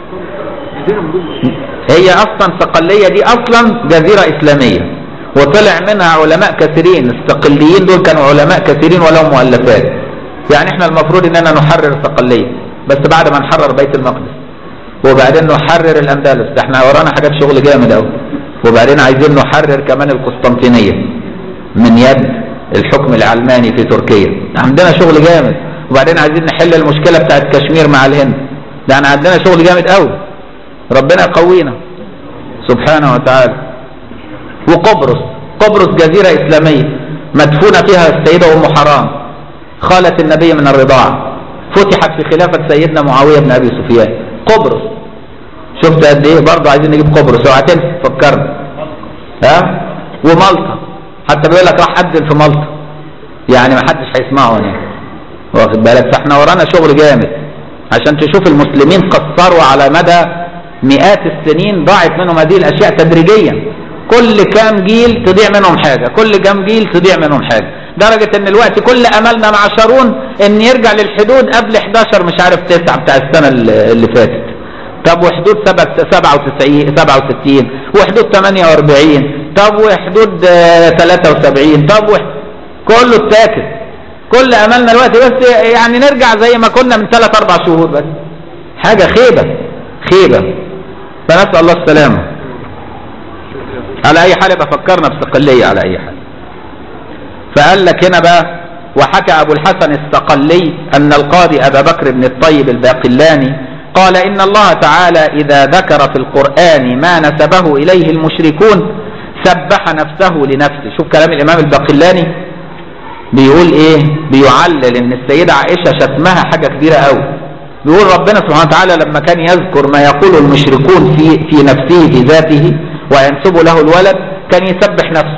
هي اصلا صقلية دي اصلا جزيرة اسلامية وطلع منها علماء كثيرين الصقليين دول كانوا علماء كثيرين ولهم مؤلفات يعني احنا المفروض اننا نحرر الصقلية بس بعد ما نحرر بيت المقدس وبعدين نحرر الاندلس ده احنا ورانا حاجات شغل جامد قوي وبعدين عايزين نحرر كمان القسطنطينية من يد الحكم العلماني في تركيا عندنا شغل جامد وبعدين عايزين نحل المشكلة بتاعت كشمير مع الهند ده احنا عندنا شغل جامد قوي ربنا يقوينا سبحانه وتعالى وقبرص قبرص جزيرة إسلامية مدفونة فيها السيدة أم حرام خالة النبي من الرضاعة فتحت في خلافة سيدنا معاوية بن أبي سفيان قبرص شفت قد ايه برضه عايزين نجيب قبرص اوعى تنسى فكرنا ها ومالطا حتى بيقول لك راح قدم في مالطا يعني ما حدش هيسمعه هناك واخد بالك فاحنا ورانا شغل جامد عشان تشوف المسلمين قصروا على مدى مئات السنين ضاعت منهم هذه الاشياء تدريجيا كل كام جيل تضيع منهم حاجه كل كام جيل تضيع منهم حاجه درجه ان الوقت كل املنا مع شارون ان يرجع للحدود قبل 11 مش عارف 9 بتاع السنه اللي اللي فاتت طب وحدود 97 67 وحدود 48 طب وحدود آه، 73 طب وح... كله اتاكل كل املنا الوقت بس يعني نرجع زي ما كنا من ثلاث اربع شهور بس حاجه خيبه خيبه فنسال الله السلامه على اي حال يبقى فكرنا بصقليه على اي حال فقال لك هنا بقى وحكى ابو الحسن الصقلي ان القاضي ابا بكر بن الطيب الباقلاني قال ان الله تعالى اذا ذكر في القران ما نسبه اليه المشركون سبح نفسه لنفسه شوف كلام الامام الباقلاني بيقول ايه بيعلل ان السيدة عائشة شتمها حاجة كبيرة قوي بيقول ربنا سبحانه وتعالى لما كان يذكر ما يقول المشركون في في نفسه في ذاته وينسب له الولد كان يسبح نفسه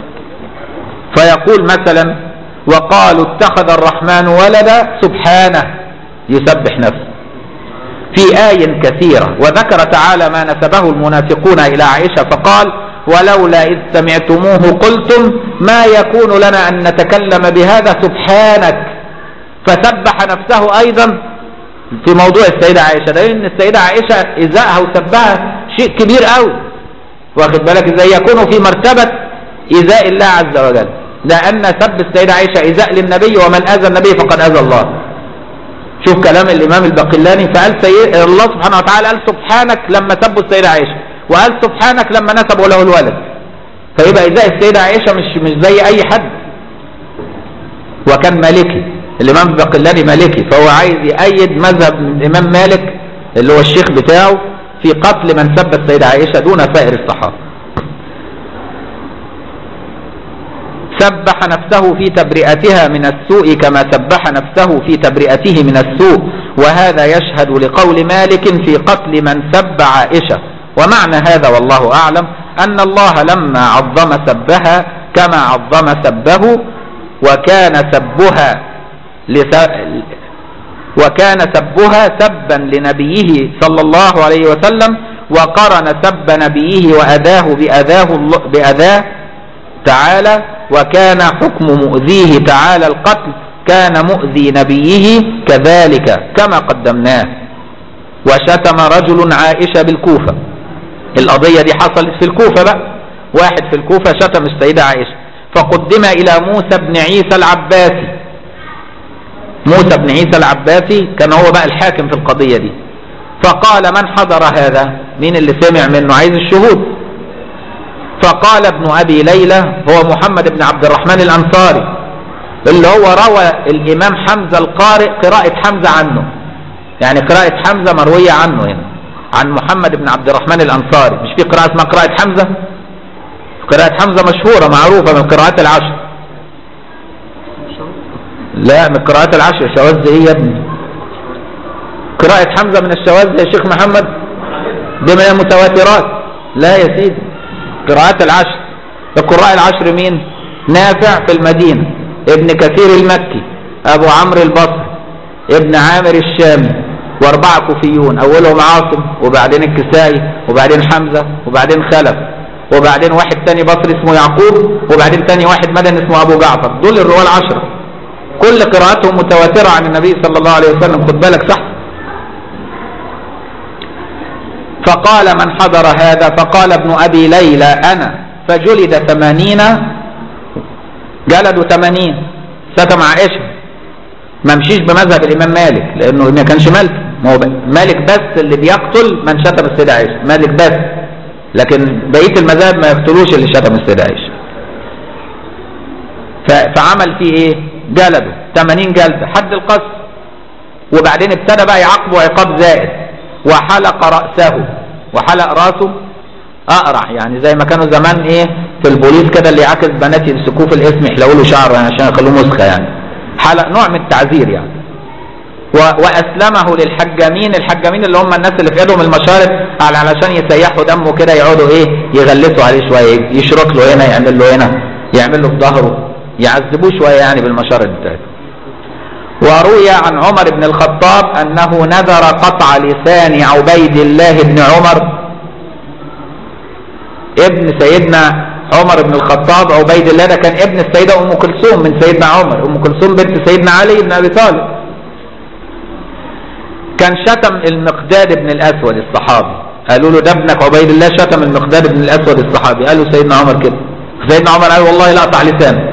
فيقول مثلا وقالوا اتخذ الرحمن ولدا سبحانه يسبح نفسه في آي كثيرة وذكر تعالى ما نسبه المنافقون إلى عائشة فقال ولولا إذ سمعتموه قلتم ما يكون لنا أن نتكلم بهذا سبحانك فسبح نفسه أيضا في موضوع السيدة عائشة لأن السيدة عائشة إزاءها وسبها شيء كبير قوي واخد بالك إزاي يكون في مرتبة إزاء الله عز وجل لأن سب السيدة عائشة إزاء للنبي ومن أذى النبي فقد أذى الله شوف كلام الإمام البقلاني فقال سيد الله سبحانه وتعالى قال سبحانك لما سبوا السيدة عائشة وقال سبحانك لما نسبوا له الولد فيبقى إزاء السيدة عائشة مش مش زي أي حد وكان مالكي الإمام البقلاني مالكي فهو عايز يأيد مذهب من الإمام مالك اللي هو الشيخ بتاعه في قتل من سب السيدة عائشة دون سائر الصحابة سبح نفسه في تبرئتها من السوء كما سبح نفسه في تبرئته من السوء وهذا يشهد لقول مالك في قتل من سب عائشة ومعنى هذا والله أعلم أن الله لما عظم سبها كما عظم سبه وكان سبها لس... وكان سبها سبا لنبيه صلى الله عليه وسلم وقرن سب نبيه وأذاه بأذاه, الله بأذاه تعالى وكان حكم مؤذيه تعالى القتل كان مؤذي نبيه كذلك كما قدمناه وشتم رجل عائشة بالكوفة القضية دي حصلت في الكوفة بقى واحد في الكوفة شتم السيدة عائشة فقدم إلى موسى بن عيسى العباسي موسى بن عيسى العباسي كان هو بقى الحاكم في القضية دي فقال من حضر هذا مين اللي سمع منه عايز الشهود فقال ابن أبي ليلى هو محمد بن عبد الرحمن الأنصاري اللي هو روى الإمام حمزة القارئ قراءة حمزة عنه يعني قراءة حمزة مروية عنه هنا عن محمد بن عبد الرحمن الأنصاري مش في قراءة اسمها قراءة حمزة قراءة حمزة مشهورة معروفة من القراءات العشر لا من القراءات العشر شواذ ايه يا ابني قراءة حمزة من الشواذ يا شيخ محمد دي من المتواترات لا يا سيدي قراءات العشر القراء العشر مين نافع في المدينة ابن كثير المكي ابو عمرو البصري ابن عامر الشامي واربعة كوفيون اولهم عاصم وبعدين الكسائي وبعدين حمزة وبعدين خلف وبعدين واحد تاني بصري اسمه يعقوب وبعدين تاني واحد مدني اسمه ابو جعفر دول الرواة العشرة كل قراءاتهم متواترة عن النبي صلى الله عليه وسلم خد بالك صح فقال من حضر هذا فقال ابن أبي ليلى أنا فجلد ثمانين جلدوا ثمانين ستم عائشة ما مشيش بمذهب الإمام مالك لأنه ما كانش مالك ما هو مالك بس اللي بيقتل من شتم السيدة عائشة مالك بس لكن بقية المذاهب ما يقتلوش اللي شتم السيدة عائشة فعمل فيه ايه جلده 80 جلد حد القصر وبعدين ابتدى بقى يعاقبه عقاب زائد وحلق رأسه وحلق راسه اقرع يعني زي ما كانوا زمان ايه في البوليس كده اللي يعاكس بنات يمسكوه في الاسم يحلقوا له شعره يعني عشان يخلوه مسخه يعني حلق نوع من التعذير يعني و- واسلمه للحجامين الحجامين اللي هم الناس اللي في ايدهم المشارب على علشان يسيحوا دمه كده يقعدوا ايه يغلسوا عليه شويه يشرك له هنا يعمل له هنا يعمل له في ظهره يعذبوه شويه يعني بالمشارب بتاعته وروي عن عمر بن الخطاب انه نذر قطع لسان عبيد الله بن عمر ابن سيدنا عمر بن الخطاب عبيد الله ده كان ابن السيدة ام كلثوم من سيدنا عمر ام كلثوم بنت سيدنا علي بن ابي طالب كان شتم المقداد بن الاسود الصحابي قالوا له ده ابنك عبيد الله شتم المقداد بن الاسود الصحابي قالوا سيدنا عمر كده سيدنا عمر قال والله لا اقطع لسانه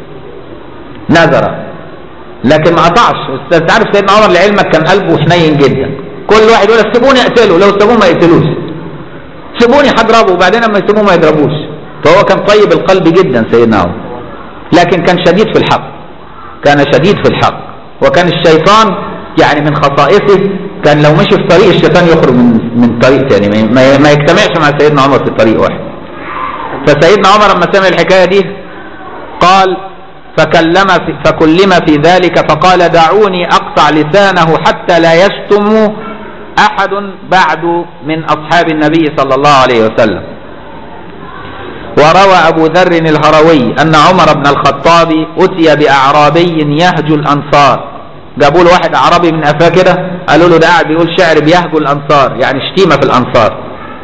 نذر لكن ما قطعش انت عارف سيدنا عمر لعلمك كان قلبه حنين جدا كل واحد يقول سيبوني اقتله لو سيبوه ما يقتلوش سيبوني هضربه وبعدين لما يسيبوه ما يضربوش فهو كان طيب القلب جدا سيدنا عمر لكن كان شديد في الحق كان شديد في الحق وكان الشيطان يعني من خصائصه كان لو مشي في طريق الشيطان يخرج من من طريق تاني ما- ما ما يجتمعش مع سيدنا عمر في طريق واحد فسيدنا عمر لما سمع الحكايه دي قال فكلم في فكلم في ذلك فقال دعوني اقطع لسانه حتى لا يشتم احد بعد من اصحاب النبي صلى الله عليه وسلم وروى ابو ذر الهروي ان عمر بن الخطاب اتي باعرابي يهجو الانصار جابوا له واحد اعرابي من قفاه كده قالوا له ده قاعد بيقول شعر بيهجو الانصار يعني شتيمه في الانصار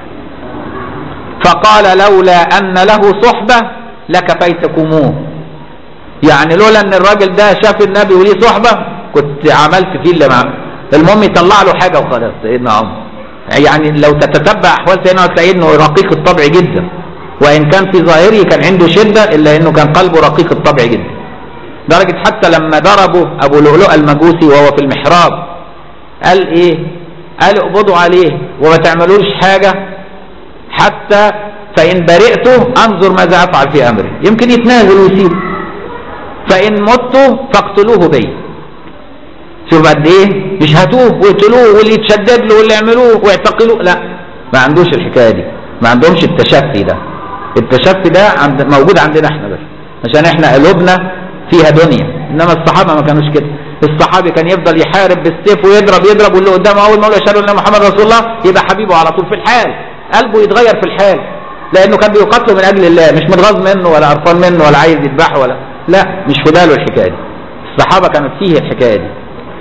فقال لولا ان له صحبه لكفيتكموه يعني لولا ان الراجل ده شاف النبي وليه صحبه كنت عملت فيه اللي معاه المهم يطلع له حاجه وخلاص سيدنا عمر يعني لو تتتبع احوال سيدنا عمر تلاقي انه رقيق الطبع جدا وان كان في ظاهره كان عنده شده الا انه كان قلبه رقيق الطبع جدا درجه حتى لما ضربه ابو لؤلؤ المجوسي وهو في المحراب قال ايه قال اقبضوا عليه وما تعملوش حاجه حتى فان برئت انظر ماذا افعل في امري يمكن يتنازل ويسيب فان مت فاقتلوه بي شوف قد ايه مش هاتوه واقتلوه واللي يتشدد له واللي يعملوه واعتقلوه لا ما عندوش الحكايه دي ما عندهمش التشفي ده التشفي ده عند موجود عندنا احنا بس عشان احنا قلوبنا فيها دنيا انما الصحابه ما كانوش كده الصحابي كان يفضل يحارب بالسيف ويضرب يضرب واللي قدامه اول ما يقول اشهد ان محمد رسول الله يبقى حبيبه على طول في الحال قلبه يتغير في الحال لانه كان بيقاتله من اجل الله مش متغاظ منه ولا قرفان منه ولا عايز يذبحه ولا لا مش في باله الحكايه دي الصحابه كانت فيه الحكايه دي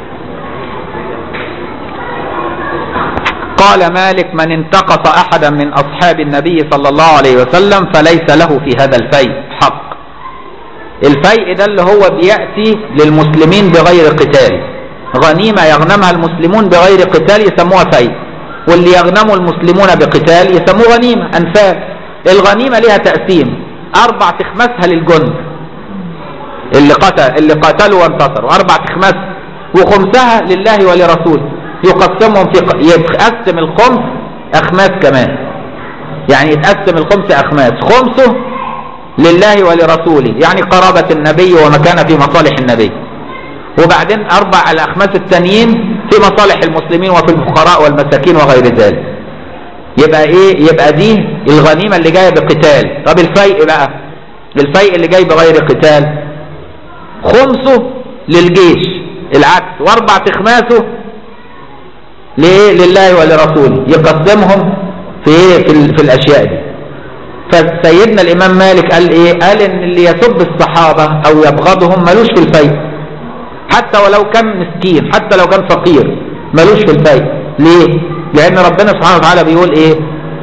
قال مالك من انتقص احدا من اصحاب النبي صلى الله عليه وسلم فليس له في هذا الفيء حق الفيء ده اللي هو بياتي للمسلمين بغير قتال غنيمه يغنمها المسلمون بغير قتال يسموها فيء واللي يغنمه المسلمون بقتال يسموه غنيمه انفال الغنيمه لها تقسيم اربع تخماسها للجند اللي قتل اللي قاتلوا وانتصروا اربع تخماس وخمسها لله ولرسوله يقسمهم في يتقسم الخمس اخماس كمان يعني يتقسم الخمس اخماس خمسه لله ولرسوله يعني قرابة النبي وما كان في مصالح النبي وبعدين اربع الاخماس التانيين في مصالح المسلمين وفي الفقراء والمساكين وغير ذلك يبقى ايه يبقى دي الغنيمة اللي جاية بقتال طب الفيء بقى الفيء اللي جاي بغير قتال خمسه للجيش العكس واربع تخماسه ليه لله ولرسوله يقسمهم في ايه في, ال- في الاشياء دي فسيدنا الامام مالك قال ايه قال ان اللي يسب الصحابه او يبغضهم ملوش في الفيء حتى ولو كان مسكين حتى لو كان فقير ملوش في الفيء ليه لان ربنا سبحانه وتعالى بيقول ايه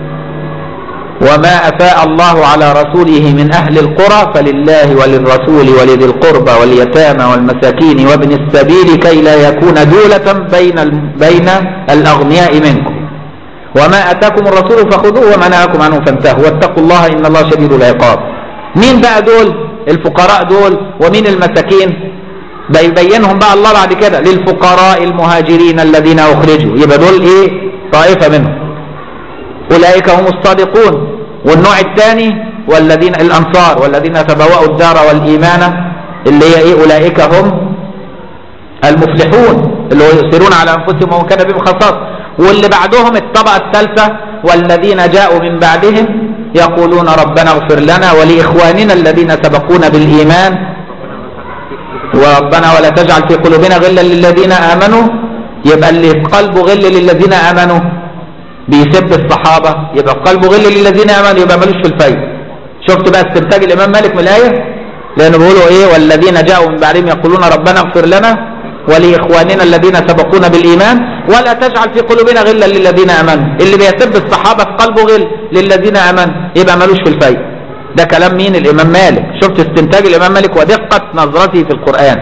وما افاء الله على رسوله من اهل القرى فلله وللرسول ولذي القربى واليتامى والمساكين وابن السبيل كي لا يكون دولة بين ال- بين الاغنياء منكم وما اتاكم الرسول فخذوه وما نهاكم عنه فانتهوا واتقوا الله ان الله شديد العقاب مين بقى دول الفقراء دول ومين المساكين بيبينهم بقى الله بعد كده للفقراء المهاجرين الذين اخرجوا يبقى دول ايه طائفه منهم أولئك هم الصادقون والنوع الثاني والذين الأنصار والذين تبوأوا الدار والإيمان اللي هي إيه أولئك هم المفلحون اللي هو يؤثرون على أنفسهم ومن كان بهم خصاصة واللي بعدهم الطبقة الثالثة والذين جاءوا من بعدهم يقولون ربنا اغفر لنا ولإخواننا الذين سبقونا بالإيمان وربنا ولا تجعل في قلوبنا غلا للذين آمنوا يبقى اللي في قلبه غل للذين امنوا بيسب الصحابه يبقى في قلبه غل للذين امنوا يبقى ملوش في الفيء شفت بقى استنتاج الامام مالك من الايه لانه بيقولوا ايه والذين جاءوا من بعدهم يقولون ربنا اغفر لنا ولاخواننا الذين سبقونا بالايمان ولا تجعل في قلوبنا غلا للذين امنوا اللي بيسب الصحابه في قلبه غل للذين امنوا يبقى ملوش في الفيء ده كلام مين الامام مالك شفت استنتاج الامام مالك ودقه نظرته في القران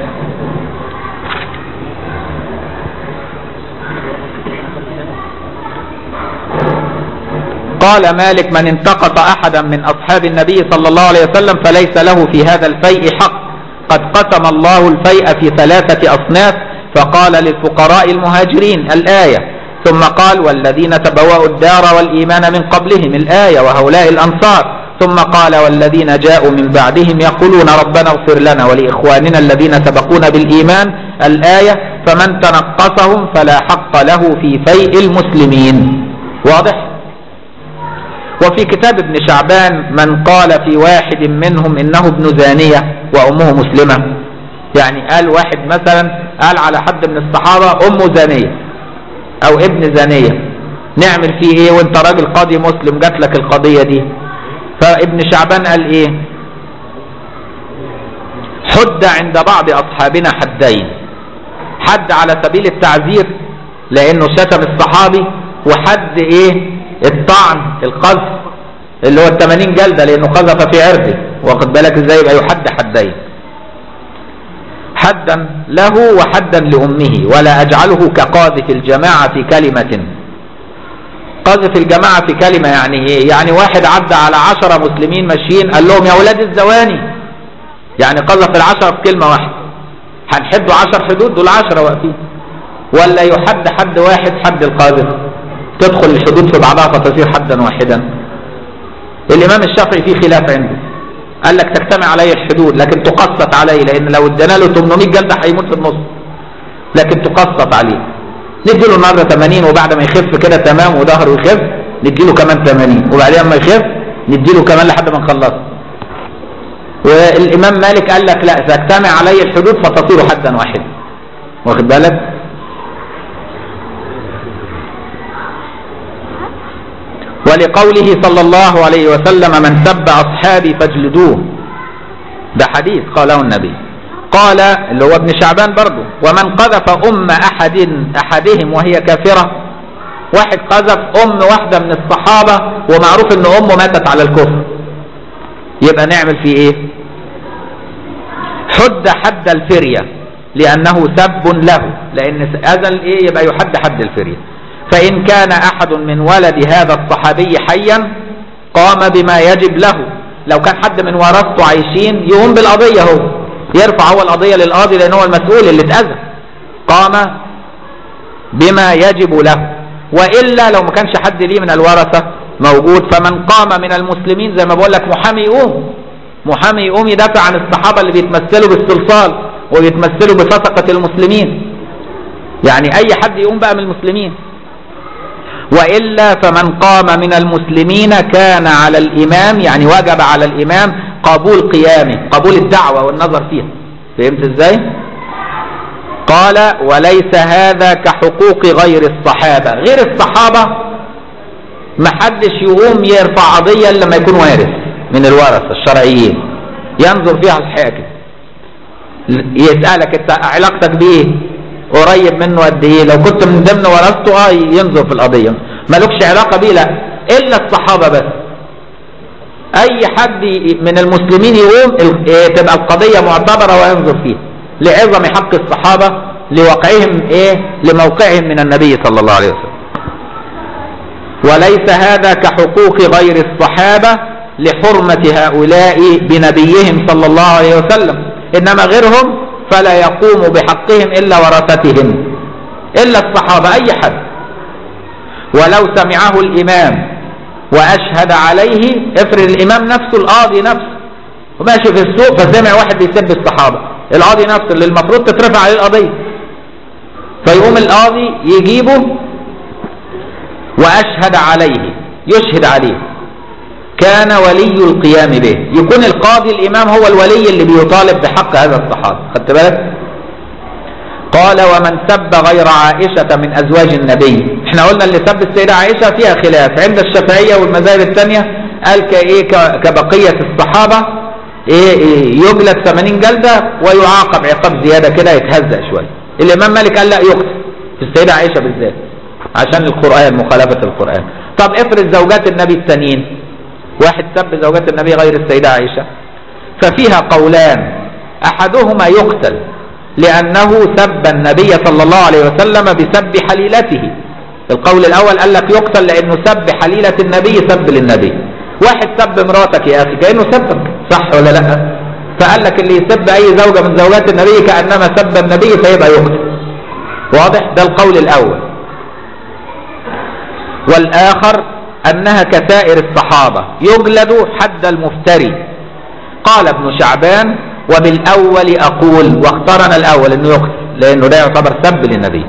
قال مالك من انتقص احدا من اصحاب النبي صلى الله عليه وسلم فليس له في هذا الفيء حق قد قسم الله الفيء في ثلاثة اصناف فقال للفقراء المهاجرين الايه ثم قال والذين تبوأوا الدار والايمان من قبلهم الايه وهؤلاء الانصار ثم قال والذين جاءوا من بعدهم يقولون ربنا اغفر لنا ولاخواننا الذين سبقونا بالايمان الايه فمن تنقصهم فلا حق له في فيء المسلمين واضح وفي كتاب ابن شعبان من قال في واحد منهم انه ابن زانية وامه مسلمة يعني قال واحد مثلا قال على حد من الصحابة امه زانية او ابن زانية نعمل فيه ايه وانت راجل قاضي مسلم جات لك القضية دي فابن شعبان قال ايه حد عند بعض اصحابنا حدين حد على سبيل التعذير لانه شتم الصحابي وحد ايه الطعن القذف اللي هو ال 80 جلده لانه قذف في عرضه واخد بالك ازاي يبقى يحد حدين حدا له وحدا لامه ولا اجعله كقاذف الجماعه في كلمه قذف الجماعه في كلمه يعني ايه يعني واحد عدى على عشرة مسلمين ماشيين قال لهم يا ولاد الزواني يعني قذف العشرة في كلمه واحده هنحدوا عشر حدود دول عشرة واقفين ولا يحد حد واحد حد القاذف تدخل الحدود في بعضها فتصير حدا واحدا الامام الشافعي فيه خلاف عنده قال لك تجتمع عليه الحدود لكن تقسط عليه لان لو ادينا له 800 جلده هيموت في النص لكن تقسط عليه ندي له النهارده 80 وبعد ما يخف كده تمام وظهره يخف ندي له كمان 80 وبعدين اما يخف ندي له كمان لحد ما نخلص والامام مالك قال لك لا تجتمع عليه الحدود فتصير حدا واحدا واخد بالك ولقوله صلى الله عليه وسلم من سب أصحابي فاجلدوه ده حديث قاله النبي قال اللي هو ابن شعبان برضه ومن قذف أم أحد أحدهم وهي كافرة واحد قذف أم واحدة من الصحابة ومعروف إن أمه ماتت على الكفر يبقى نعمل فيه إيه؟ حد حد الفرية لأنه سب له لأن أذى إيه يبقى يحد حد الفرية فإن كان أحد من ولد هذا الصحابي حيا قام بما يجب له لو كان حد من ورثته عايشين يقوم بالقضية هو يرفع هو القضية للقاضي لأن هو المسؤول اللي اتأذى قام بما يجب له وإلا لو ما كانش حد ليه من الورثة موجود فمن قام من المسلمين زي ما بقول لك محامي يقوم محامي يقوم يدافع عن الصحابة اللي بيتمثلوا باستلصال وبيتمثلوا بفسقة المسلمين يعني أي حد يقوم بقى من المسلمين وإلا فمن قام من المسلمين كان على الإمام يعني وجب على الإمام قبول قيامه قبول الدعوة والنظر فيها فهمت ازاي قال وليس هذا كحقوق غير الصحابة غير الصحابة محدش يقوم يرفع قضية إلا لما يكون وارث من الورثة الشرعيين ينظر فيها الحاكم يسألك انت علاقتك بيه قريب منه قد ايه لو كنت من ضمن ورثته اه ينظر في القضيه مالكش علاقه بيه لا الا الصحابه بس اي حد من المسلمين يقوم ال- تبقى القضيه معتبره وينظر فيها لعظم حق الصحابه لوقعهم ايه لموقعهم من النبي صلى الله عليه وسلم وليس هذا كحقوق غير الصحابه لحرمه هؤلاء بنبيهم صلى الله عليه وسلم انما غيرهم فلا يقوم بحقهم الا ورثتهم الا الصحابه اي حد ولو سمعه الامام واشهد عليه افرض الامام نفسه القاضي نفسه وماشي في السوق فسمع واحد بيسب الصحابه القاضي نفسه اللي المفروض تترفع عليه القضيه فيقوم القاضي يجيبه واشهد عليه يشهد عليه كان ولي القيام به يكون القاضي الامام هو الولي اللي بيطالب بحق هذا الصحابي خدت بالك قال ومن سب غير عائشة من أزواج النبي احنا قلنا اللي سب السيدة عائشة فيها خلاف عند الشافعية والمذاهب الثانية قال كإيه ك- كبقية الصحابة إيه إيه يجلد 80 جلدة ويعاقب عقاب زيادة كده يتهزأ شوية الإمام مالك قال لا يقتل في السيدة عائشة بالذات عشان القرآن مخالفة القرآن طب افرض زوجات النبي التانيين واحد سب زوجات النبي غير السيدة عائشة ففيها قولان أحدهما يقتل لأنه سب النبي صلى الله عليه وسلم بسب حليلته القول الأول قال لك يقتل لأنه سب حليلة النبي سب للنبي واحد سب مراتك يا أخي كأنه سبك صح ولا لا فقال لك اللي يسب أي زوجة من زوجات النبي كأنما سب النبي فيبقى يقتل واضح ده القول الأول والآخر أنها كسائر الصحابة يجلد حد المفتري قال ابن شعبان وبالأول أقول واختارنا الأول أنه يقتل لأنه ده يعتبر سب للنبي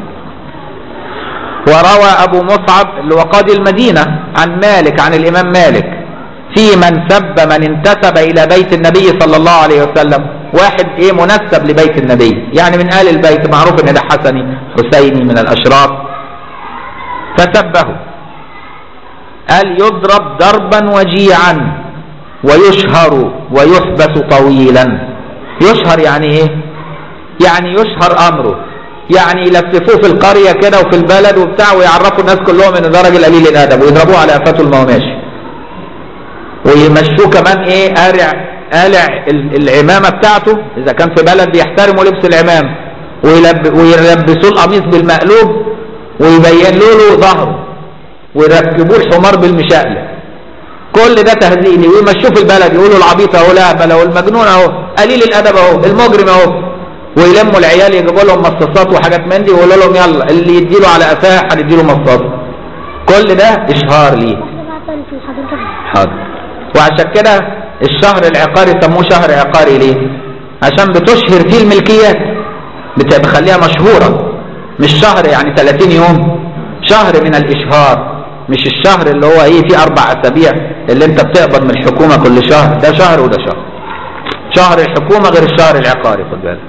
وروى أبو مصعب اللي هو قاضي المدينة عن مالك عن الإمام مالك في من سب من انتسب إلى بيت النبي صلى الله عليه وسلم واحد إيه منسب لبيت النبي يعني من آل البيت معروف إن ده حسني حسيني من الأشراف فسبه قال يضرب ضربا وجيعا ويشهر ويحبس طويلا يشهر يعني ايه يعني يشهر امره يعني يلففوه في القرية كده وفي البلد وبتاع ويعرفوا الناس كلهم ان ده راجل قليل الادب ويضربوه على قفاته الماء ماشي ويمشوه كمان ايه قارع قالع ال- العمامة بتاعته اذا كان في بلد بيحترموا لبس العمام ويلب ويلبسوه القميص بالمقلوب ويبين له ظهره ويركبوه الحمار بالمشقلب كل ده تهزيني ويمشوه في البلد يقولوا العبيط اهو لا اهو المجنون اهو قليل الادب اهو المجرم اهو ويلموا العيال يجيبوا لهم مصاصات وحاجات من دي ويقولوا لهم يلا اللي يديله على قفاه هنديله مصاص كل ده اشهار ليه حاضر وعشان كده الشهر العقاري سموه شهر عقاري ليه عشان بتشهر فيه الملكيات بت- بتخليها مشهورة مش شهر يعني 30 يوم شهر من الإشهار مش الشهر اللي هو ايه فيه أربع أسابيع اللي أنت بتقبض من الحكومة كل شهر ده شهر وده شهر شهر الحكومة غير الشهر العقاري خد بالك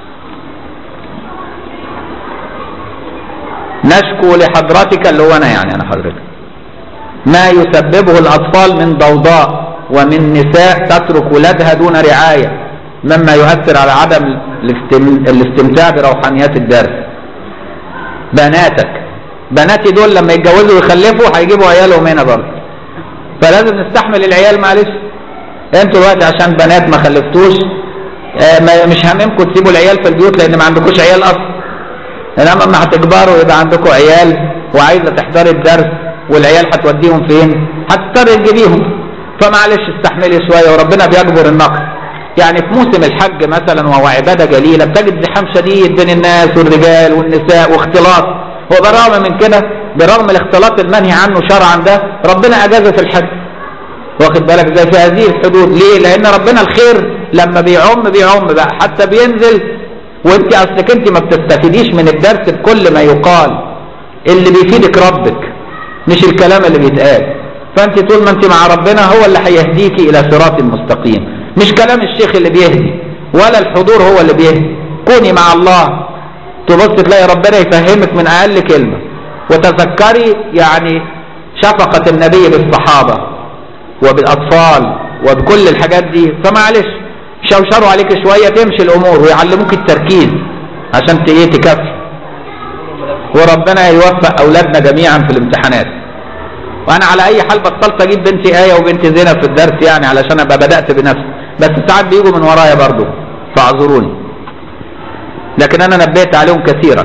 نشكو لحضرتك اللي هو أنا يعني أنا حضرتك ما يسببه الأطفال من ضوضاء ومن نساء تترك ولادها دون رعاية مما يؤثر على عدم الاستم- الاستمتاع بروحانيات الدرس بناتك بناتي دول لما يتجوزوا ويخلفوا هيجيبوا عيالهم هنا برضه فلازم نستحمل العيال معلش انتوا دلوقتي عشان بنات ما خلفتوش آه، ما- مش هاممكم تسيبوا العيال في البيوت لان ما عندكوش عيال اصلا انما اما هتكبروا يبقى عندكم عيال وعايزه تحضري الدرس والعيال هتوديهم فين هتضطري تجيبيهم فمعلش استحملي شويه وربنا بيجبر النقص يعني في موسم الحج مثلا وهو عباده جليله بتجد زحام شديد بين الناس والرجال والنساء واختلاط وبالرغم من كده برغم الاختلاط المنهي عنه شرعا ده ربنا اجازه في الحج واخد بالك زي في هذه الحدود ليه لان ربنا الخير لما بيعم بيعم بقى حتى بينزل وانت اصلك انت ما بتستفيديش من الدرس بكل ما يقال اللي بيفيدك ربك مش الكلام اللي بيتقال فانت طول ما انت مع ربنا هو اللي هيهديكي الى صراط مستقيم مش كلام الشيخ اللي بيهدي ولا الحضور هو اللي بيهدي كوني مع الله تبص تلاقي ربنا يفهمك من اقل كلمه وتذكري يعني شفقه النبي بالصحابه وبالاطفال وبكل الحاجات دي فمعلش شوشروا عليك شويه تمشي الامور ويعلموك التركيز عشان ت- ايه تكفي وربنا يوفق اولادنا جميعا في الامتحانات وانا على اي حال بطلت اجيب بنتي ايه وبنت زينب في الدرس يعني علشان ابقى بدات بنفسي بس ساعات بيجوا من ورايا برضو فاعذروني لكن انا نبهت عليهم كثيرا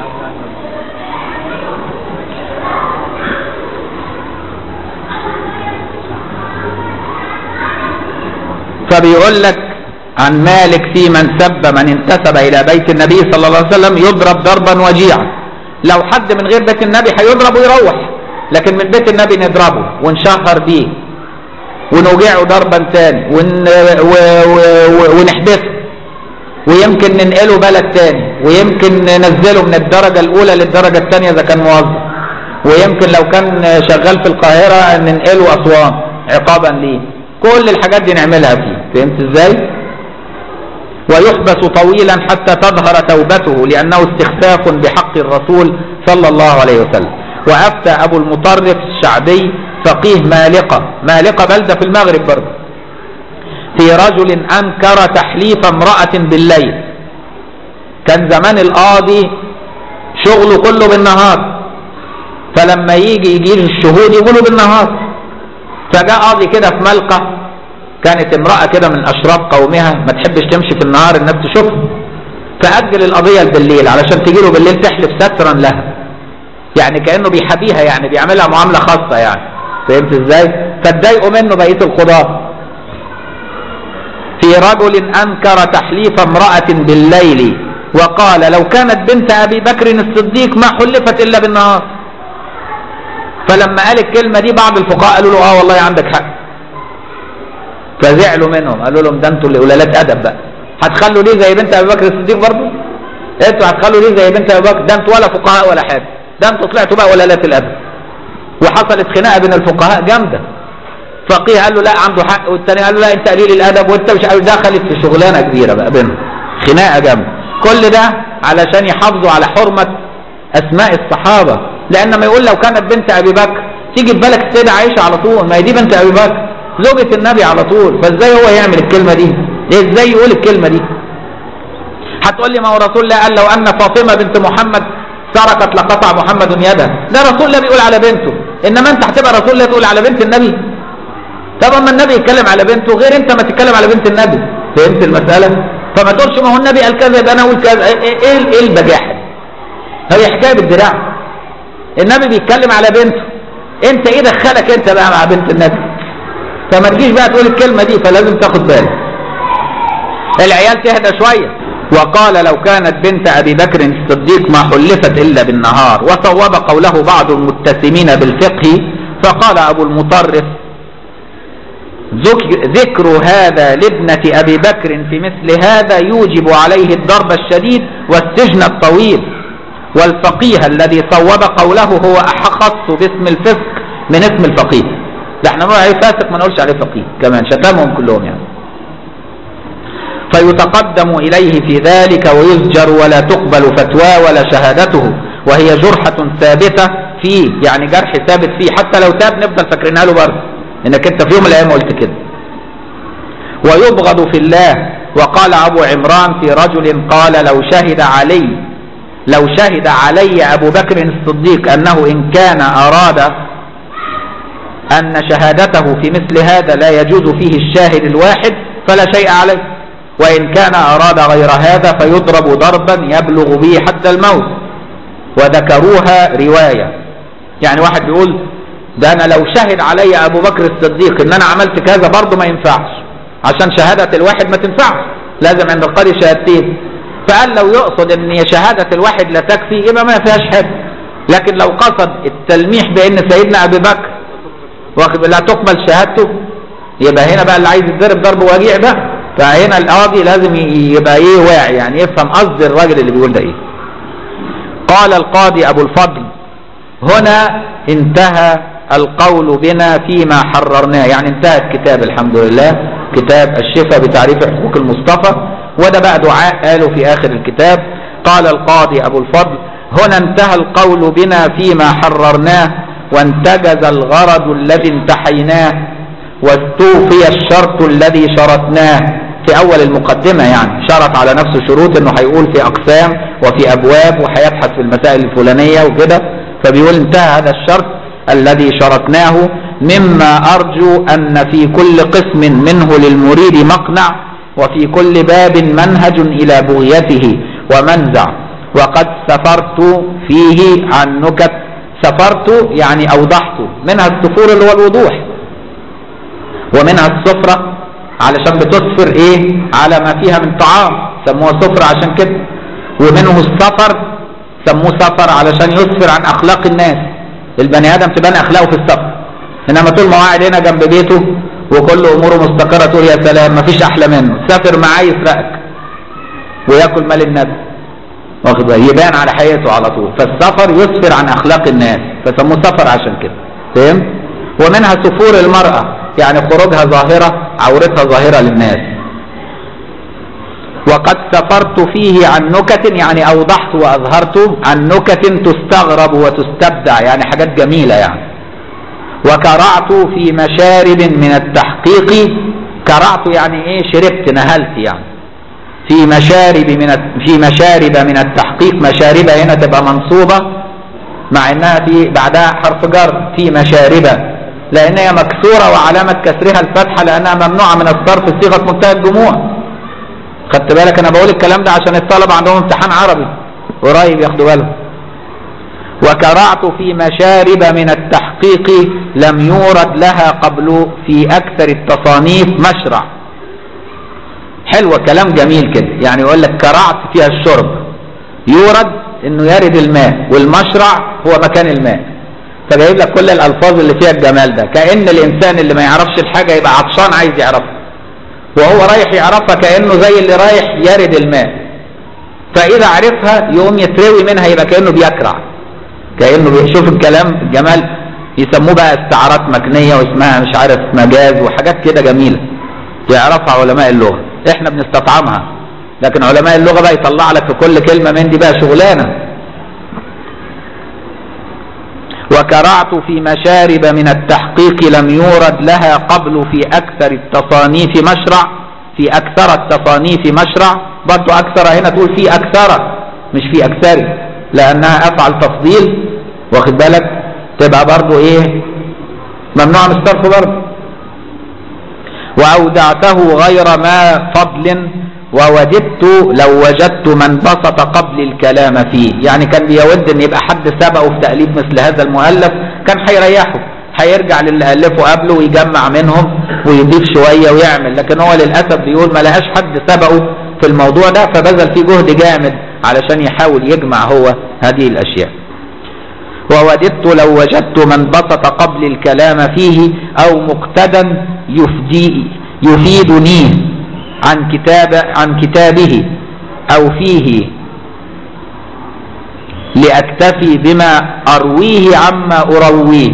فبيقول لك عن مالك في من سب من انتسب الى بيت النبي صلى الله عليه وسلم يضرب ضربا وجيعا لو حد من غير بيت النبي هيضرب ويروح لكن من بيت النبي نضربه ونشهر بيه ونوجعه ضربا تاني ون... و... و... و... ونحبسه ويمكن ننقله بلد تاني ويمكن ننزله من الدرجة الأولى للدرجة الثانية إذا كان موظف ويمكن لو كان شغال في القاهرة ننقله أسوان عقابا ليه كل الحاجات دي نعملها فيه فهمت ازاي؟ ويحبس طويلا حتى تظهر توبته لأنه استخفاف بحق الرسول صلى الله عليه وسلم وأفتى أبو المطرف الشعبي فقيه مالقة مالقة بلدة في المغرب برضه في رجل أنكر تحليف امرأة بالليل كان زمان القاضي شغله كله بالنهار فلما يجي يجي له الشهود يقولوا بالنهار فجاء قاضي كده في ملقى كانت امرأة كده من أشراف قومها ما تحبش تمشي في النهار الناس تشوفها فأجل القضية بالليل علشان تجي له بالليل تحلف سترا لها يعني كأنه بيحبيها يعني بيعملها معاملة خاصة يعني فهمت ازاي؟ فاتضايقوا منه بقية القضاة في رجل أنكر تحليف امرأة بالليل وقال لو كانت بنت أبي بكر الصديق ما حلفت إلا بالنهار فلما قال الكلمة دي بعض الفقهاء قالوا له اه والله عندك حق فزعلوا منهم قالوا لهم ده انتوا اللي قلالات ادب بقى هتخلوا ليه زي بنت ابي بكر الصديق برضه انتوا هتخلوا ليه زي بنت ابي بكر ده انتوا ولا فقهاء ولا حاجه ده انتوا طلعتوا بقى قلالات الادب وحصلت خناقه بين الفقهاء جامده فقيه قال له لا عنده حق والثاني قال له لا انت قليل الادب وانت مش عارف دخلت في شغلانه كبيره بقى بينهم خناقه جامده كل ده علشان يحافظوا على حرمه اسماء الصحابه لان ما يقول لو كانت بنت ابي بكر تيجي في بالك السيده عائشه على طول ما هي دي بنت ابي بكر زوجة النبي على طول فازاي هو يعمل الكلمه دي ازاي يقول الكلمه دي هتقول لي ما هو رسول الله قال لو ان فاطمه بنت محمد سرقت لقطع محمد يدها ده رسول الله بيقول على بنته انما انت هتبقى رسول الله تقول على بنت النبي طب اما النبي يتكلم على بنته غير انت ما تتكلم على بنت النبي فهمت المساله فما تقولش ما هو النبي قال كذا يبقى انا اقول كذا ايه ايه, إيه البجاحه هي حكايه بالدراع النبي بيتكلم على بنته انت ايه دخلك انت بقى مع بنت النبي فما تجيش بقى تقول الكلمه دي فلازم تاخد بالك العيال تهدى شويه وقال لو كانت بنت ابي بكر الصديق ما حلفت الا بالنهار وصوب قوله بعض المتسمين بالفقه فقال ابو المطرف ذكر هذا لابنة أبي بكر في مثل هذا يوجب عليه الضرب الشديد والسجن الطويل والفقيه الذي صوب قوله هو أخص باسم الفسق من اسم الفقيه ده احنا نقول عليه فاسق ما نقولش عليه فقيه كمان شتمهم كلهم يعني فيتقدم إليه في ذلك ويزجر ولا تقبل فتوى ولا شهادته وهي جرحة ثابتة فيه يعني جرح ثابت فيه حتى لو تاب نفضل فاكرينها له برضه انك انت في يوم من الايام قلت كده ويبغض في الله وقال ابو عمران في رجل قال لو شهد علي لو شهد علي ابو بكر الصديق انه ان كان اراد ان شهادته في مثل هذا لا يجوز فيه الشاهد الواحد فلا شيء عليه وان كان اراد غير هذا فيضرب ضربا يبلغ به حتى الموت وذكروها روايه يعني واحد بيقول ده انا لو شهد علي ابو بكر الصديق ان انا عملت كذا برضه ما ينفعش عشان شهادة الواحد ما تنفعش لازم عند القاضي شهادتين فقال لو يقصد ان شهادة الواحد لا تكفي يبقى ما فيهاش حد لكن لو قصد التلميح بان سيدنا ابي بكر واخد لا تقبل شهادته يبقى هنا بقى اللي عايز يتضرب ضرب وجيع بقى فهنا القاضي لازم يبقى ايه واعي يعني يفهم قصد الراجل اللي بيقول ده ايه قال القاضي ابو الفضل هنا انتهى القول بنا فيما حررناه يعني انتهى الكتاب الحمد لله كتاب الشفاء بتعريف حقوق المصطفى وده بقى دعاء قاله في آخر الكتاب قال القاضي أبو الفضل هنا انتهى القول بنا فيما حررناه وانتجز الغرض الذي انتحيناه واستوفي الشرط الذي شرطناه في أول المقدمة يعني شرط على نفسه شروط انه هيقول في أقسام وفي أبواب وهيبحث في المسائل الفلانية وكده فبيقول انتهى هذا الشرط الذي شرطناه مما أرجو أن في كل قسم منه للمريد مقنع وفي كل باب منهج إلى بغيته ومنزع وقد سفرت فيه عن نكت سفرت يعني أوضحت منها السفور اللي هو الوضوح ومنها السفرة علشان بتسفر ايه على ما فيها من طعام سموها سفرة عشان كده ومنه السفر سموه سفر علشان يسفر عن أخلاق الناس البني ادم تبان اخلاقه في السفر انما طول ما هو قاعد هنا جنب بيته وكل اموره مستقره تقول يا سلام مفيش احلى منه سافر معاه يسرقك وياكل مال الناس واخد بالك يبان على حقيقته على طول فالسفر يسفر عن اخلاق الناس فسموه سفر عشان كده فهمت ومنها سفور المراه يعني خروجها ظاهره عورتها ظاهره للناس وقد سفرت فيه عن نكت يعني أوضحت وأظهرت عن نكت تستغرب وتستبدع يعني حاجات جميلة يعني وكرعت في مشارب من التحقيق كرعت يعني ايه شربت نهلت يعني في مشارب من في مشارب من التحقيق مشارب هنا تبقى منصوبة مع انها في بعدها حرف جر في مشارب لان هي مكسورة وعلامة كسرها الفتحة لانها ممنوعة من الصرف صيغة منتهى الجموع خدت بالك انا بقول الكلام ده عشان الطلبة عندهم امتحان عربي قريب ياخدوا بالهم وكرعت في مشارب من التحقيق لم يورد لها قبل في اكثر التصانيف مشرع حلوة كلام جميل كده يعني يقول لك كرعت فيها الشرب يورد انه يرد الماء والمشرع هو مكان الماء فجايب لك كل الالفاظ اللي فيها الجمال ده كان الانسان اللي ما يعرفش الحاجه يبقى عطشان عايز يعرفها وهو رايح يعرفها كانه زي اللي رايح يرد الماء فاذا عرفها يقوم يتروي منها يبقى كانه بيكرع كانه بيشوف الكلام الجمال يسموه بقى استعارات مكنيه واسمها مش عارف مجاز وحاجات كده جميله يعرفها علماء اللغه احنا بنستطعمها لكن علماء اللغه بقى يطلع لك في كل كلمه من دي بقى شغلانه وكرعت في مشارب من التحقيق لم يورد لها قبل في أكثر التصانيف مشرع في أكثر التصانيف مشرع برضو أكثر هنا تقول في أكثر مش في أكثر لأنها أفعل تفضيل واخد بالك تبقى برضو إيه ممنوع من الصرف برضو وأودعته غير ما فضل ووددت لو وجدت من بسط قبل الكلام فيه يعني كان بيود ان يبقى حد سبقه في تأليف مثل هذا المؤلف كان هيريحه هيرجع للي ألفه قبله ويجمع منهم ويضيف شوية ويعمل لكن هو للأسف بيقول ما لقاش حد سبقه في الموضوع ده فبذل فيه جهد جامد علشان يحاول يجمع هو هذه الأشياء ووددت لو وجدت من بسط قبل الكلام فيه أو مقتدا يفدي يفيدني عن كتاب عن كتابه أو فيه لأكتفي بما أرويه عما أرويه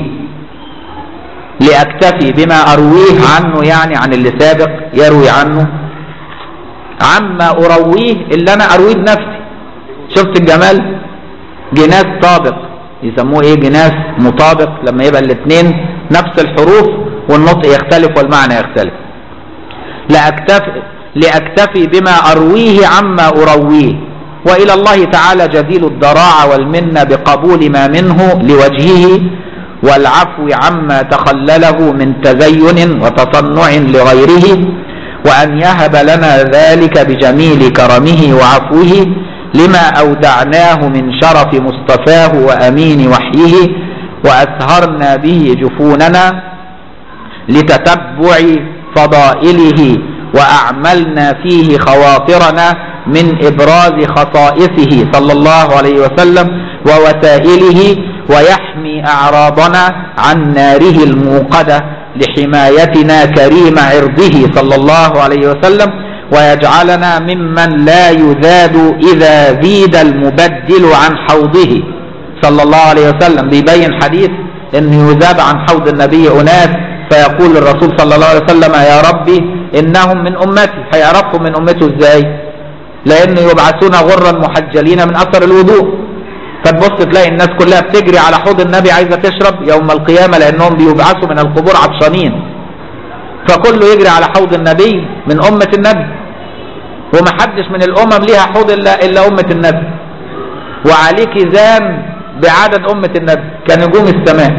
لأكتفي بما أرويه عنه يعني عن اللي سابق يروي عنه عما أرويه اللي أنا أرويه بنفسي شفت الجمال جناس طابق يسموه ايه جناس مطابق لما يبقى الاثنين نفس الحروف والنطق يختلف والمعنى يختلف لأكتفي, لأكتفي بما أرويه عما أرويه وإلى الله تعالى جزيل الضراعة والمنة بقبول ما منه لوجهه والعفو عما تخلله من تزين وتصنع لغيره وأن يهب لنا ذلك بجميل كرمه وعفوه لما أودعناه من شرف مصطفاه وأمين وحيه وأسهرنا به جفوننا لتتبع فضائله وأعملنا فيه خواطرنا من إبراز خصائصه صلى الله عليه وسلم ووسائله ويحمي أعراضنا عن ناره الموقدة لحمايتنا كريم عرضه صلى الله عليه وسلم ويجعلنا ممن لا يزاد إذا زيد المبدل عن حوضه صلى الله عليه وسلم بيبين حديث أن يزاد عن حوض النبي أناس فيقول الرسول صلى الله عليه وسلم يا ربي إنهم من أمتي هيعرفهم من أمته إزاي لأنه يبعثون غرا محجلين من أثر الوضوء فتبص تلاقي الناس كلها بتجري على حوض النبي عايزة تشرب يوم القيامة لأنهم بيبعثوا من القبور عطشانين فكله يجري على حوض النبي من أمة النبي ومحدش من الأمم ليها حوض إلا, إلا أمة النبي وعليه كيزان بعدد أمة النبي كنجوم السماء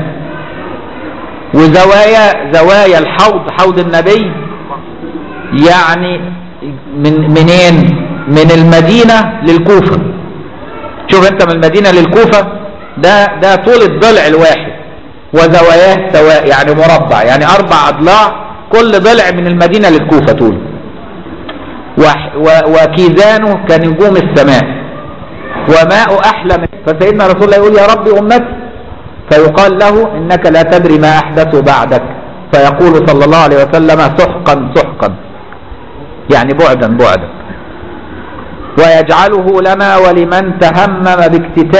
وزوايا زوايا الحوض حوض النبي يعني من منين من المدينة للكوفة شوف انت من المدينة للكوفة ده ده طول الضلع الواحد وزواياه سواء يعني مربع يعني اربع اضلاع كل ضلع من المدينة للكوفة طول وكيزانه كنجوم السماء وماء احلى من فسيدنا رسول الله يقول يا ربي امتي فيقال له انك لا تدري ما احدثوا بعدك فيقول صلى الله عليه وسلم سحقا سحقا يعني بعدا بعدا ويجعله لنا ولمن تهمم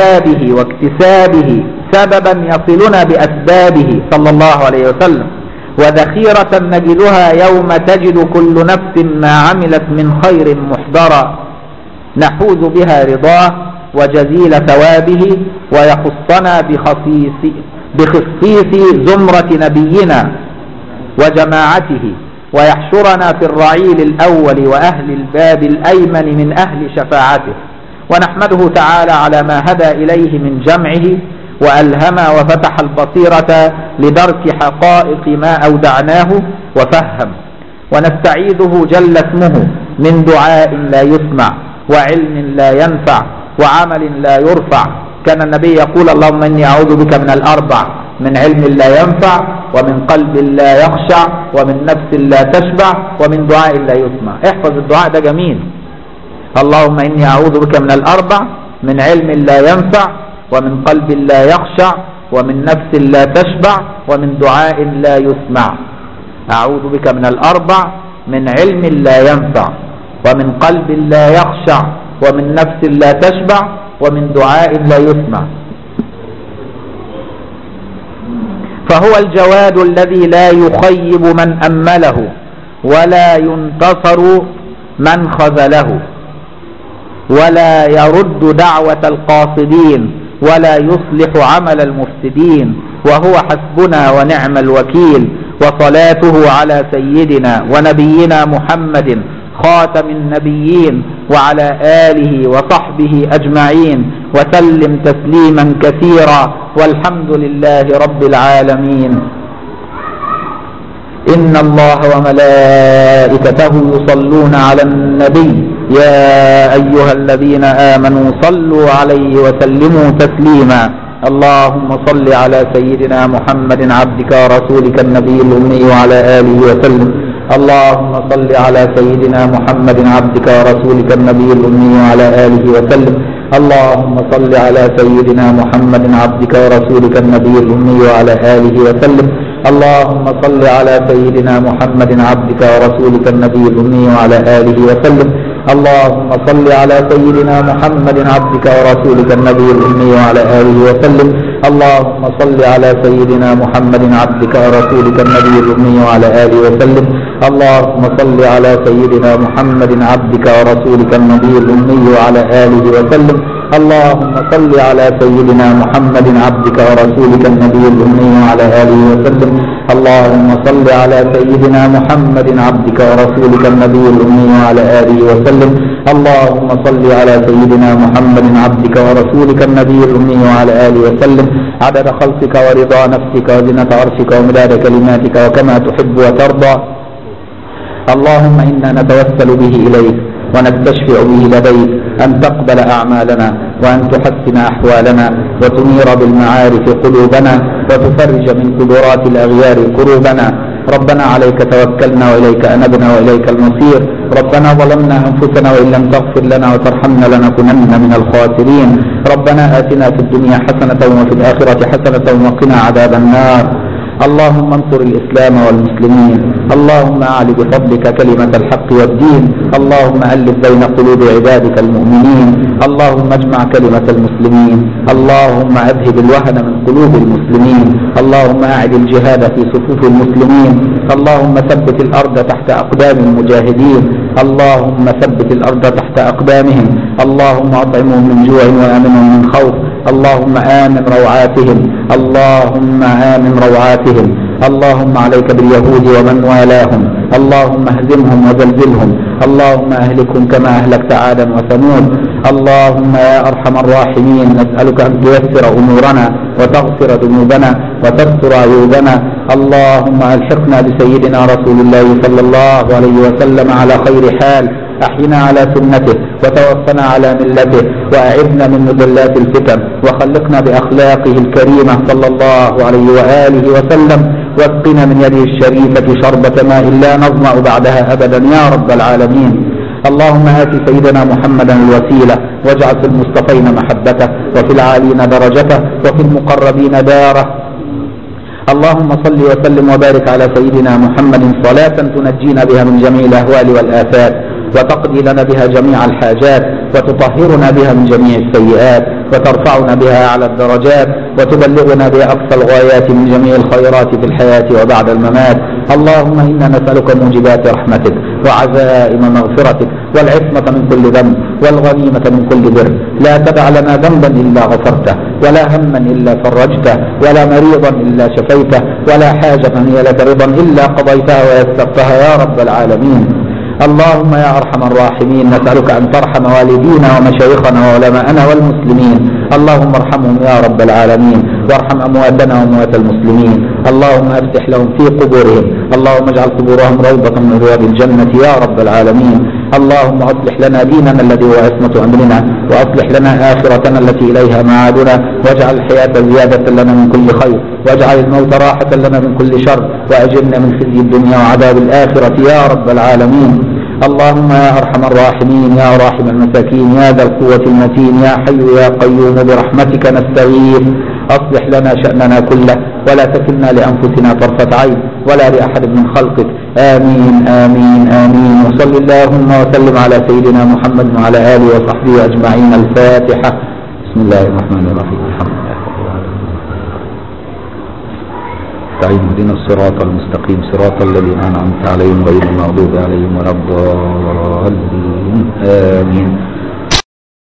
باكتتابه واكتسابه سببا يصلنا بأسبابه صلى الله عليه وسلم وذخيرة نجدها يوم تجد كل نفس ما عملت من خير محضرا نحوز بها رضاه وجزيل ثوابه ويخصنا بخصيص بخصيص زمرة نبينا وجماعته ويحشرنا في الرعيل الأول وأهل الباب الأيمن من أهل شفاعته ونحمده تعالى على ما هدى إليه من جمعه وألهم وفتح البصيرة لدرك حقائق ما أودعناه وفهم ونستعيذه جل اسمه من دعاء لا يسمع وعلم لا ينفع وعمل لا يرفع كان النبي يقول اللهم إني أعوذ بك من الأربع من علم لا ينفع ومن قلب لا يخشع ومن نفس لا تشبع ومن دعاء لا يسمع احفظ الدعاء ده جميل اللهم إني أعوذ بك من الأربع من علم لا ينفع ومن قلب لا يخشع ومن نفس لا تشبع ومن دعاء لا يسمع أعوذ بك من الأربع من علم لا ينفع ومن قلب لا يخشع ومن نفس لا تشبع ومن دعاء لا يسمع فهو الجواد الذي لا يخيب من أمله ولا ينتصر من خذله ولا يرد دعوة القاصدين ولا يصلح عمل المفسدين وهو حسبنا ونعم الوكيل وصلاته على سيدنا ونبينا محمد خاتم النبيين وعلى آله وصحبه أجمعين وسلم تسليما كثيرا والحمد لله رب العالمين إن الله وملائكته يصلون على النبي يا أيها الذين آمنوا صلوا عليه وسلموا تسليما اللهم صل على سيدنا محمد عبدك ورسولك النبي الأمي وعلى آله وسلم اللهم صل على سيدنا محمد عبدك ورسولك النبي الأمي وعلى آله وسلم اللهم صل على سيدنا محمد عبدك ورسولك النبي الأمي وعلى آله وسلم اللهم صل على سيدنا محمد عبدك ورسولك النبي الأمي وعلى آله وسلم اللهم صل على سيدنا محمد عبدك ورسولك النبي الأمي وعلى آله وسلم اللهم صل على سيدنا محمد عبدك ورسولك النبي الأمي وعلى آله وسلم اللهم صل على سيدنا محمد عبدك ورسولك النبي الأمي وعلى آله وسلم اللهم صل على سيدنا محمد عبدك ورسولك النبي الأمي وعلى آله وسلم اللهم صل على سيدنا محمد عبدك ورسولك النبي الأمي وعلى آله وسلم اللهم صل على سيدنا محمد عبدك ورسولك النبي الأمي وعلى آله وسلم عدد خلقك ورضا نفسك وزنة عرشك ومداد كلماتك وكما تحب وترضى اللهم إنا نتوسل به إليك ونستشفع به لديك أن تقبل أعمالنا وأن تحسن أحوالنا وتنير بالمعارف قلوبنا وتفرج من قدرات الأغيار كروبنا ربنا عليك توكلنا وإليك أنبنا وإليك المصير ربنا ظلمنا أنفسنا وإن لم تغفر لنا وترحمنا لنكونن من الخاسرين ربنا آتنا في الدنيا حسنة وفي الآخرة حسنة وقنا عذاب النار اللهم انصر الإسلام والمسلمين اللهم أعل بفضلك كلمة الحق والدين اللهم ألف بين قلوب عبادك المؤمنين اللهم اجمع كلمة المسلمين اللهم أذهب الوهن من قلوب المسلمين اللهم أعد الجهاد في صفوف المسلمين اللهم ثبت الأرض تحت أقدام المجاهدين اللهم ثبت الأرض تحت أقدامهم اللهم أطعمهم من جوع وآمنهم من خوف اللهم آمن روعاتهم اللهم آمن روعاتهم اللهم عليك باليهود ومن والاهم اللهم اهزمهم وزلزلهم اللهم اهلكهم كما اهلكت عادا وثمود اللهم يا ارحم الراحمين نسالك ان تيسر امورنا وتغفر ذنوبنا وتستر عيوبنا اللهم الحقنا بسيدنا رسول الله صلى الله عليه وسلم على خير حال أحينا على سنته وتوفنا على ملته وأعذنا من مضلات الفتن وخلقنا بأخلاقه الكريمة صلى الله عليه وآله وسلم واسقنا من يده الشريفة شربة ماء لا نظمأ بعدها أبدا يا رب العالمين اللهم آت سيدنا محمدا الوسيلة واجعل في المصطفين محبته وفي العالين درجته وفي المقربين داره اللهم صل وسلم وبارك على سيدنا محمد صلاة تنجينا بها من جميع الأهوال والآفات وتقضي لنا بها جميع الحاجات وتطهرنا بها من جميع السيئات وترفعنا بها على الدرجات وتبلغنا بها أقصى الغايات من جميع الخيرات في الحياة وبعد الممات اللهم إنا نسألك موجبات رحمتك وعزائم مغفرتك والعصمة من كل ذنب والغنيمة من كل بر لا تدع لنا ذنبا إلا غفرته ولا هما إلا فرجته ولا مريضا إلا شفيته ولا حاجة هي لك رضا إلا قضيتها ويسرتها يا رب العالمين اللهم يا أرحم الراحمين نسألك أن ترحم والدينا ومشايخنا وعلماءنا والمسلمين اللهم ارحمهم يا رب العالمين وارحم أمواتنا وأموات المسلمين اللهم افتح لهم في قبورهم اللهم اجعل قبورهم روضة من رياض الجنة يا رب العالمين اللهم أصلح لنا ديننا الذي هو عصمة أمرنا وأصلح لنا آخرتنا التي إليها معادنا واجعل الحياة زيادة لنا من كل خير واجعل الموت راحة لنا من كل شر وأجرنا من خزي الدنيا وعذاب الآخرة يا رب العالمين اللهم يا أرحم الراحمين يا راحم المساكين يا ذا القوة المتين يا حي يا قيوم برحمتك نستغيث أصلح لنا شأننا كله ولا تكلنا لأنفسنا طرفة عين ولا لأحد من خلقك آمين آمين آمين وصل اللهم وسلم على سيدنا محمد وعلى آله وصحبه أجمعين الفاتحة بسم الله الرحمن الرحيم الحمد لله رب العالمين استعين اهدنا الصراط المستقيم صراط الذين أنعمت عليهم غير المغضوب عليهم ولا الضالين آمين